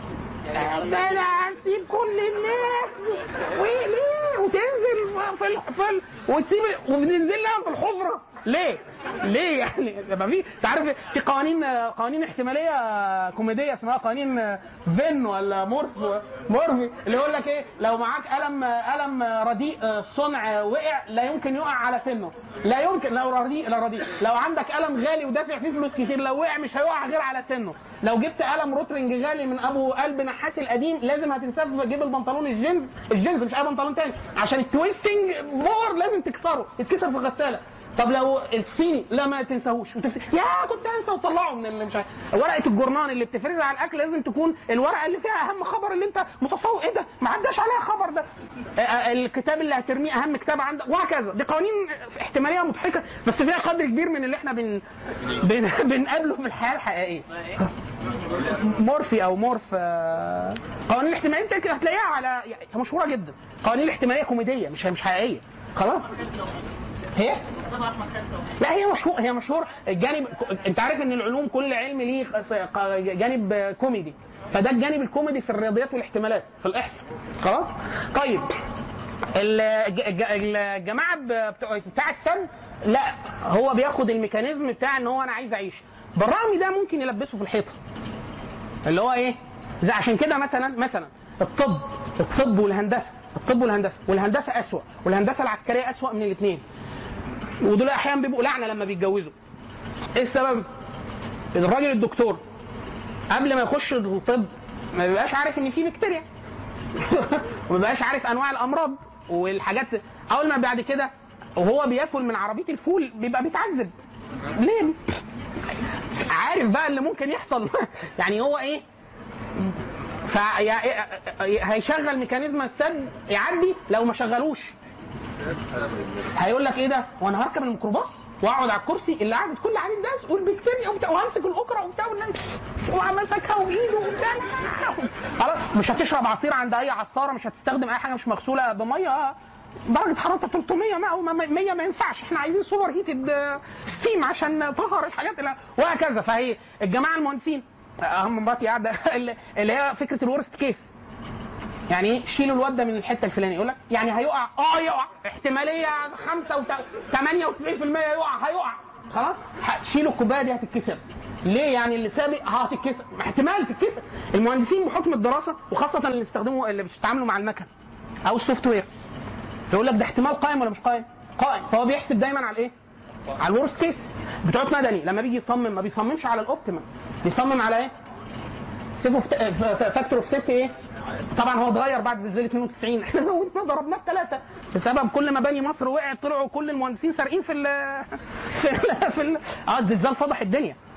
ده انا هسيب كل الناس وليه وتنزل في ال... في ال... وتسيب وبننزل لها في الحفره ليه؟ ليه يعني؟ ما في انت عارف في قوانين قوانين احتماليه كوميديه اسمها قوانين فين ولا مورف مورفي اللي يقول لك ايه لو معاك قلم قلم رديء صنع وقع لا يمكن يقع على سنه لا يمكن لو رديء لا رديء لو عندك قلم غالي ودافع فيه فلوس كتير لو وقع مش هيقع غير على سنه لو جبت قلم روترنج غالي من ابو قلب نحاس القديم لازم هتنساه في جيب البنطلون الجينز الجينز مش اي بنطلون تاني عشان التويستنج بور لازم تكسره يتكسر في الغساله طب لو الصيني لا ما تنساهوش وتفتكر يا كنت انسى وطلعه من اللي مش عارف ورقه الجورنان اللي بتفرزها على الاكل لازم تكون الورقه اللي فيها اهم خبر اللي انت متصور ايه ده ما عداش عليها خبر ده آه، آه، الكتاب اللي هترميه اهم كتاب عندك وهكذا دي قوانين احتماليه مضحكه بس فيها قدر كبير من اللي احنا بن... بن... بنقابله في الحياه الحقيقيه مورفي او مورف آه، قوانين الاحتماليه انت هتلاقيها على يعني مشهوره جدا قوانين الاحتماليه كوميديه مش مش حقيقيه خلاص هي لا هي مشهور هي مشهور الجانب انت عارف ان العلوم كل علم ليه جانب كوميدي فده الجانب الكوميدي في الرياضيات والاحتمالات في الاحصاء خلاص طيب الج- الج- الجماعه ب- بتوع- بتاع السن لا هو بياخد الميكانيزم بتاع ان هو انا عايز اعيش بالرغم ده ممكن يلبسه في الحيطه اللي هو ايه زي عشان كده مثلا مثلا الطب الطب والهندسه الطب والهندسه والهندسه اسوأ والهندسه العسكريه اسوأ من الاثنين ودول احيانا بيبقوا لعنه لما بيتجوزوا ايه السبب الراجل الدكتور قبل ما يخش الطب ما بيبقاش عارف ان في بكتيريا وما بيبقاش عارف انواع الامراض والحاجات اول ما بعد كده وهو بياكل من عربيه الفول بيبقى بيتعذب ليه عارف بقى اللي ممكن يحصل يعني هو ايه فهيشغل ميكانيزم السد يعدي لو ما شغلوش هيقول لك ايه ده وانا هركب الميكروباص واقعد على الكرسي اللي قعدت كل عليه الناس والبكتيريا وبتاع وهمسك الاكره وبتاع والناس- ومسكها بايده وبتاع خلاص مش هتشرب عصير عند اي عصاره مش هتستخدم اي حاجه مش مغسوله بميه درجه حرارتها 300 ما أو 100 ما ينفعش احنا عايزين سوبر هيتد ستيم عشان نطهر الحاجات اللي وهكذا فهي الجماعه المهندسين اهم مراتي قاعده اللي اللي هي فكره الورست كيس يعني ايه شيلوا الواد ده من الحته الفلانيه يقول لك يعني هيقع اه يقع احتماليه 5 و 98% يقع هيقع خلاص ه- شيلوا الكوبايه دي هتتكسر ليه يعني اللي سابق هتتكسر احتمال تتكسر المهندسين بحكم الدراسه وخاصه اللي بيستخدموا اللي بيتعاملوا مع المكن او السوفت وير يقول لك ده احتمال قائم ولا مش قائم قائم فهو بيحسب دايما على الايه على الورست كيس بتوع مدني لما بيجي يصمم ما بيصممش على الاوبتيمال بيصمم على ايه سيفو فاكتور اوف سيفتي ايه طبعا هو اتغير بعد زلزال 92 احنا زودنا ضربناه بثلاثه بسبب كل مباني مصر وقعت طلعوا كل المهندسين سارقين في ال في ال في ال اه الزلزال فضح الدنيا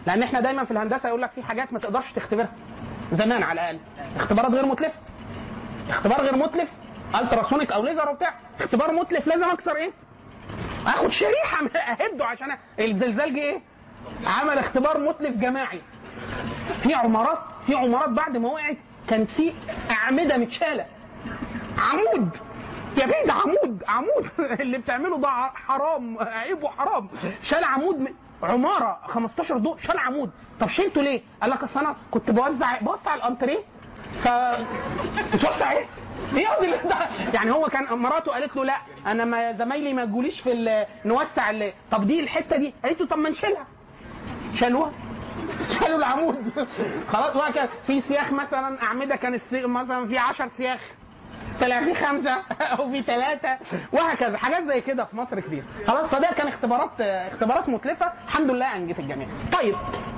لان احنا دايما في الهندسه يقول لك في حاجات ما تقدرش تختبرها زمان على الاقل اختبارات غير متلفه اختبار غير متلف التراسونيك او ليزر وبتاع اختبار متلف لازم اكسر ايه اخد شريحه من- اهده عشان أ- الزلزال جه ايه عمل اختبار متلف جماعي في عمارات في عمارات بعد ما وقعت كانت في اعمده متشاله عمود يا بيه ده عمود عمود اللي بتعمله ده ع- حرام عيب وحرام شال عمود م... عماره 15 دور شال عمود طب شلته ليه؟ قال لك اصل انا كنت بوزع بوسع الانتريه ف بتوسع ايه؟ ايه قصدي اللي ده؟ يعني هو كان مراته قالت له لا انا ما زمايلي ما يقوليش في ال- نوسع ال- طب دي الحته دي قالت له طب ما نشيلها شالوها شالوا العمود خلاص وهكذا في سياخ مثلا اعمده كانت في- مثلا في 10 سياخ طلع في خمسه او في ثلاثه وهكذا حاجات زي كده في مصر كتير خلاص فده كان اختبارات اختبارات متلفه الحمد لله انجت الجميع طيب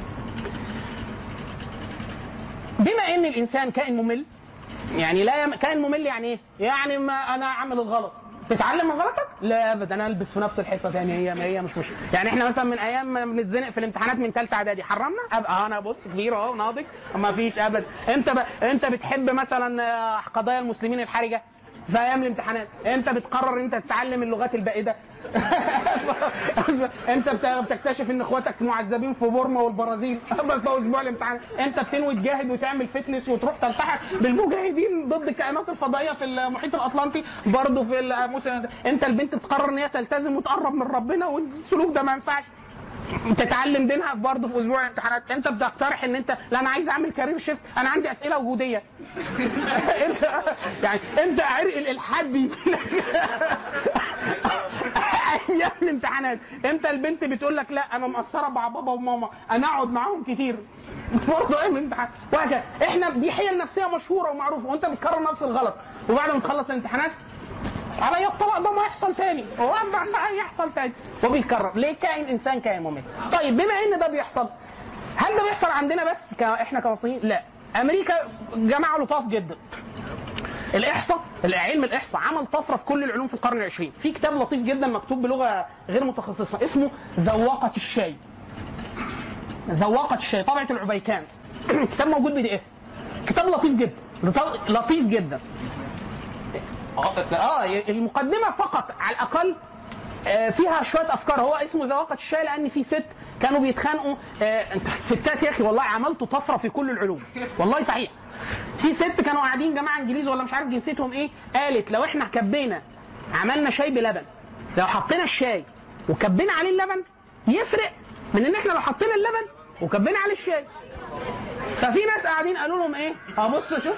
بما ان الانسان كائن ممل يعني لا يم... كائن ممل يعني ايه؟ يعني ما انا اعمل الغلط تتعلم من غلطك؟ لا ابدا انا البس في نفس الحصه تاني هي ما هي مش مش يعني احنا مثلا من ايام ما بنتزنق في الامتحانات من ثالثه اعدادي حرمنا ابقى انا بص كبير اهو ناضج ما فيش ابدا انت ب... انت بتحب مثلا آه، قضايا المسلمين الحرجه في ايام الامتحانات انت بتقرر انت تتعلم اللغات البائده انت بت- بتكتشف ان اخواتك معذبين في بورما والبرازيل بس ده اسبوع الامتحان انت بتنوي تجاهد وتعمل فتنس وتروح تلتحق بالمجاهدين ضد الكائنات الفضائيه في المحيط الاطلنطي برضه في الموسم انت البنت تقرر ان هي تلتزم وتقرب من ربنا والسلوك ده ما ينفعش تتعلم دينها برضه في اسبوع الامتحانات انت بتقترح ان انت لا انا عايز اعمل كارير شيفت انا عندي اسئله وجوديه انت يعني انت عرق الالحاد بيجي لك ايام الامتحانات انت البنت بتقول لك لا انا مقصره مع بابا وماما انا اقعد معاهم كتير برضه ايام الامتحان وهكذا احنا دي حيل نفسيه مشهوره ومعروفه وانت بتكرر نفس الغلط وبعد ما تخلص الامتحانات على الطلاق ده ما يحصل تاني هو ما يحصل تاني وبيتكرر ليه كائن انسان كائن ممل طيب بما ان ده بيحصل هل ده بيحصل عندنا بس ك- احنا كمصريين لا امريكا جماعه لطاف جدا الاحصاء علم الاحصاء عمل طفره في كل العلوم في القرن العشرين في كتاب لطيف جدا مكتوب بلغه غير متخصصه اسمه ذواقه الشاي ذواقه الشاي طبعه العبيكان كتاب موجود بي دي اف كتاب لطيف جدا لط- لطيف جدا اه المقدمه فقط على الاقل آه، فيها شويه افكار هو اسمه ذواقه الشاي لان في ست كانوا بيتخانقوا آه، انت ستات يا اخي والله عملتوا طفره في كل العلوم والله صحيح في ست كانوا قاعدين جماعه انجليز ولا مش عارف جنسيتهم ايه قالت لو احنا كبينا عملنا شاي بلبن لو حطينا الشاي وكبينا عليه اللبن يفرق من ان احنا لو حطينا اللبن وكبينا عليه الشاي ففي ناس قاعدين قالوا لهم ايه؟ اه بصوا شوف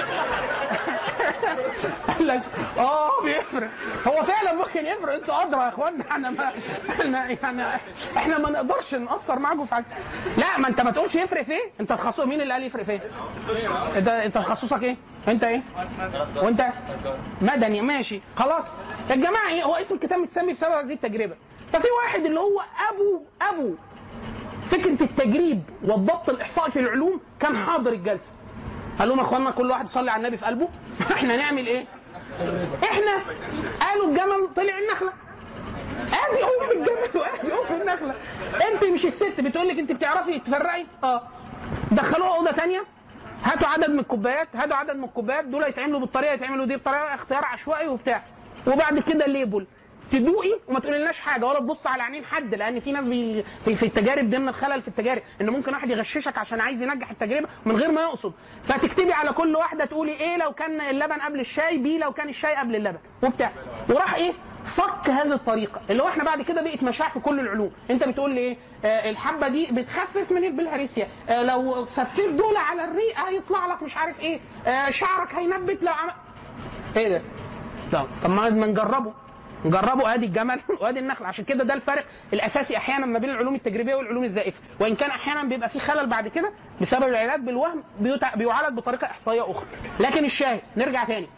قال لك اه بيفرق هو فعلا ممكن يفرق انتوا ادرى يا اخوانا احنا ما احنا يعني احنا ما نقدرش نأثر معاكم في حاجه لا ما انت ما تقولش يفرق في ايه؟ انت تخصص مين اللي قال يفرق في ايه؟ انت انت تخصصك ايه؟ انت ايه؟ وانت مدني ماشي خلاص الجماعه ايه هو اسم الكتاب متسمي بسبب هذه التجربه ففي واحد اللي هو ابو ابو فكره التجريب والضبط الاحصائي في العلوم كان حاضر الجلسه قال لهم يا اخوانا كل واحد يصلي على النبي في قلبه احنا نعمل ايه؟ احنا قالوا الجمل طلع النخله ادي ام الجمل وادي ام النخله انت مش الست بتقول لك انت بتعرفي تفرقي اه دخلوها اوضه ثانيه هاتوا عدد من الكوبايات هاتوا عدد من الكوبايات دول يتعملوا بالطريقه يتعملوا دي بطريقه اختيار عشوائي وبتاع وبعد كده ليبل تدوقي وما تقوليلناش حاجه ولا تبص على عينين حد لان في ناس بي في, في التجارب ضمن الخلل في التجارب ان ممكن واحد يغششك عشان عايز ينجح التجربه من غير ما يقصد فتكتبي على كل واحده تقولي ايه لو كان اللبن قبل الشاي بي لو كان الشاي قبل اللبن وبتاع وراح ايه صك هذه الطريقه اللي هو احنا بعد كده بقت مشاع في كل العلوم انت بتقول لي ايه آه الحبه دي بتخفف من البلهارسيا آه لو سفيت دول على الريق هيطلع لك مش عارف ايه آه شعرك هينبت لو عمل ايه ده طب طب ما ما نجربه نجربوا ادي الجمل وادي النخل عشان كده ده الفرق الاساسي احيانا ما بين العلوم التجريبيه والعلوم الزائفه وان كان احيانا بيبقى في خلل بعد كده بسبب العلاج بالوهم بيتع- بيعالج بطريقه احصائيه اخرى لكن الشاهد نرجع تاني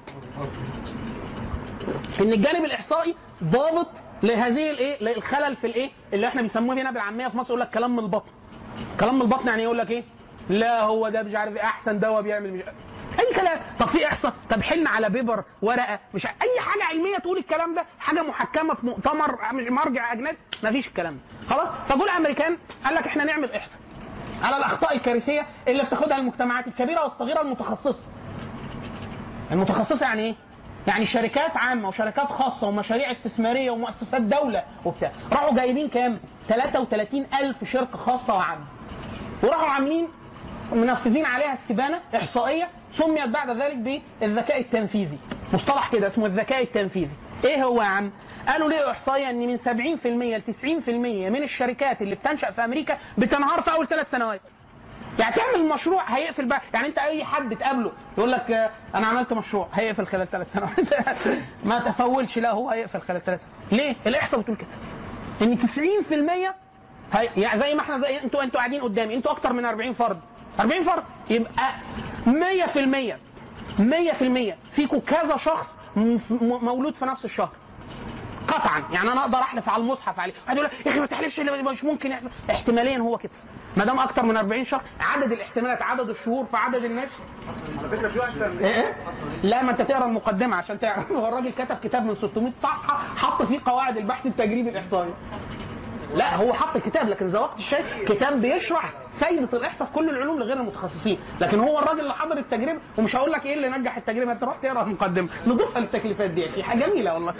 ان الجانب الاحصائي ضابط لهذه الايه للخلل في الايه اللي احنا بنسموه هنا بالعاميه في مصر يقول لك كلام من البطن كلام من البطن يعني يقول لك ايه لا هو ده مش عارف ايه احسن دواء بيعمل مش اي كلام طب في احصاء طب حلم على بيبر ورقه مش ع- اي حاجه علميه تقول الكلام ده حاجه محكمه في مؤتمر مرجع اجنبي مفيش الكلام ده خلاص فجول الامريكان قال لك احنا نعمل احصاء على الاخطاء الكارثيه اللي بتاخدها المجتمعات الكبيره والصغيره المتخصصه المتخصصه يعني ايه؟ يعني شركات عامة وشركات خاصة ومشاريع استثمارية ومؤسسات دولة وبتاع راحوا جايبين كام؟ 33 ألف شركة خاصة وعامة وراحوا عاملين منفذين عليها استبانة إحصائية سميت بعد ذلك بالذكاء التنفيذي مصطلح كده اسمه الذكاء التنفيذي ايه هو يا عم؟ قالوا ليه احصائيه ان من 70% ل 90% من الشركات اللي بتنشا في امريكا بتنهار في اول ثلاث سنوات. يعني تعمل مشروع هيقفل بقى يعني انت اي حد تقابله يقول لك آه، انا عملت مشروع هيقفل خلال ثلاث سنوات ما تفولش لا هو هيقفل خلال ثلاث سنوات ليه؟ الاحصاء بتقول كده ان 90% هي يعني زي ما احنا زي انتوا انتوا قاعدين قدامي انتوا اكتر من 40 فرد 40 فرد يبقى 100% 100% فيكم كذا شخص م- م- مولود في نفس الشهر قطعا يعني انا اقدر احلف على المصحف عليه واحد يقول لك يا اخي ما تحلفش اللي مش ممكن يحصل احتماليا هو كده ما دام اكتر من 40 شهر عدد الاحتمالات عدد الشهور في عدد الناس على فكره في واحد في امريكا إيه؟ لا ما انت تقرا المقدمه عشان تعرف هو الراجل كتب كتاب من 600 صفحه حط فيه قواعد البحث التجريبي الاحصائي لا هو حط كتاب لكن زي وقت الشيء كتاب بيشرح فايده الاحصاء في كل العلوم لغير المتخصصين لكن هو الراجل اللي حضر التجربه ومش هقول لك ايه اللي نجح التجربه انت روح تقرا المقدمه نضيفها للتكليفات دي في حاجه جميله والله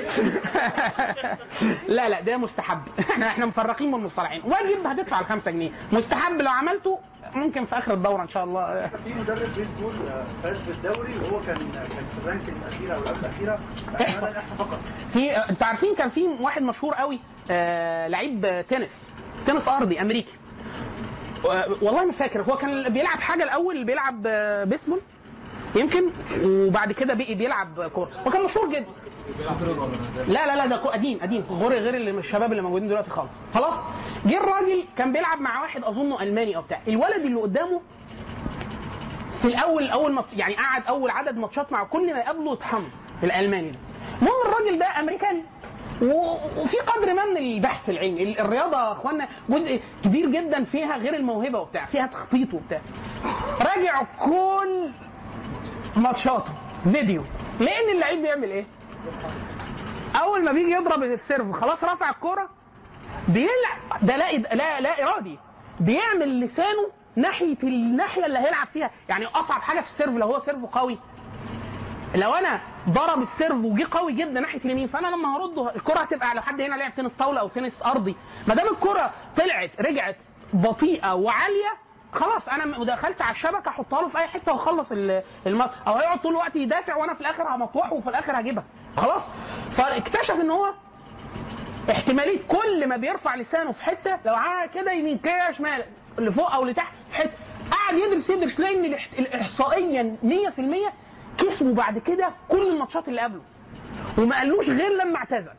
لا لا ده مستحب احنا احنا مفرقين من المصطلحين واجب هتدفع ال 5 جنيه مستحب لو عملته ممكن في اخر الدوره ان شاء الله في مدرب بيسبول آه، فاز بالدوري وهو كان كان في الرانك الاخيره او القبل الاخيره اعتمادا الاحصاء فقط في انتوا عارفين كان في واحد مشهور قوي آه لعيب تنس تنس ارضي امريكي آه، والله ما فاكر هو كان بيلعب حاجه الاول بيلعب آه، بيسبول يمكن وبعد كده بقي بيلعب كوره هو كان مشهور جدا لا لا لا ده كو- قديم قديم غير غير اللي الشباب اللي موجودين دلوقتي خالص خلاص جه الراجل كان بيلعب مع واحد اظنه الماني او بتاع الولد اللي قدامه في الاول اول ما يعني قعد اول عدد ماتشات مع كل ما يقابله اتحمل الالماني ده المهم الراجل ده امريكاني و- وفي قدر ما من البحث العلمي ال- الرياضه يا اخوانا جزء كبير جدا فيها غير الموهبه وبتاع فيها تخطيط وبتاع راجع كل ماتشاته فيديو لان اللعيب بيعمل ايه؟ اول ما بيجي يضرب السيرف خلاص رفع الكوره بيلعب ده لا لا لا ارادي بيعمل لسانه ناحيه الناحيه اللي هيلعب فيها يعني اصعب حاجه في السيرف لو هو سيرف قوي لو انا ضرب السيرف وجه قوي جدا ناحيه اليمين فانا لما هرده الكره هتبقى لو حد هنا لعب تنس طاوله او تنس ارضي ما دام الكره طلعت رجعت بطيئه وعاليه خلاص انا دخلت على الشبكه احطها له في اي حته واخلص ال- الماتش او هيقعد طول الوقت يدافع وانا في الاخر همطوحه وفي الاخر هجيبها خلاص فاكتشف ان هو احتماليه كل ما بيرفع لسانه في حته لو عمل كده يمين كده شمال لفوق او لتحت في حته قعد يدرس يدرس لان الاحت- الاحصائيا 100% كسبوا بعد كده كل الماتشات اللي قبله وما قالوش غير لما اعتزل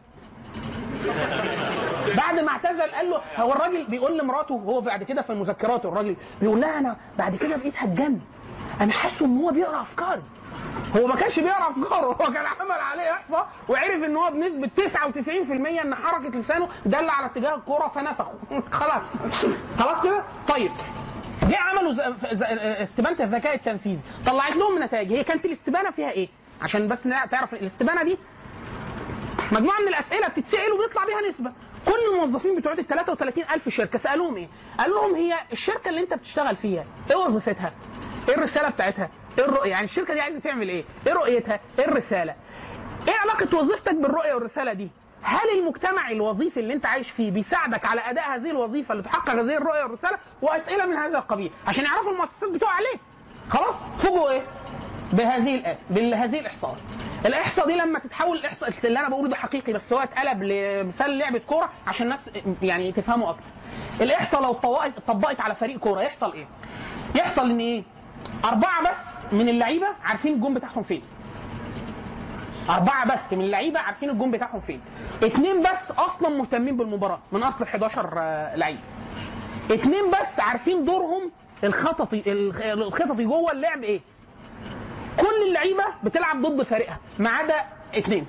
بعد ما اعتزل قال له هو الراجل بيقول لمراته هو بعد كده في مذكراته الراجل بيقول لها انا بعد كده بقيت هتجنن انا حاسه ان هو بيقرا افكاري هو ما كانش بيقرا افكاره هو كان عمل عليه احصاء وعرف ان هو بنسبه 99% ان حركه لسانه دل على اتجاه الكوره فنفخه خلاص خلاص كده طيب جه عملوا ز- ز- استبانه الذكاء التنفيذي طلعت لهم نتائج هي كانت الاستبانه فيها ايه عشان بس تعرف الاستبانه دي مجموعه من الاسئله بتتسال وبيطلع بيها نسبه كل الموظفين بتوع ال 33000 شركه سالوهم ايه؟ قال لهم هي الشركه اللي انت بتشتغل فيها ايه وظيفتها؟ ايه الرساله بتاعتها؟ ايه الرؤيه؟ يعني الشركه دي عايزه تعمل ايه؟ ايه رؤيتها؟ ايه الرساله؟ ايه علاقه وظيفتك بالرؤيه والرساله دي؟ هل المجتمع الوظيفي اللي انت عايش فيه بيساعدك على اداء هذه الوظيفه لتحقق هذه الرؤيه والرساله؟ واسئله من هذا القبيل عشان يعرفوا المؤسسات بتوع عليه. خلاص؟ فوجئوا ايه؟ بهذه الآية بهذه الإحصاء الإحصاء دي لما تتحول الإحصاء اللي أنا بقوله ده حقيقي بس هو اتقلب لمثال لعبة كورة عشان الناس يعني تفهموا أكتر الإحصاء لو اتطبقت اتطبقت على فريق كورة يحصل إيه؟ يحصل إن إيه؟ أربعة بس من اللعيبة عارفين الجون بتاعهم فين أربعة بس من اللعيبة عارفين الجون بتاعهم فين اتنين بس أصلا مهتمين بالمباراة من أصل 11 آه، لعيب اتنين بس عارفين دورهم الخططي الخططي جوه اللعب ايه كل اللعيبه بتلعب ضد فريقها ما عدا اثنين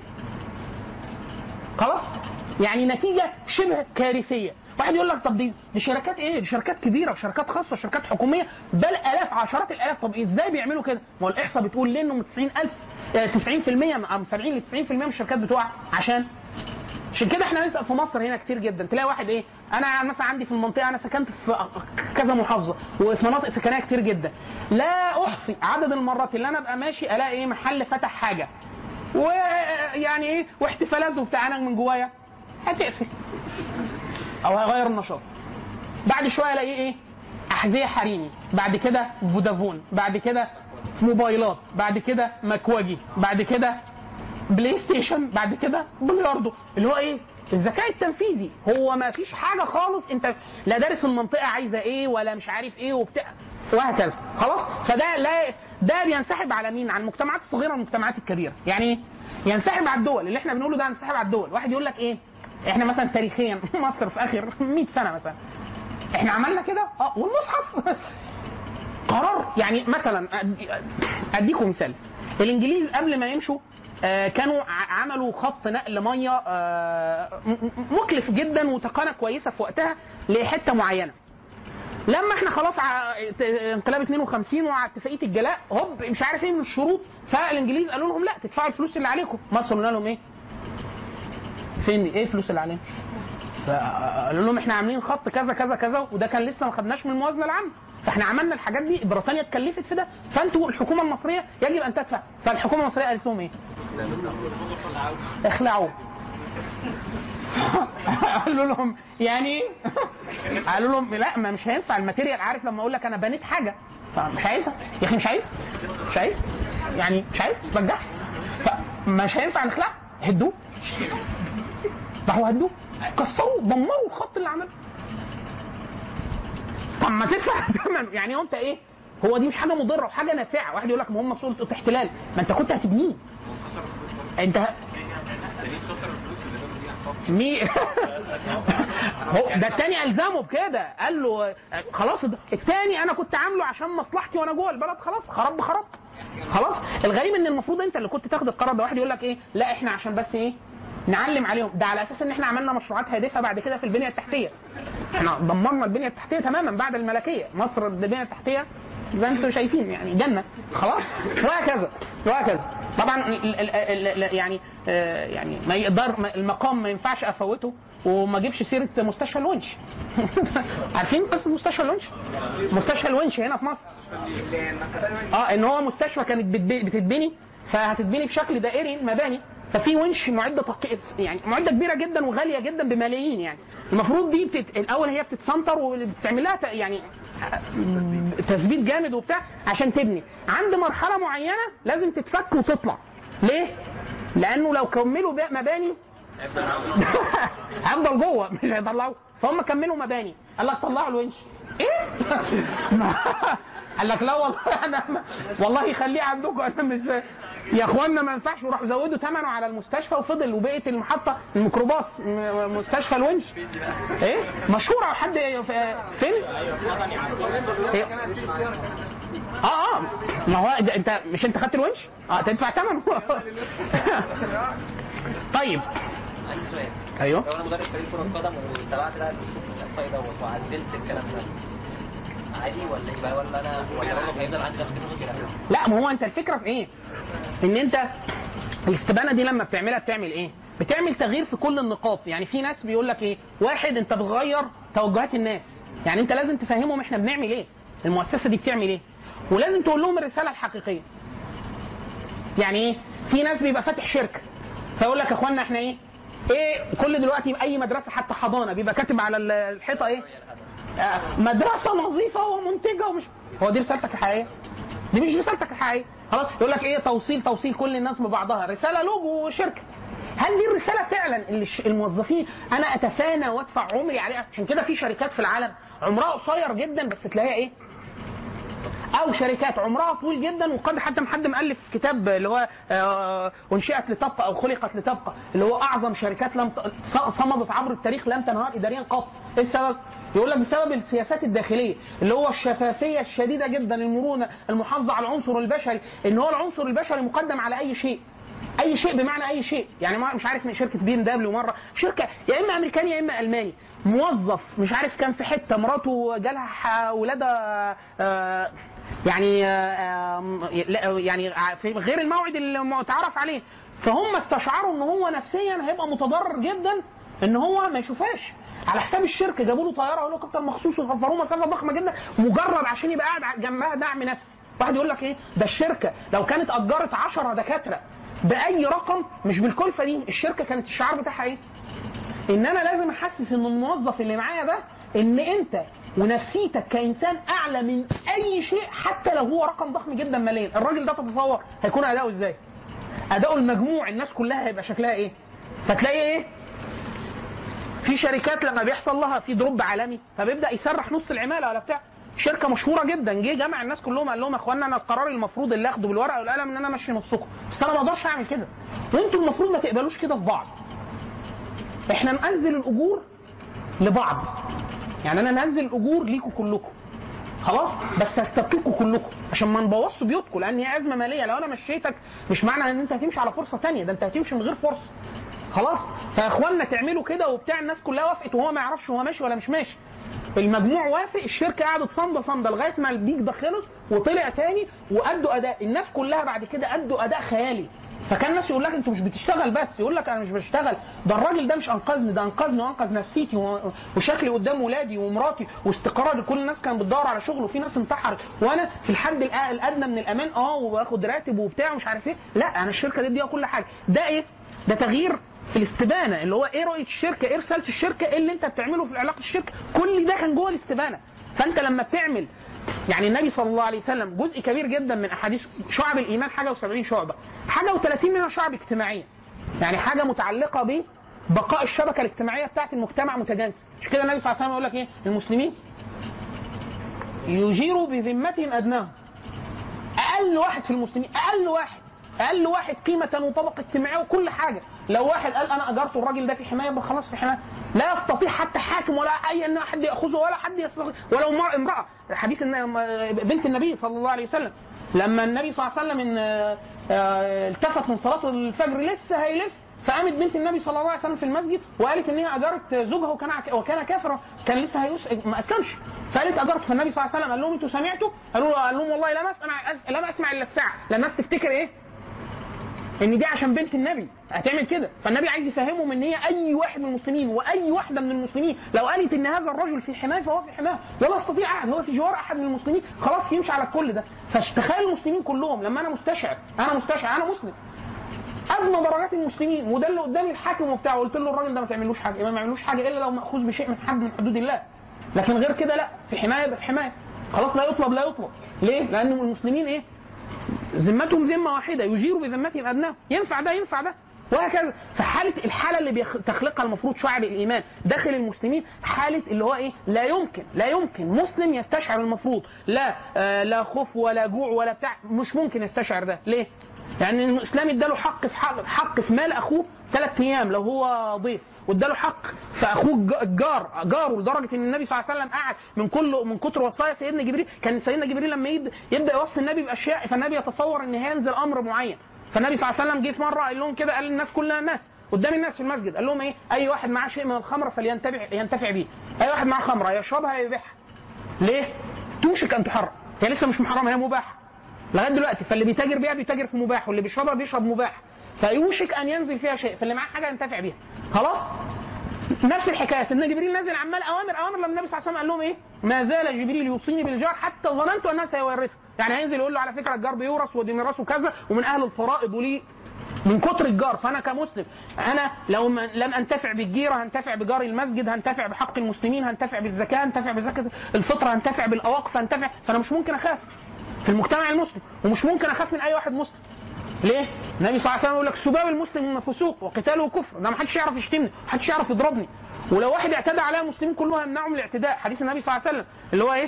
خلاص يعني نتيجه شبه كارثيه واحد يقول لك طب دي دي شركات ايه دي شركات كبيره وشركات خاصه وشركات حكوميه بل الاف عشرات الالاف طب ازاي بيعملوا كده ما هو الاحصاء بتقول ليه انهم 90000 آه، 90% او 70 ل 90% من الشركات بتوع عشان عشان كده احنا نسال في مصر هنا كتير جدا تلاقي واحد ايه انا مثلا عندي في المنطقه انا سكنت في كذا محافظه وفي مناطق سكنيه كتير جدا لا احصي عدد المرات اللي انا ابقى ماشي الاقي ايه محل فتح حاجه ويعني ايه واحتفالات وبتاع انا من جوايا هتقفل او هيغير النشاط بعد شويه الاقي ايه احذيه حريمي بعد كده فودافون بعد كده موبايلات بعد كده مكواجي بعد كده بلاي ستيشن بعد كده بلياردو اللي هو ايه الذكاء التنفيذي هو ما فيش حاجه خالص انت لا دارس المنطقه عايزه ايه ولا مش عارف ايه وبتاع وهكذا خلاص فده لا ده بينسحب على مين على المجتمعات الصغيره والمجتمعات الكبيره يعني ايه ينسحب على الدول اللي احنا بنقوله ده ينسحب على الدول واحد يقول لك ايه احنا مثلا تاريخيا مصر في اخر 100 سنه مثلا احنا عملنا كده اه والمصحف قرار يعني مثلا أدي- اديكم مثال الانجليز قبل ما يمشوا آه، كانوا ع- عملوا خط نقل ميه آه، م- م- مكلف جدا وتقنيه كويسه في وقتها لحته معينه لما احنا خلاص ع- ت- انقلاب 52 وعلى اتفاقيه الجلاء هوب مش عارف ايه من الشروط فالانجليز قالوا لهم لا تدفعوا الفلوس اللي عليكم مصر قلنا لهم ايه؟ فين ايه الفلوس اللي علينا؟ فقالوا لهم احنا عاملين خط كذا كذا كذا وده كان لسه ما خدناش من الموازنه العامه فاحنا عملنا الحاجات دي بريطانيا اتكلفت في ده فانتوا الحكومه المصريه يجب ان تدفع فالحكومه المصريه قالت لهم ايه؟ اخلعوا قالوا لهم يعني ايه؟ قالوا لهم لا ما مش هينفع الماتيريال عارف لما اقول لك انا بنيت حاجه فمش عايزها يا اخي مش عايز مش عايز يعني مش عايز رجعها فمش هينفع نخلع هدوه راحوا هدوه كسروا دمروا الخط اللي عمله طب ما تدفع ثمن يعني هو انت ايه هو دي مش حاجه مضره وحاجه نافعه واحد يقول لك ما هم سلطه احتلال ما انت كنت هتبنيه انت مي هو ده التاني الزمه بكده قال له خلاص ده- التاني انا كنت عامله عشان مصلحتي وانا جوه البلد خلاص خرب بخرب خلاص الغريب ان المفروض انت اللي كنت تاخد القرار ده واحد يقول لك ايه لا احنا عشان بس ايه نعلم عليهم ده على اساس ان احنا عملنا مشروعات هادفه بعد كده في البنيه التحتيه احنا دمرنا البنيه التحتيه تماما بعد الملكيه مصر البنيه التحتيه زي ما انتم شايفين يعني جنه خلاص وهكذا وهكذا طبعا ال- ال- ال- ال- يعني آه، يعني ما يقدر ما- المقام ما ينفعش افوته وما اجيبش سيره مستشفى الونش عارفين قصه مستشفى الونش؟ مستشفى الونش هنا في مصر اه ان هو مستشفى كانت بتب- بتتبني فهتتبني بشكل دائري مباني ففي ونش معده تق... يعني معده كبيره جدا وغاليه جدا بملايين يعني المفروض دي بتت... الاول هي بتتسنتر وبتعمل لها ت... يعني تثبيت جامد وبتاع عشان تبني عند مرحله معينه لازم تتفك وتطلع ليه؟ لانه لو كملوا بقى مباني هفضل جوه مش هيطلعوا فهم كملوا مباني قال لك طلعوا الونش ايه؟ قال لك لا والله انا ما- والله خليه عندكم انا مش يا اخوانا ما ينفعش وراحوا زودوا ثمنه على المستشفى وفضل وبقيه المحطه الميكروباص م- مستشفى الونش ايه مشهوره حد في- فين؟ إيه؟ اه اه ما هو ده- انت مش انت خدت الونش؟ اه تدفع ثمنه طيب عندي سؤال ايوه لو انا مدرب فريق كرة قدم واتبعت بقى الاسلوب الاحصائي دوت وعدلت الكلام ده عادي ولا يبقى ولا انا ولا برضه هيفضل عندي نفس المشكله؟ لا ما هو انت الفكره في ايه؟ ان انت الاستبانه دي لما بتعملها بتعمل ايه؟ بتعمل تغيير في كل النقاط، يعني في ناس بيقول لك ايه؟ واحد انت بتغير توجهات الناس، يعني انت لازم تفهمهم احنا بنعمل ايه؟ المؤسسه دي بتعمل ايه؟ ولازم تقول لهم الرساله الحقيقيه. يعني ايه؟ في ناس بيبقى فاتح شركه فيقول لك يا اخوانا احنا ايه؟ ايه كل دلوقتي اي مدرسه حتى حضانه بيبقى كاتب على الحيطه ايه؟ آه، مدرسه نظيفه ومنتجه ومش هو دي رسالتك الحقيقيه؟ دي مش رسالتك الحقيقيه خلاص يقول لك ايه توصيل توصيل كل الناس ببعضها رساله لوجو شركه هل دي الرساله فعلا اللي الش- الموظفين انا اتفانى وادفع عمري عليها عشان كده في شركات في العالم عمرها قصير جدا بس تلاقيها ايه او شركات عمرها طويل جدا وقد حتى حد مؤلف كتاب اللي هو آه، انشئت لتبقى او خلقت لتبقى اللي هو اعظم شركات لم ت- ص- صمدت عبر التاريخ لم تنهار اداريا قط ايه السبب؟ يقول لك بسبب السياسات الداخليه اللي هو الشفافيه الشديده جدا المرونه المحافظه على العنصر البشري ان هو العنصر البشري مقدم على اي شيء اي شيء بمعنى اي شيء يعني ما مش عارف من شركه بي ام دبليو مره شركه يا اما امريكاني يا اما الماني موظف مش عارف كان في حته مراته جالها ح- ولاده آه، يعني آه، آم، لا، يعني ع- في غير الموعد المتعارف عليه فهم استشعروا ان هو نفسيا هيبقى متضرر جدا ان هو ما يشوفهاش على حساب الشركه جابوا له طياره هليكوبتر مخصوص وسفروه مسافه ضخمه جدا مجرد عشان يبقى قاعد جنبها دعم نفسي واحد يقول لك ايه ده الشركه لو كانت اجرت 10 دكاتره باي رقم مش بالكلفه دي الشركه كانت الشعار بتاعها ايه ان انا لازم احسس ان الموظف اللي معايا ده ان انت ونفسيتك كانسان اعلى من اي شيء حتى لو هو رقم ضخم جدا ماليا الراجل ده تتصور هيكون اداؤه ازاي اداؤه المجموع الناس كلها هيبقى شكلها ايه فتلاقي ايه في شركات لما بيحصل لها في دروب عالمي فبيبدا يسرح نص العماله ولا بتاع شركه مشهوره جدا جه جمع الناس كلهم قال لهم يا اخوانا انا القرار المفروض اللي اخده بالورقه والقلم ان انا امشي نصكم بس انا ما اقدرش اعمل كده وانتوا المفروض ما تقبلوش كده في بعض احنا ننزل الاجور لبعض يعني انا ننزل الاجور ليكوا كلكم خلاص بس هستبقيكوا كلكم عشان ما نبوظش بيوتكم لان هي ازمه ماليه لو انا مشيتك مش معنى ان انت هتمشي على فرصه تانية ده انت هتمشي من غير فرصه خلاص فيا اخوانا تعملوا كده وبتاع الناس كلها وافقت وهو ما يعرفش هو ماشي ولا مش ماشي المجموع وافق الشركه قعدت صامده صامده لغايه ما البيك ده خلص وطلع تاني وادوا اداء الناس كلها بعد كده ادوا اداء خيالي فكان الناس يقول لك انت مش بتشتغل بس يقول لك انا مش بشتغل ده الراجل ده مش انقذني ده انقذني وانقذ نفسيتي و- وشكلي قدام ولادي ومراتي واستقراري كل الناس كانت بتدور على شغل وفي ناس انتحرت وانا في الحد الأ- الادنى من الامان اه وباخد راتب وبتاع ومش عارف ايه لا انا الشركه دي اديها كل حاجه ده ايه ده تغيير في الاستبانه اللي هو ايه رؤيه الشركه ايه رساله الشركه ايه اللي انت بتعمله في علاقه الشركه كل ده كان جوه الاستبانه فانت لما بتعمل يعني النبي صلى الله عليه وسلم جزء كبير جدا من احاديث شعب الايمان حاجه و70 شعبه حاجه و30 منها شعب اجتماعيه يعني حاجه متعلقه ببقاء الشبكه الاجتماعيه بتاعت المجتمع متجانس مش كده النبي صلى الله عليه وسلم يقول لك ايه المسلمين يجيروا بذمتهم ادناهم اقل واحد في المسلمين اقل واحد اقل واحد قيمه وطبقه اجتماعيه وكل حاجه لو واحد قال انا اجرت الراجل ده في حمايه يبقى خلاص في حمايه لا يستطيع حتى حاكم ولا اي ان حد ياخذه ولا حد يستطيع ولو امراه امراه حديث ان بنت النبي صلى الله عليه وسلم لما النبي صلى الله عليه وسلم ان آه، آه، التفت من صلاه الفجر لسه هيلف فقامت بنت النبي صلى الله عليه وسلم في المسجد وقالت ان هي اجرت زوجها وكان عك- وكان كافرا كان لسه هيس ما اسلمش فقالت اجرت فالنبي صلى الله عليه وسلم قال لهم انتوا سمعتوا؟ قالوا له قال لهم والله لم اسمع لم اسمع الا الساعه لان الناس تفتكر ايه؟ ان دي عشان بنت النبي هتعمل كده فالنبي عايز يفهمهم ان هي اي واحد من المسلمين واي واحده من المسلمين لو قالت ان هذا الرجل في حمايه فهو في حمايه ولا يستطيع احد هو في جوار احد من المسلمين خلاص يمشي على كل ده فتخيل المسلمين كلهم لما انا مستشعر انا مستشعر انا مسلم ادنى درجات المسلمين وده اللي قدامي الحاكم وبتاع قلت له الراجل ده ما تعملوش حاجه ما يعملوش حاجه الا لو ماخوذ بشيء من حد من حدود الله لكن غير كده لا في حمايه يبقى في حمايه خلاص لا يطلب لا يطلب ليه؟ لان المسلمين ايه؟ ذمتهم ذمه واحده يجير بذمتهم ادناهم ينفع ده ينفع ده وهكذا فحاله الحاله اللي بتخلقها المفروض شعب الايمان داخل المسلمين حاله اللي هو ايه لا يمكن لا يمكن مسلم يستشعر المفروض لا آه لا خوف ولا جوع ولا بتاع مش ممكن يستشعر ده ليه يعني الاسلام اداله حق في حق, حق في مال اخوه ثلاث ايام لو هو ضيف واداله حق فاخوه الج- الجار جاره لدرجه ان النبي صلى الله عليه وسلم قعد من كل من كتر وصايا سيدنا جبريل كان سيدنا جبريل لما يد- يبدا يوصي النبي باشياء فالنبي يتصور ان هينزل امر معين فالنبي صلى الله عليه وسلم جه في مره قال لهم كده قال للناس كلها الناس قدام الناس في المسجد قال لهم ايه اي واحد معاه شيء من الخمر فلينتفع ينتفع به اي واحد معاه خمره يشربها يبيعها ليه توشك ان تحرم هي لسه مش محرمه هي مباحه لغايه دلوقتي فاللي بيتاجر بيها بيتاجر في مباح واللي بيشربها بيشرب مباح فيوشك ان ينزل فيها شيء فاللي معاه حاجه ينتفع بيها خلاص نفس الحكايه سيدنا جبريل نزل عمال اوامر اوامر لما النبي صلى الله عليه وسلم قال لهم ايه؟ ما زال جبريل يوصيني بالجار حتى ظننت انها سيورثه، يعني هينزل يقول له على فكره الجار بيورث ودي ميراثه كذا ومن اهل الفرائض وليه من كتر الجار فانا كمسلم انا لو م- لم انتفع بالجيره هنتفع بجار المسجد هنتفع بحق المسلمين هنتفع بالزكاه هنتفع بزكاه الفطره هنتفع بالاواقف هنتفع فانا مش ممكن اخاف في المجتمع المسلم ومش ممكن اخاف من اي واحد مسلم ليه؟ النبي صلى الله عليه وسلم يقول لك سباب المسلم فسوق وقتاله كفر ده ما حدش يعرف يشتمني ما حدش يعرف يضربني ولو واحد اعتدى على المسلمين كلهم هيمنعهم من الاعتداء حديث النبي صلى الله عليه وسلم اللي هو ايه؟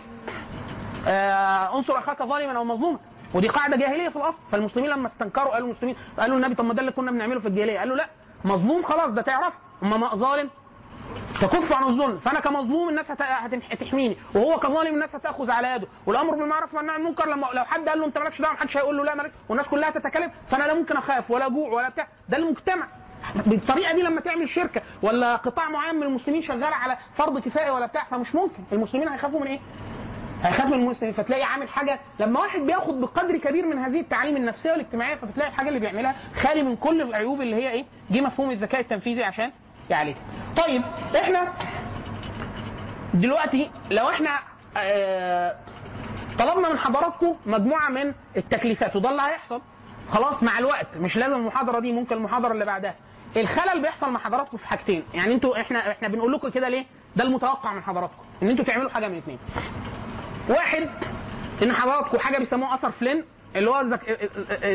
آه انصر اخاك ظالما او مظلوما ودي قاعده جاهليه في الاصل فالمسلمين لما استنكروا قالوا المسلمين قالوا النبي طب ما ده اللي كنا بنعمله في الجاهليه قال له لا مظلوم خلاص ده تعرف اما ما ظالم تكف عن الظلم فانا كمظلوم الناس هت- هتم- هتحميني وهو كظالم الناس هتاخذ على يده والامر بالمعروف والنهي عن المنكر لما لو حد قال له انت مالكش دعوه محدش هيقول له لا مالك والناس كلها تتكلم فانا لا ممكن اخاف ولا جوع ولا بتاع ده المجتمع بالطريقه دي لما تعمل شركه ولا قطاع معين من المسلمين شغال على فرض كفايه ولا بتاع فمش ممكن المسلمين هيخافوا من ايه؟ هيخاف من المسلمين فتلاقي عامل حاجه لما واحد بياخد بقدر كبير من هذه التعاليم النفسيه والاجتماعيه فبتلاقي الحاجه اللي بيعملها خالي من كل العيوب اللي هي ايه؟ جه مفهوم الذكاء التنفيذي عشان يعالجها. طيب احنا دلوقتي لو احنا آه، طلبنا من حضراتكم مجموعه من التكليفات وده اللي هيحصل خلاص مع الوقت مش لازم المحاضره دي ممكن المحاضره اللي بعدها الخلل بيحصل مع حضراتكم في حاجتين يعني انتوا احنا احنا بنقول لكم كده ليه ده المتوقع من حضراتكم ان انتوا تعملوا حاجه من اثنين واحد ان حضراتكم حاجه بيسموها اثر فلين اللي هو الذك...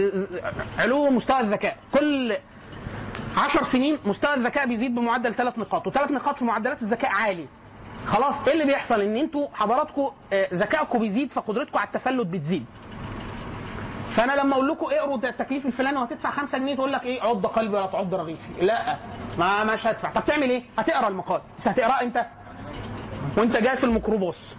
علو مستوى الذكاء كل 10 سنين مستوى الذكاء بيزيد بمعدل ثلاث نقاط وثلاث نقاط في معدلات الذكاء عالي خلاص ايه اللي بيحصل ان انتوا حضراتكم آه، ذكائكم بيزيد فقدرتكم على التفلت بتزيد فانا لما اقول لكم اقروا ده التكليف الفلاني وهتدفع 5 جنيه تقول لك ايه عض قلبي ولا تعض رغيفي لا ما مش هدفع طب تعمل ايه هتقرا المقال بس هتقراه امتى وانت جاي في الميكروباص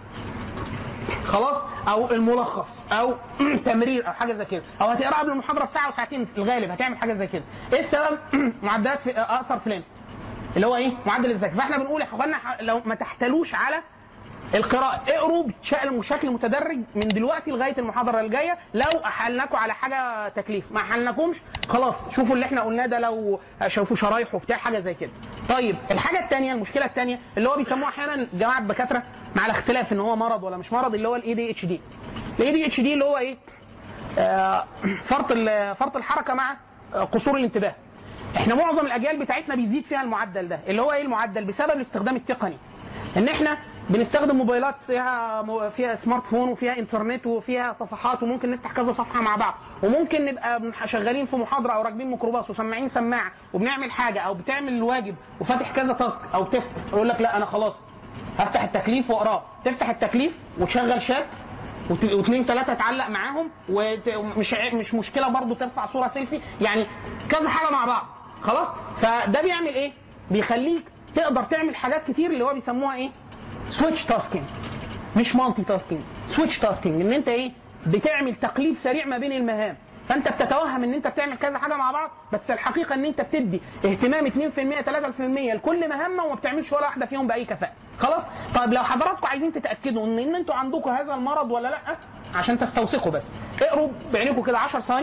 خلاص او الملخص او تمرير او حاجه زي كده او هتقرا قبل المحاضره بساعه وساعتين في الغالب هتعمل حاجه زي كده ايه السبب معدلات في اقصر فلان اللي هو ايه معدل الذكاء فاحنا بنقول يا اخوانا لو ما تحتلوش على القراءة اقروا بشكل بشكل متدرج من دلوقتي لغاية المحاضرة الجاية لو أحلناكم على حاجة تكليف ما أحلناكمش خلاص شوفوا اللي احنا قلناه ده لو شوفوا شرايح وبتاع حاجة زي كده طيب الحاجة الثانية المشكلة الثانية اللي هو بيسموها أحيانا جماعة الدكاترة مع الاختلاف إن هو مرض ولا مش مرض اللي هو الاي دي اتش دي الاي دي اتش دي اللي هو ايه آه، فرط ال- فرط الحركة مع آه، قصور الانتباه احنا معظم الاجيال بتاعتنا بيزيد فيها المعدل ده اللي هو ايه المعدل بسبب الاستخدام التقني ان احنا بنستخدم موبايلات فيها م- فيها سمارت فون وفيها انترنت وفيها صفحات وممكن نفتح كذا صفحه مع بعض وممكن نبقى بن- شغالين في محاضره او راكبين ميكروباص وسماعين سماعه وبنعمل حاجه او بتعمل الواجب وفاتح كذا تاسك او تفتح يقول لك لا انا خلاص هفتح التكليف واقراه تفتح التكليف وتشغل شات وت- واثنين ثلاثه تعلق معاهم وت- ومش ع- مش مشكله برضو ترفع صوره سيلفي يعني كذا حاجه مع بعض خلاص فده بيعمل ايه بيخليك تقدر تعمل حاجات كتير اللي هو بيسموها ايه سويتش تاسكينج مش مالتي تاسكينج سويتش تاسكينج ان انت ايه بتعمل تقليب سريع ما بين المهام فانت بتتوهم ان انت بتعمل كذا حاجه مع بعض بس الحقيقه ان انت بتدي اهتمام 2% 3% لكل مهمه وما بتعملش ولا واحده فيهم باي كفاءه خلاص طيب لو حضراتكم عايزين تتاكدوا ان ان انتوا عندكم هذا المرض ولا لا عشان تستوثقوا بس اقروا بعينيكم كده 10 ثواني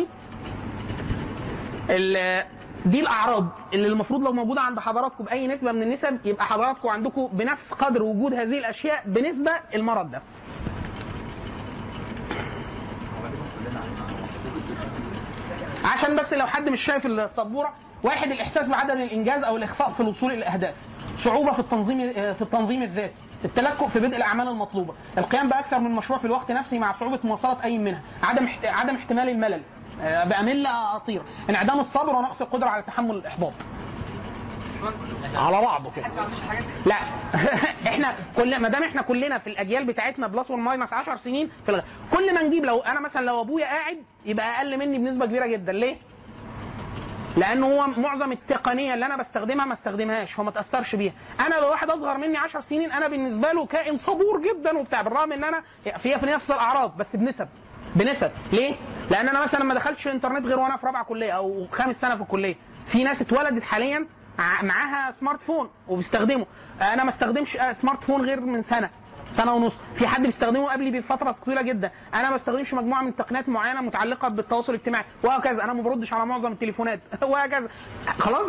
ال- دي الاعراض اللي المفروض لو موجوده عند حضراتكم باي نسبه من النسب يبقى حضراتكم عندكم بنفس قدر وجود هذه الاشياء بنسبه المرض ده عشان بس لو حد مش شايف السبوره واحد الاحساس بعدم الانجاز او الاخفاء في الوصول الى الاهداف صعوبه في التنظيم في التنظيم الذاتي التلكؤ في بدء الاعمال المطلوبه القيام باكثر من مشروع في الوقت نفسه مع صعوبه مواصله اي منها عدم احت- عدم احتمال الملل آه، بامل اطير انعدام الصبر ونقص القدره على تحمل الاحباط على بعضه كده لا احنا كل ما دام احنا كلنا في الاجيال بتاعتنا بلس والماينس 10 سنين في الغ... كل ما نجيب لو انا مثلا لو ابويا قاعد يبقى اقل مني بنسبه كبيره جدا ليه؟ لان هو معظم التقنيه اللي انا بستخدمها ما استخدمهاش فما تاثرش بيها انا لو واحد اصغر مني 10 سنين انا بالنسبه له كائن صبور جدا وبتاع بالرغم ان انا فيها في نفس الاعراض بس بنسب بنسب ليه؟ لان انا مثلا ما دخلتش الانترنت غير وانا في رابعه كليه او خامس سنه في الكليه في ناس اتولدت حاليا ع- معاها سمارت فون وبيستخدمه انا ما استخدمش آه، سمارت فون غير من سنه سنه ونص في حد بيستخدمه قبلي بفتره طويله جدا انا ما بستخدمش مجموعه من تقنيات معينه متعلقه بالتواصل الاجتماعي وهكذا انا ما بردش على معظم التليفونات وهكذا خلاص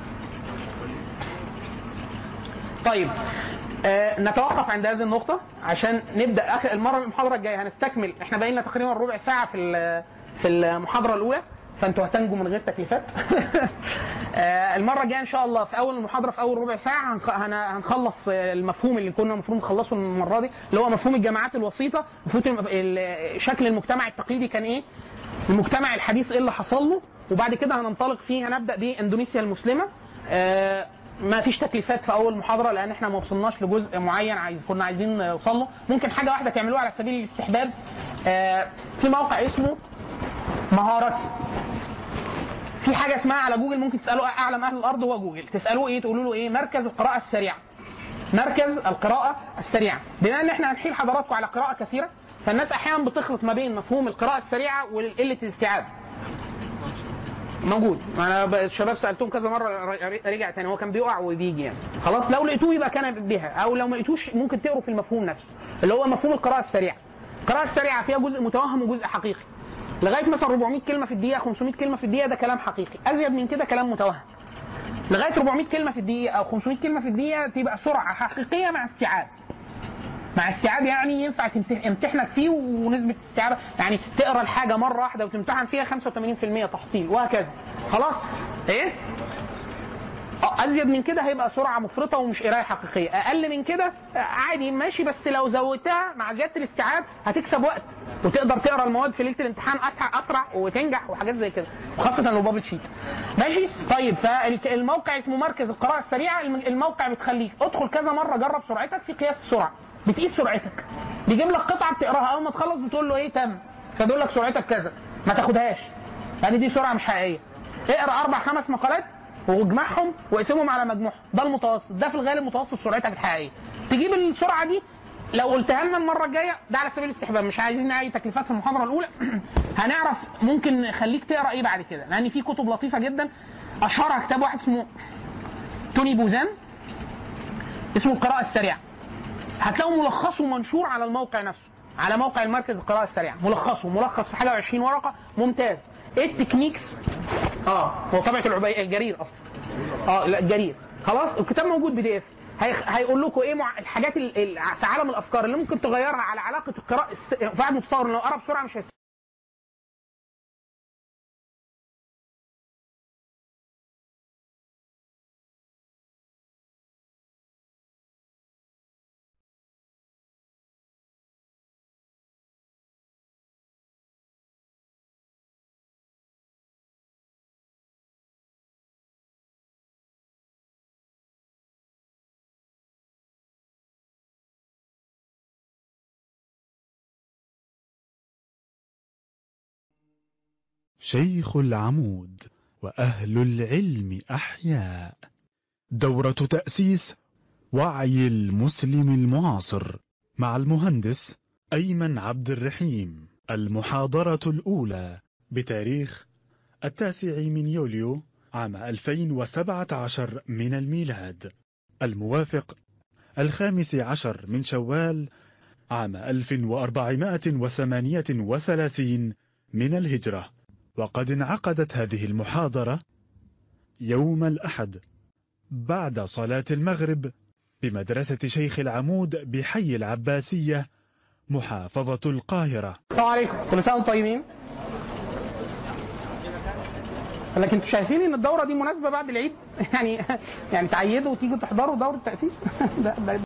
طيب آه نتوقف عند هذه النقطة عشان نبدأ آخر المرة المحاضرة الجاية هنستكمل احنا بقينا تقريبا ربع ساعة في ال- في المحاضرة الأولى فانتوا هتنجوا من غير تكليفات آه، المرة الجاية إن شاء الله في أول المحاضرة في أول ربع ساعة هنخ- هن- هنخلص آه، المفهوم اللي كنا المفروض نخلصه المرة دي اللي هو مفهوم الجماعات الوسيطة مفهوم الم- ال- شكل المجتمع التقليدي كان إيه المجتمع الحديث إيه اللي حصل له وبعد كده هننطلق فيه هنبدأ بإندونيسيا المسلمة آه، ما فيش تكليفات في اول محاضره لان احنا ما وصلناش لجزء معين عايز كنا عايزين نوصل له ممكن حاجه واحده تعملوها على سبيل الاستحباب آه، في موقع اسمه مهاراتي في حاجه اسمها على جوجل ممكن تسالوا اعلم اهل الارض هو جوجل تسالوه ايه تقولوا له ايه مركز القراءه السريعه مركز القراءه السريعه بما ان احنا هنحيل حضراتكم على قراءه كثيره فالناس احيانا بتخلط ما بين مفهوم القراءه السريعه وقله الاستيعاب موجود انا ب- الشباب سالتهم كذا مره ر- رجع تاني هو كان بيقع وبيجي يعني خلاص لو لقيتوه يبقى كان بها او لو ما لقيتوش ممكن تقروا في المفهوم نفسه اللي هو مفهوم القراءه السريعه القراءه السريعه فيها جزء متوهم وجزء حقيقي لغايه مثلا 400 كلمه في الدقيقه 500 كلمه في الدقيقه ده كلام حقيقي ازيد من كده كلام متوهم لغايه 400 كلمه في الدقيقه او 500 كلمه في الدقيقه تبقى سرعه حقيقيه مع استيعاب مع استيعاب يعني ينفع تمت- يمتحنك فيه ونسبه استيعاب يعني تقرا الحاجه مره واحده وتمتحن فيها 85% تحصيل وهكذا خلاص ايه آه، ازيد من كده هيبقى سرعه مفرطه ومش قرايه حقيقيه اقل من كده آه، عادي ماشي بس لو زودتها مع زياده الاستيعاب هتكسب وقت وتقدر تقرا المواد في ليله الامتحان اسرع اسرع وتنجح وحاجات زي كده وخاصه لو بابل شيت ماشي طيب فالموقع اسمه مركز القراءه السريعه الم- الموقع بتخليك ادخل كذا مره جرب سرعتك في قياس السرعه بتقيس سرعتك بيجيب لك قطعه بتقراها اول ما تخلص بتقول له ايه تم فبيقول لك سرعتك كذا ما تاخدهاش يعني دي سرعه مش حقيقيه اقرا اربع خمس مقالات واجمعهم واقسمهم على مجموعهم ده المتوسط ده في الغالب متوسط سرعتك الحقيقيه تجيب السرعه دي لو قلتها لنا المره الجايه ده على سبيل الاستحباب مش عايزين اي تكليفات في المحاضره الاولى هنعرف ممكن نخليك تقرا ايه بعد كده لان في كتب لطيفه جدا اشهرها كتاب واحد اسمه توني بوزان اسمه القراءه السريعه هتلاقوا ملخصه منشور على الموقع نفسه على موقع المركز القراءة السريعة ملخصه ملخص في حاجة و20 ورقة ممتاز ايه التكنيكس اه هو طبعة العبي الجرير اصلا اه لا الجرير خلاص الكتاب موجود بي دي اف هيقول لكم ايه مع الحاجات ال- ال- في عالم الافكار اللي ممكن تغيرها على علاقه القراءه الس... واحد متصور إن لو قرا بسرعه مش هيست... شيخ العمود وأهل العلم أحياء دورة تأسيس وعي المسلم المعاصر مع المهندس أيمن عبد الرحيم المحاضرة الأولى بتاريخ التاسع من يوليو عام 2017 من الميلاد الموافق الخامس عشر من شوال عام 1438 من الهجرة وقد انعقدت هذه المحاضرة يوم الأحد بعد صلاة المغرب بمدرسة شيخ العمود بحي العباسية محافظة القاهرة السلام عليكم كل سنه وانتم طيبين لكن انتوا شايفين ان الدوره دي مناسبه بعد العيد يعني يعني تعيدوا وتيجوا تحضروا دوره تاسيس ده, ده